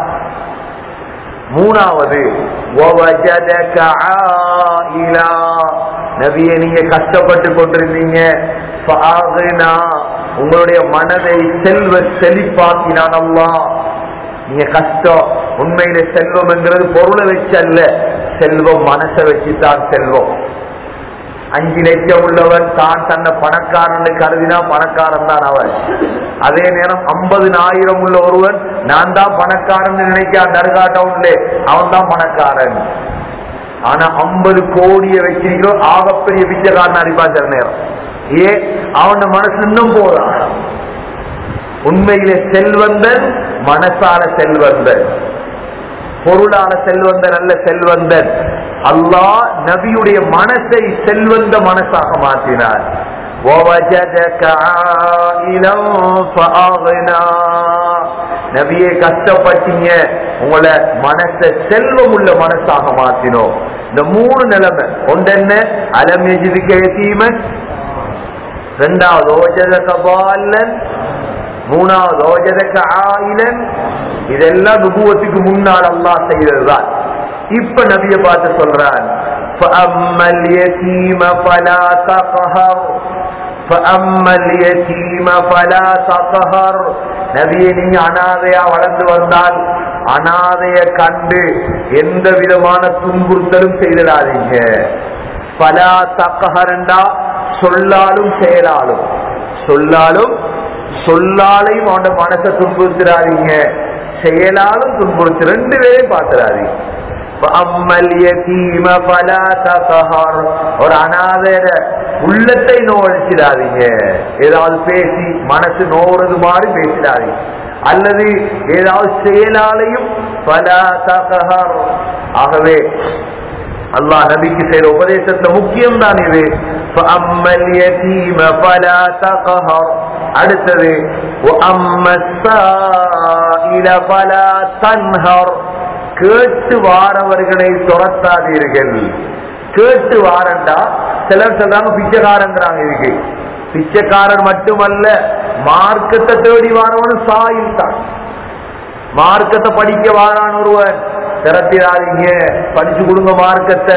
மூணாவது ووجدك عائلا நபியை நீங்க கஷ்டப்பட்டு கொண்டிருந்தீங்க فأغنى உங்களுடைய மனதை செல்வ செழிப்பாக்கினான் அல்லாஹ் நீங்க கஷ்டம் உண்மையில செல்வம் என்கிறது பொருளை வச்சு அல்ல செல்வம் மனசை வச்சுதான் செல்வம் அஞ்சு லட்சம் உள்ளவன் தான் தன்னை பணக்காரன் கருதினா பணக்காரன் தான் அவன் அதே நேரம் ஐம்பதுனாயிரம் உள்ள ஒருவன் நான் தான் பணக்காரன் நினைக்கான் தர்கா டவுன்ல அவன் தான் பணக்காரன் ஆனா ஐம்பது கோடியை வச்சிருக்கிறோம் ஆகப்பெரிய பிச்சைக்காரன் அடிப்பான் சில நேரம் ஏன் அவன் மனசு இன்னும் போதான் உண்மையிலே செல்வந்தன் மனசால செல்வந்தன் பொருளால செல்வந்தன் அல்ல செல்வந்தன் அல்லாஹ் நபியுடைய மனசை செல்வந்த மனசாக மாற்றினார் وَوَجَدَكَ عَائِلًا فَأَغْنَى நபியே கஷ்டப்பட்டீங்க உங்களை மனசை செல்வம் உள்ள மனசாக மாற்றினோம் இந்த மூணு நிலைமை ஒன்று என்ன அலம் எஜிதுக்க எத்தீமன் ரெண்டாவது ஓஜதக பாலன் மூணாவது ஓஜதக்க ஆயிலன் இதெல்லாம் நுபுவத்துக்கு முன்னால் அல்லாஹ் செய்ததுதான் இப்ப நபிய பார்த்து சொல்றான் فَأَمَّا الْيَتِيمَ فَلَا تَقْهَرْ فَأَمَّا الْيَتِيمَ فَلَا تَقْهَرْ நபியே நீங்க அனாதையா வளர்ந்து வந்தால் அனாதைய கண்டு எந்த விதமான துன்புறுத்தலும் செய்திடாதீங்க பலா தக்கஹரண்டா சொல்லாலும் செயலாலும் சொல்லாலும் சொல்லாலையும் அவனோட மனசை துன்புறுத்திடாதீங்க செயலாலும் துன்புறுத்து ரெண்டு பேரையும் பார்த்துடாதீங்க அம்மல் யதீம பலா தகஹர் ஒரு அனாதைய உள்ளத்தை நோழிச்சிடாதீங்க ஏதாவது பேசி மனசு நோறது மாதிரி பேசிடாதீங்க அல்லது ஏதாவது செயலாலையும் பலா தகஹர் ஆகவே அல்லாஹ் நபிக்கு செய்யற உபதேசத்துல முக்கியம் தான் இது فَأَمَّا الْيَتِيمَ فَلَا تَقْهَرْ அடுத்தது وَأَمَّا السَّائِلَ فَلَا تَنْهَرْ கேட்டு வாரவர்களை துரத்தாதீர்கள் கேட்டு வாரண்டா சிலர் சொல்றாங்க பிச்சைக்காரங்கிறாங்க இதுக்கு பிச்சைக்காரன் மட்டுமல்ல மார்க்கத்தை தேடி வாரவனும் சாயில் தான் மார்க்கத்தை படிக்க வாரான் ஒருவன் திரட்டிடாதீங்க படிச்சு கொடுங்க மார்க்கத்தை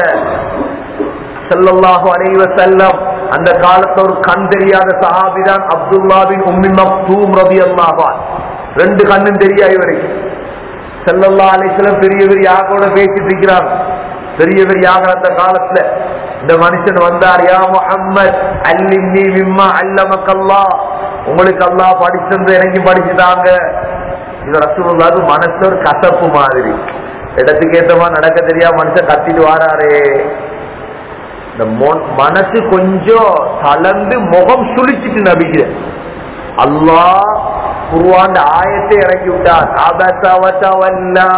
செல்லல்லாஹு அலைவ செல்லம் அந்த காலத்துல ஒரு கண் தெரியாத சஹாபிதான் அப்துல்லா பின் உம்மி மக்தூம் ரபி அல்லாஹான் ரெண்டு கண்ணும் தெரியா இவருக்கு செல்லல்லா அலிஸ்லம் பெரிய பெரிய யாகோட பேசிட்டு இருக்கிறார் பெரிய பெரிய யாக அந்த காலத்துல இந்த மனுஷன் வந்தார் யா முஹம்மத் அல்லின்னி மிம்மா அல்லமக்கல்லா உங்களுக்கு அல்லாஹ் படிச்சிருந்து எனக்கு படிச்சுட்டாங்க இது ரசூலுல்லாஹ்க்கு மனசுல ஒரு கசப்பு மாதிரி இடத்துக்கு ஏத்தமா நடக்க தெரியாம மனுஷன் கத்திட்டு வாராரே இந்த மொ- மனசு கொஞ்சம் தளர்ந்து முகம் சுழிச்சிட்டு நபிக்கிற அல்லாஹ் குருவாண்ட ஆயத்தை இறக்கி விட்டான் அபஸ வதவல்லா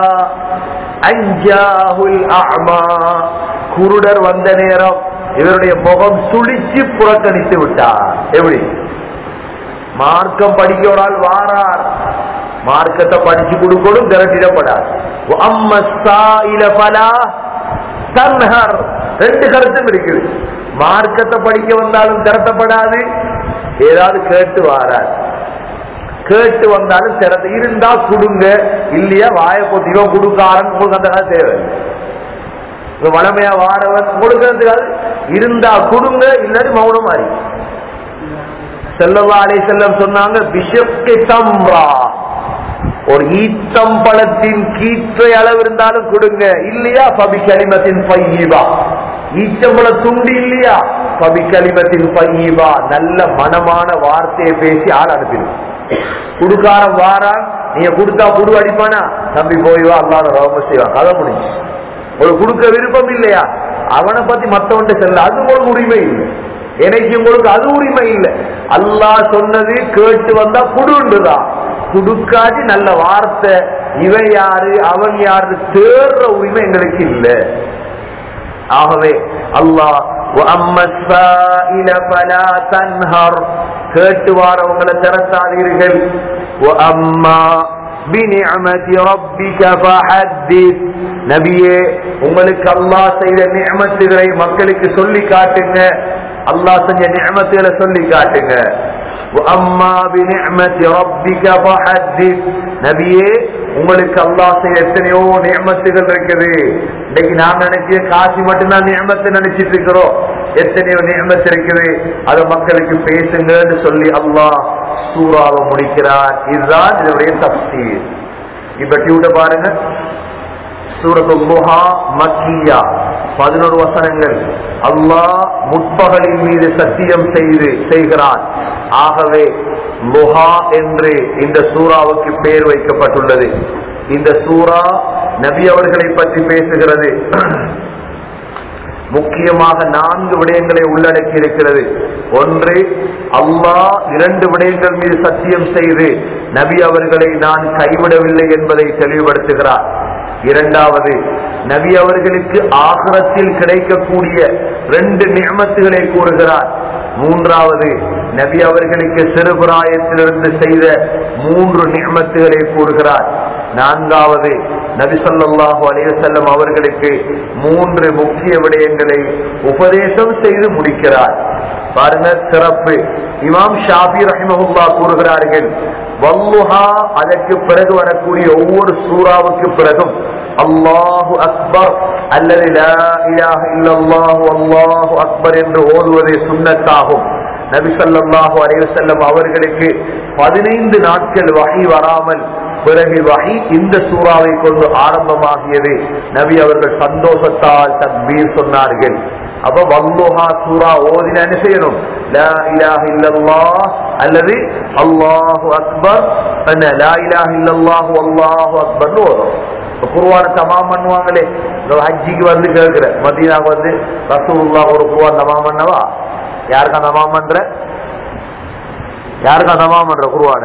அஞ்சாஹுல் அஅமா குருடர் வந்த நேரம் இவருடைய முகம் சுழிச்சு புறக்கணித்து விட்டார் எப்படி மார்க்கம் படிக்க ஒரு ஆள் வாரார் மார்க்கத்தை படிச்சு கொடுக்கணும் திரட்டிடப்படாது அம்ம சாயில பலா தன்ஹர் ரெண்டு கருத்தும் இருக்குது மார்க்கத்தை படிக்க வந்தாலும் திரட்டப்படாது ஏதாவது கேட்டு வாரார் கேட்டு வந்தாலும் திறத்த இருந்தா கொடுங்க இல்லையா வாய போட்டிக்கோ கொடுக்காரன் உங்களுக்கு அந்த காலம் தேவை இப்ப வளமையா வாரவன் கொடுக்கறதுக்காக இருந்தா கொடுங்க இல்லாட்டி மௌனம் மாறி செல்லவா அலை செல்லம் சொன்னாங்க பிஷப்கே தம்ரா ஒரு ஈத்தம் பழத்தின் கீற்றை அளவு இருந்தாலும் கொடுங்க இல்லையா பபி கலிமத்தின் பையீபா ஈச்சம்பழ துண்டு இல்லையா பபி கலிமத்தின் பையீபா நல்ல மனமான வார்த்தையை பேசி ஆள் அனுப்பிடும் குடுக்காரன் வாரான் நீங்க கொடுத்தா குடு அடிப்பானா தம்பி போய் வா அல்லாத ரோம செய்வான் கதை முடிஞ்சு ஒரு கொடுக்க விருப்பம் இல்லையா அவனை பத்தி மத்தவன்ட்ட செல்ல அது உங்களுக்கு உரிமை இல்லை எனக்கு உங்களுக்கு அது உரிமை இல்லை அல்லாஹ் சொன்னது கேட்டு வந்தா குடுண்டுதான் குடுக்காது நல்ல வார்த்தை இவன் யாரு அவன் யாரு தேடுற உரிமை எங்களுக்கு இல்லை ஆகவே அல்லாஹ் وَأَمَّا السَّائِلَ فَلَا تَنْهَرْ கேட்டு வாரவங்களை திறத்தாதீர்கள் وَأَمَّا بِنِعْمَةِ رَبِّكَ فَحَدِّثْ நபியே உங்களுக்கு அல்லாஹ் செய்த நியமத்துகளை மக்களுக்கு சொல்லி காட்டுங்க அல்லாஹ் செஞ்ச நியமத்துகளை சொல்லி காட்டுங்க وَأَمَّا بِنِعْمَةِ رَبِّكَ فَحَدِّثْ நபியே உங்களுக்கு அல்லாஹ் செய்ய எத்தனையோ நியமத்துகள் இருக்குது இன்னைக்கு நான் நினைச்ச காசி மட்டும்தான் நியமத்தை நினைச்சிட்டு இருக்கிறோம் எத்தனையோ நியமத்து இருக்குது அதை மக்களுக்கு பேசுங்கன்னு சொல்லி அல்லாஹ் சூறாவை முடிக்கிறார் இதுதான் இதனுடைய தப்சீர் இப்ப டியூட்ட பாருங்க சூரத்து முஹா மக்கியா பதினோரு வசனங்கள் அல்லாஹ் முற்பகலின் மீது சத்தியம் செய்து செய்கிறான் ஆகவே முஹா என்று இந்த சூறாவுக்கு பெயர் வைக்கப்பட்டுள்ளது இந்த சூரா நபி அவர்களை பற்றி பேசுகிறது முக்கியமாக நான்கு விடயங்களை உள்ளடக்கி இருக்கிறது ஒன்று அல்லாஹ் இரண்டு விடயங்கள் மீது சத்தியம் செய்து நபி அவர்களை நான் கைவிடவில்லை என்பதை தெளிவுபடுத்துகிறார் இரண்டாவது நபி அவர்களுக்கு ஆகரத்தில் கிடைக்கக்கூடிய ரெண்டு நியமத்துகளை கூறுகிறார் மூன்றாவது நபி அவர்களுக்கு சிறுபிராயத்திலிருந்து செய்த மூன்று நியமத்துகளை கூறுகிறார் நான்காவது நபி ஸல்லல்லாஹு அலைஹி வஸல்லம் அவர்களுக்கு மூன்று முக்கிய விடயங்களை உபதேசம் செய்து முடிக்கிறார் பாருங்க சிறப்பு இமாம் ஷாபி ரஹிமஹுல்லா கூறுகிறார்கள் வல்லுஹா அதற்கு பிறகு வரக்கூடிய ஒவ்வொரு சூறாவுக்கு பிறகும் அல்லாஹு அக்பர் அல்லது லா இலாஹ இல்லல்லாஹு அல்லாஹு அக்பர் என்று ஓதுவதே சுன்னத்தாகும் நபி ஸல்லல்லாஹு அலைஹி வஸல்லம் அவர்களுக்கு பதினைந்து நாட்கள் வகை வராமல் பிறகு வகை இந்த சூறாவை கொண்டு ஆரம்பமாகியது நபி அவர்கள் சந்தோஷத்தால் தக்பீர் சொன்னார்கள் அப்ப வல்லுஹா சூரா ஓதின என்ன செய்யணும் லா இலாஹ இல்லல்லாஹ் அல்லது அல்லாஹு அக்பர் என்ன லா இலாஹ இல்லல்லாஹு அல்லாஹு அக்பர்னு ஓதும் இப்ப குருவான தமாம் பண்ணுவாங்களே இந்த ஹஜ்ஜிக்கு வந்து கேட்கிற மதீனாவுக்கு வந்து ரசூலுல்லா ஒரு குருவான் தமாம் பண்ணவா யாருக்கு தமாம் பண்ற யாருக்கு தமாம் பண்ற குருவான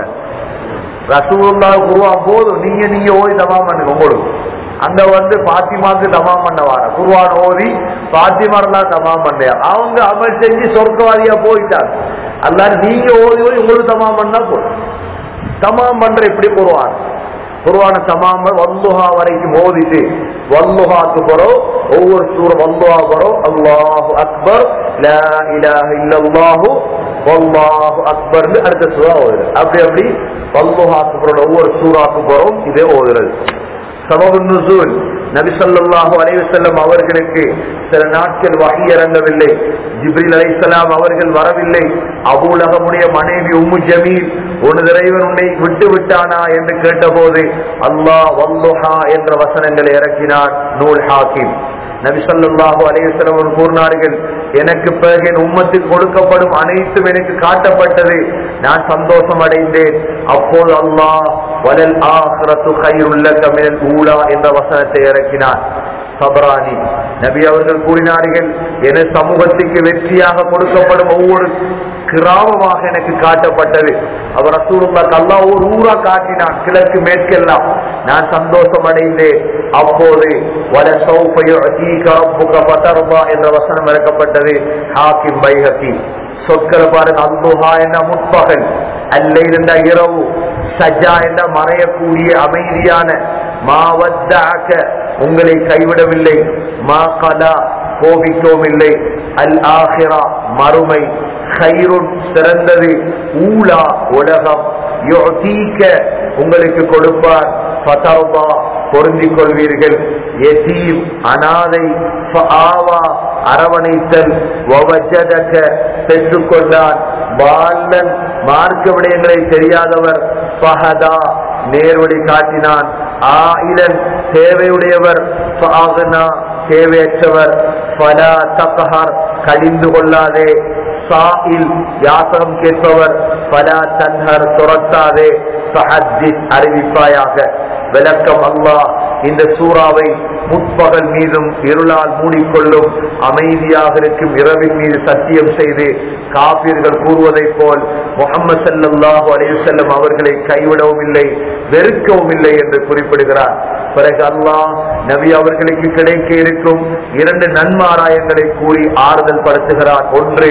ரசூலுல்லா குருவான் போதும் நீங்க நீங்க ஓதி தமாம் பண்ணுங்க உங்களுக்கு அங்க வந்து பாத்திமாக்கு தமாம் பண்ணவார குருவான் ஓதி பாத்திமாரெல்லாம் தமாம் பண்ணையா அவங்க அமல் செஞ்சு சொர்க்கவாதியா போயிட்டாங்க அல்லாது நீங்க ஓதி ஓதி உங்களுக்கு தமாம் பண்ணா போதும் தமாம் பண்ற எப்படி குருவான் குருவான தமாம வல்லுஹா வரைக்கும் ஓதிட்டு வல்லுஹாக்கு போறோம் ஒவ்வொரு சூர வல்லுஹா போறோம் அல்லாஹு அக்பர் லா இலாஹ இல்லல்லாஹு வல்லாஹு அக்பர்னு அடுத்த சூறா ஓதுறது அப்படி அப்படி வல்லுஹாக்கு போறோம் ஒவ்வொரு சூறாக்கு போறோம் இதே ஓதுறது சபபு நுசூல் நபி ஸல்லல்லாஹு அலைஹி வஸல்லம் அவர்களுக்கு சில நாட்கள் வஹி இறங்கவில்லை ஜிப்ரீல் அலைஹிஸ்ஸலாம் அவர்கள் வரவில்லை அபூலகமுடைய மனைவி உம்மு ஜமீல் ஒரு இறைவன் உன்னை விட்டு விட்டானா என்று கேட்டபோது அல்லாஹ் வல்லுஹா என்ற வசனங்களை இறக்கினார் நூல் ஹாக்கிம் நபி ஸல்லல்லாஹு அலைஹி வஸல்லம் அவர்கள் கூறினார்கள் எனக்கு பிறகு என் உம்மத்துக்கு கொடுக்கப்படும் அனைத்தும் எனக்கு காட்டப்பட்டது நான் சந்தோஷம் அடைந்தேன் அப்போது அல்லாஹ் வலல் ஆஹ்ரத்து கைருல்லக மினல் ஊலா என்ற வசனத்தை இறக்கினார் சபரானி நபி அவர்கள் கூறினார்கள் என சமூகத்துக்கு வெற்றியாக கொடுக்கப்படும் ஒவ்வொரு கிராமமாக எனக்கு காட்டப்பட்டது அவர் ரசூலுல்லாஹ் அல்லாஹ் ஒரு ஊரா காட்டினான் கிழக்கு மேற்கெல்லாம் நான் சந்தோஷம் அடைந்தேன் அப்போது வல சௌஃப யுஅதீக ரப்புக ஃபதர்தா என்ற வசனம் இறக்கப்பட்டது ஹாக்கிம் பைஹகி சொற்களை பாருங்க அல்லுஹா என்ற முற்பகல் அல்லை என்ற இரவு சஜா என்ற மறையக்கூடிய அமைதியான மாவத்தாக்க உங்களை கைவிடவில்லை மா கலா கோபிக்கவும் இல்லை அல் ஆஹிரா மறுமை ஹைருன் சிறந்தது ஊலா உலகம் யுஅதீக உங்களுக்கு கொடுப்பார் ஃபதர்தா பொருந்திக் கொள்வீர்கள் எசீம் அனாதை ஃபஆவா அரவணைத்தல் வவஜதக பெற்றுக்கொண்டான் பாலன் மார்க்க விடயங்களை தெரியாதவர் ஃபஹதா நேர்வழி காட்டினான் ஆயிலன் தேவையுடையவர் ஃபஆகனா தேவையற்றவர் ஃபலா தக்ஹர் கடிந்து கொள்ளாதே சாயில் யாசகம் கேட்பவர் பலா தன்ஹர் துரத்தாதே ஃபஹத்திஸ் அறிவிப்பாயாக விளக்கம் அல்லாஹ் இந்த சூறாவை முற்பகல் மீதும் இருளால் மூடிக்கொள்ளும் அமைதியாக இருக்கும் இரவின் மீது சத்தியம் செய்து காப்பீர்கள் கூறுவதைப் போல் முகமது சல்லாஹூ அலையுசல்லம் அவர்களை கைவிடவும் இல்லை வெறுக்கவும் இல்லை என்று குறிப்பிடுகிறார் பிறகு அல்லாஹ் நபி அவர்களுக்கு கிடைக்க இருக்கும் இரண்டு நன்மாராயங்களை கூறி ஆறுதல் படுத்துகிறார் ஒன்று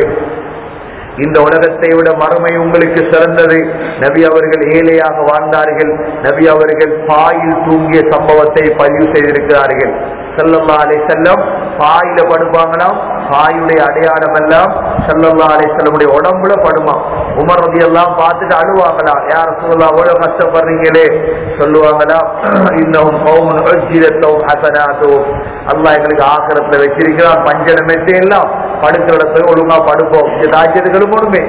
இந்த உலகத்தை விட மறுமை உங்களுக்கு சிறந்தது நபி அவர்கள் ஏழையாக வாழ்ந்தார்கள் நபி அவர்கள் பாயில் தூங்கிய சம்பவத்தை பதிவு செய்திருக்கிறார்கள் செல்லல்லா அலை செல்லம் பாயில படுப்பாங்களாம் பாயுடைய அடையாளம் எல்லாம் செல்லல்லா அலை செல்லமுடைய உடம்புல படுமா உமர் ரதி எல்லாம் பார்த்துட்டு அழுவாங்களாம் யார சொல்லலாம் அவ்வளவு கஷ்டப்படுறீங்களே சொல்லுவாங்களா இன்னும் கௌமன் உஜ்ஜிரத்தவும் ஹசனாத்தவும் அல்லாஹ் எங்களுக்கு ஆக்கிரத்துல வச்சிருக்கிறான் பஞ்சன மெத்தை எல்லாம் படுக்கிற இடத்துல ஒழுங்கா படுப்போம் இந்த தாஜ்யத்துக்கு எழுப்பணுமே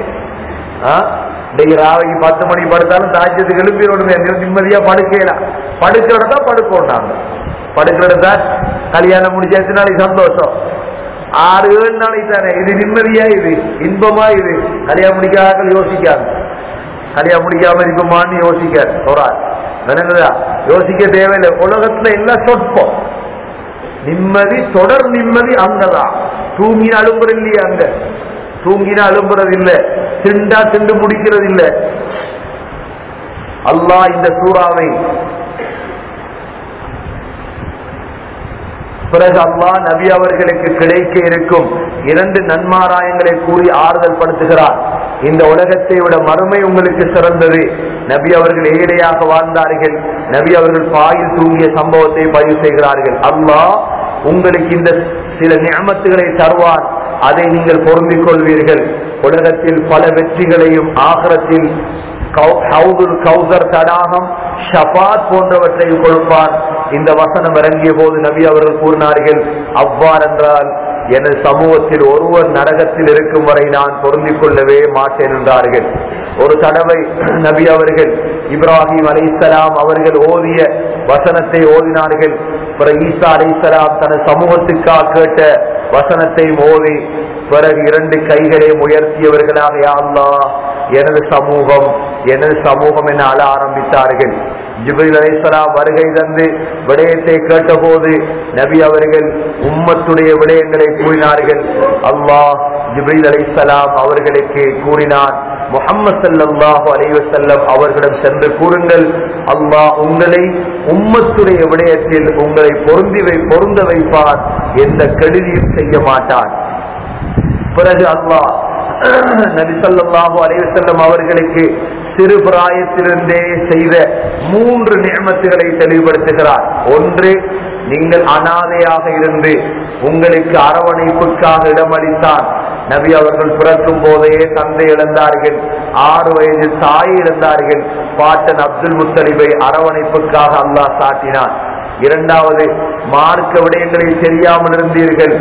இன்னைக்கு ராவைக்கு பத்து மணிக்கு படுத்தாலும் தாஜ்யத்துக்கு எழுப்பிடணுமே நிம்மதியா படுக்கலாம் படுக்கிற இடத்தா படுப்போம் நாங்க படுக்கிற இடத்த கல்யாணம் முடிச்சாச்சு நாளைக்கு சந்தோஷம் ஆறு ஏழு நாளைக்கு தானே இது நிம்மதியா இது இன்பமா இது கல்யாணம் முடிக்காத யோசிக்காது கல்யாணம் முடிக்காம இருப்போமான்னு யோசிக்காது ஒரு ஆள் விளங்குதா யோசிக்க தேவையில்லை உலகத்துல எல்லாம் சொற்பம் நிம்மதி தொடர் நிம்மதி அங்கதான் தூங்கின அழும்புற இல்லையா அங்க தூங்கின அழும்புறது இல்ல திண்டா திண்டு முடிக்கிறது இல்ல அல்லாஹ் இந்த சூறாவை பிறகு அல்லாஹ் நபி அவர்களுக்கு கிடைக்க இருக்கும் இரண்டு நன்மாராயங்களை கூறி ஆறுதல் படுத்துகிறார் இந்த உலகத்தை விட மறுமை உங்களுக்கு சிறந்தது நபி அவர்கள் ஏழையாக வாழ்ந்தார்கள் நபி அவர்கள் பாயில் தூங்கிய சம்பவத்தை பதிவு செய்கிறார்கள் அல்லாஹ் உங்களுக்கு இந்த சில நியமத்துகளை தருவார் அதை நீங்கள் பொருந்திக் கொள்வீர்கள் உலகத்தில் பல வெற்றிகளையும் ஆகரத்தில் ஹவுதுல் கௌசர் தடாகம் ஷபாத் போன்றவற்றையும் கொடுப்பார் இந்த வசனம் இறங்கிய போது நபி அவர்கள் கூறினார்கள் அவ்வாறென்றால் எனது சமூகத்தில் ஒருவர் நரகத்தில் இருக்கும் வரை நான் பொருந்திக் கொள்ளவே மாட்டேன் என்றார்கள் ஒரு தடவை நபி அவர்கள் இப்ராஹிம் அலைசலாம் அவர்கள் ஓதிய வசனத்தை ஓதினார்கள் பிறகு ஈசா அலைசலாம் தனது சமூகத்துக்காக கேட்ட வசனத்தை ஓதி பிறகு இரண்டு கைகளையும் உயர்த்தியவர்களாக யா அல்லாஹ் எனது சமூகம் எனது சமூகம் என அழ ஆரம்பித்தார்கள் ஜிபில் அலைசலாம் வருகை தந்து விடயத்தை கேட்டபோது நபி அவர்கள் உம்மத்துடைய விடயங்களை கூறினார்கள் அல்லாஹ் ஜிபில் அலைசலாம் அவர்களுக்கு கூறினான் முகம்மது சல்லாஹு அலைவசல்லம் அவர்களிடம் சென்று கூறுங்கள் அல்லாஹ் உங்களை உம்மத்துடைய விடயத்தில் உங்களை பொருந்தி வை பொருந்த வைப்பார் எந்த கெடுதியும் செய்ய மாட்டான் பிறகு அல்லாஹ் நபிசல்லாஹு அலைவசல்லம் அவர்களுக்கு சிறு பிராயத்திலிருந்தே செய்த மூன்று நியமத்துகளை தெளிவுபடுத்துகிறார் ஒன்று நீங்கள் அனாதையாக இருந்து உங்களுக்கு அரவணைப்புக்காக இடமளித்தான் நபி அவர்கள் பிறக்கும் போதே தந்தை இழந்தார்கள் ஆறு வயது தாய் இழந்தார்கள் பாட்டன் அப்துல் முத்தலிபை அரவணைப்புக்காக அல்லாஹ் சாட்டினான் இரண்டாவது மார்க்க விடயங்களை தெரியாமல் இருந்தீர்கள்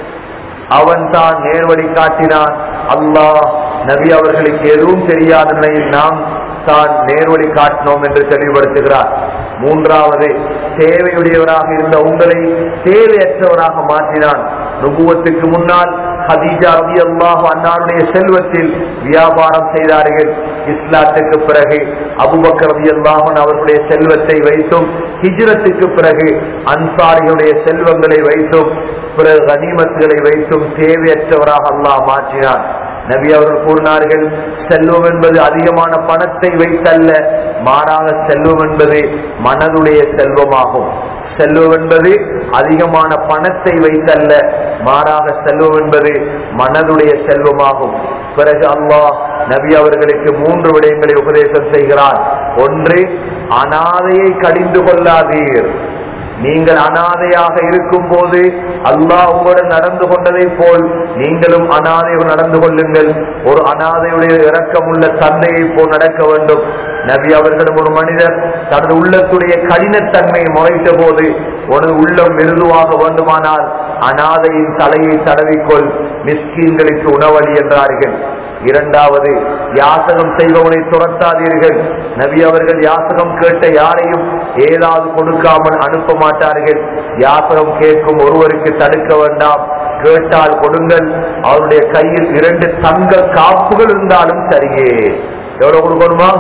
அவன் தான் நேர்வழி காட்டினான் அல்லாஹ் நபி அவர்களுக்கு எதுவும் தெரியாத நிலையில் நாம் தான் நேர்வழி காட்டினோம் என்று தெளிவுபடுத்துகிறார் மூன்றாவது தேவையுடையவராக இருந்த உங்களை தேவையற்றவராக மாற்றினான் நுகுவத்துக்கு முன்னால் ஹதீஜா ரவி அல்லாஹ் அன்னாருடைய செல்வத்தில் வியாபாரம் செய்தார்கள் இஸ்லாத்துக்கு பிறகு அபுபக்கர் ரவி அல்லாஹன் அவர்களுடைய செல்வத்தை வைத்தும் ஹிஜ்ரத்துக்கு பிறகு அன்சாரிகளுடைய செல்வங்களை வைத்தும் பிறகு கனிமத்துகளை வைத்தும் தேவையற்றவராக அல்லாஹ் மாற்றினான் நபி அவர்கள் கூறினார்கள் செல்வம் என்பது அதிகமான பணத்தை வைத்தல்ல மாறாக செல்வம் என்பது மனதுடைய செல்வமாகும் செல்வம் என்பது அதிகமான பணத்தை வைத்தல்ல மாறாக செல்வம் என்பது மனதுடைய செல்வமாகும் பிறகு அல்லாஹ் நபி அவர்களுக்கு மூன்று விடயங்களை உபதேசம் செய்கிறார் ஒன்று அனாதையை கடிந்து கொள்ளாதீர் நீங்கள் அனாதையாக இருக்கும் போது அல்லாஹ் உங்களுடன் நடந்து கொண்டதை போல் நீங்களும் அனாதையுடன் நடந்து கொள்ளுங்கள் ஒரு அனாதையுடைய இரக்கமுள்ள தந்தையை போல் நடக்க வேண்டும் நபி அவர்களும் ஒரு மனிதர் தனது உள்ளத்துடைய கடினத்தன்மையை முறைத்த போது உனது உள்ளம் மிருதுவாக வேண்டுமானால் அனாதையின் தலையை தடவிக்கொள் மிஸ்கீன்களுக்கு உணவளி என்றார்கள் இரண்டாவது யாசகம் செய்பவனை துரத்தாதீர்கள் நபி அவர்கள் யாசகம் கேட்ட யாரையும் ஏதாவது கொடுக்காமல் அனுப்ப மாட்டார்கள் யாசகம் கேட்கும் ஒருவருக்கு தடுக்க வேண்டாம் கேட்டால் கொடுங்கள் அவருடைய கையில் இரண்டு தங்க காப்புகள் இருந்தாலும் சரியே எவ்வளவு கொடுக்கணுமா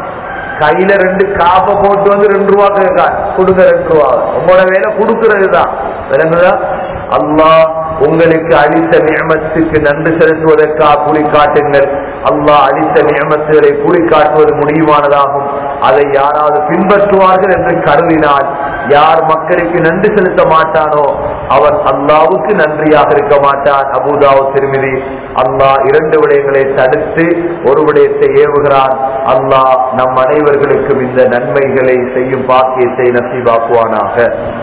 கையில ரெண்டு காப்பை போட்டு வந்து ரெண்டு ரூபா கேட்கான் கொடுங்க ரெண்டு ரூபா உங்களோட வேலை கொடுக்கறது தான் விளங்குதா அல்லாஹ் உங்களுக்கு அளித்த நியமத்துக்கு நன்றி செலுத்துவதற்காக கூலி காட்டுங்கள் அல்லாஹ் அளித்த நியமத்துகளை கூலி காட்டுவது முடியுமானதாகும் அதை யாராவது பின்பற்றுவார்கள் என்று கருதினால் யார் மக்களுக்கு நன்றி செலுத்த மாட்டானோ அவன் அல்லாவுக்கு நன்றியாக இருக்க மாட்டான் அபுதாவு திருமிதி அல்லாஹ் இரண்டு விடயங்களை தடுத்து ஒரு விடயத்தை ஏவுகிறான் அல்லாஹ் நம் அனைவர்களுக்கும் இந்த நன்மைகளை செய்யும் பாக்கியத்தை நசீபாக்குவானாக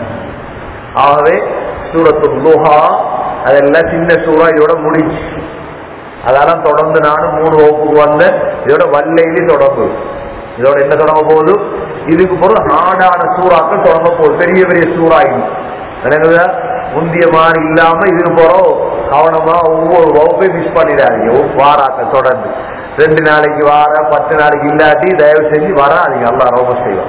ஆகவே சூரத்து லுஹா அதெல்லாம் சின்ன சூறா இதோட முடிஞ்சு அதெல்லாம் தொடர்ந்து நானும் மூணு வகுப்புக்கு வந்தேன் இதோட வல்லையிலே தொடங்கு இதோட என்ன தொடங்க போகுது இதுக்கு பொருள் ஹார்டான சூறாக்கள் தொடங்க போகுது பெரிய பெரிய சூறா எனக்கு முந்திய மாதிரி இல்லாம இதுக்கு போறோம் கவனமா ஒவ்வொரு வகுப்பையும் மிஸ் பண்ணிடாதீங்க வாராக்கள் தொடர்ந்து ரெண்டு நாளைக்கு வார பத்து நாளைக்கு இல்லாட்டி தயவு செஞ்சு வராதீங்க அல்லா ரொம்ப செய்வோம்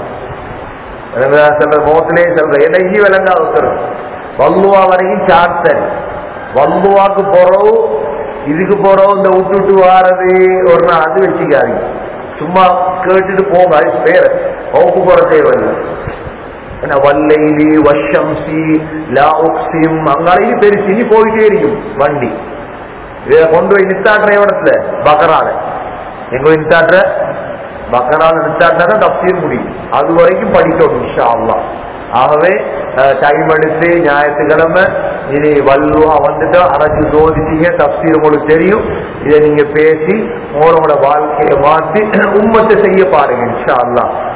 சில முகத்திலே சொல்ற என்னைக்கு விளங்கா வைக்கிறோம் வல்லுவா வரைக்கும் சார்த்தன் வல்லுவாக்கு போறோம் இதுக்கு போறோம் இந்த விட்டு விட்டு வாரது ஒரு நாள் அது வச்சுக்காதீங்க சும்மா கேட்டுட்டு போங்க அது பேர் வகுப்பு போற தேவையில்லை ஏன்னா வல்லைலி வஷம்சி லா உக்ஸிம் அங்காலையும் பெருசு இனி போயிட்டே இருக்கும் வண்டி இதை கொண்டு போய் நித்தாட்டுற இடத்துல பக்கரால எங்க போய் நித்தாட்டுற பக்கரால நித்தாட்டினா தப்சீர் முடியும் அது வரைக்கும் படிக்கணும் இன்ஷா அல்லா ஆகவே டைம் எடுத்து ஞாயிற்றுக்கிழமை இனி வல்லுவா வந்துட்டு அரைச்சு சோதிச்சீங்க தப்சீர் உங்களுக்கு தெரியும் இதை நீங்க பேசி உங்களோட வாழ்க்கையை மாற்றி உம்மத்தை செய்ய பாருங்க இன்ஷா அல்லா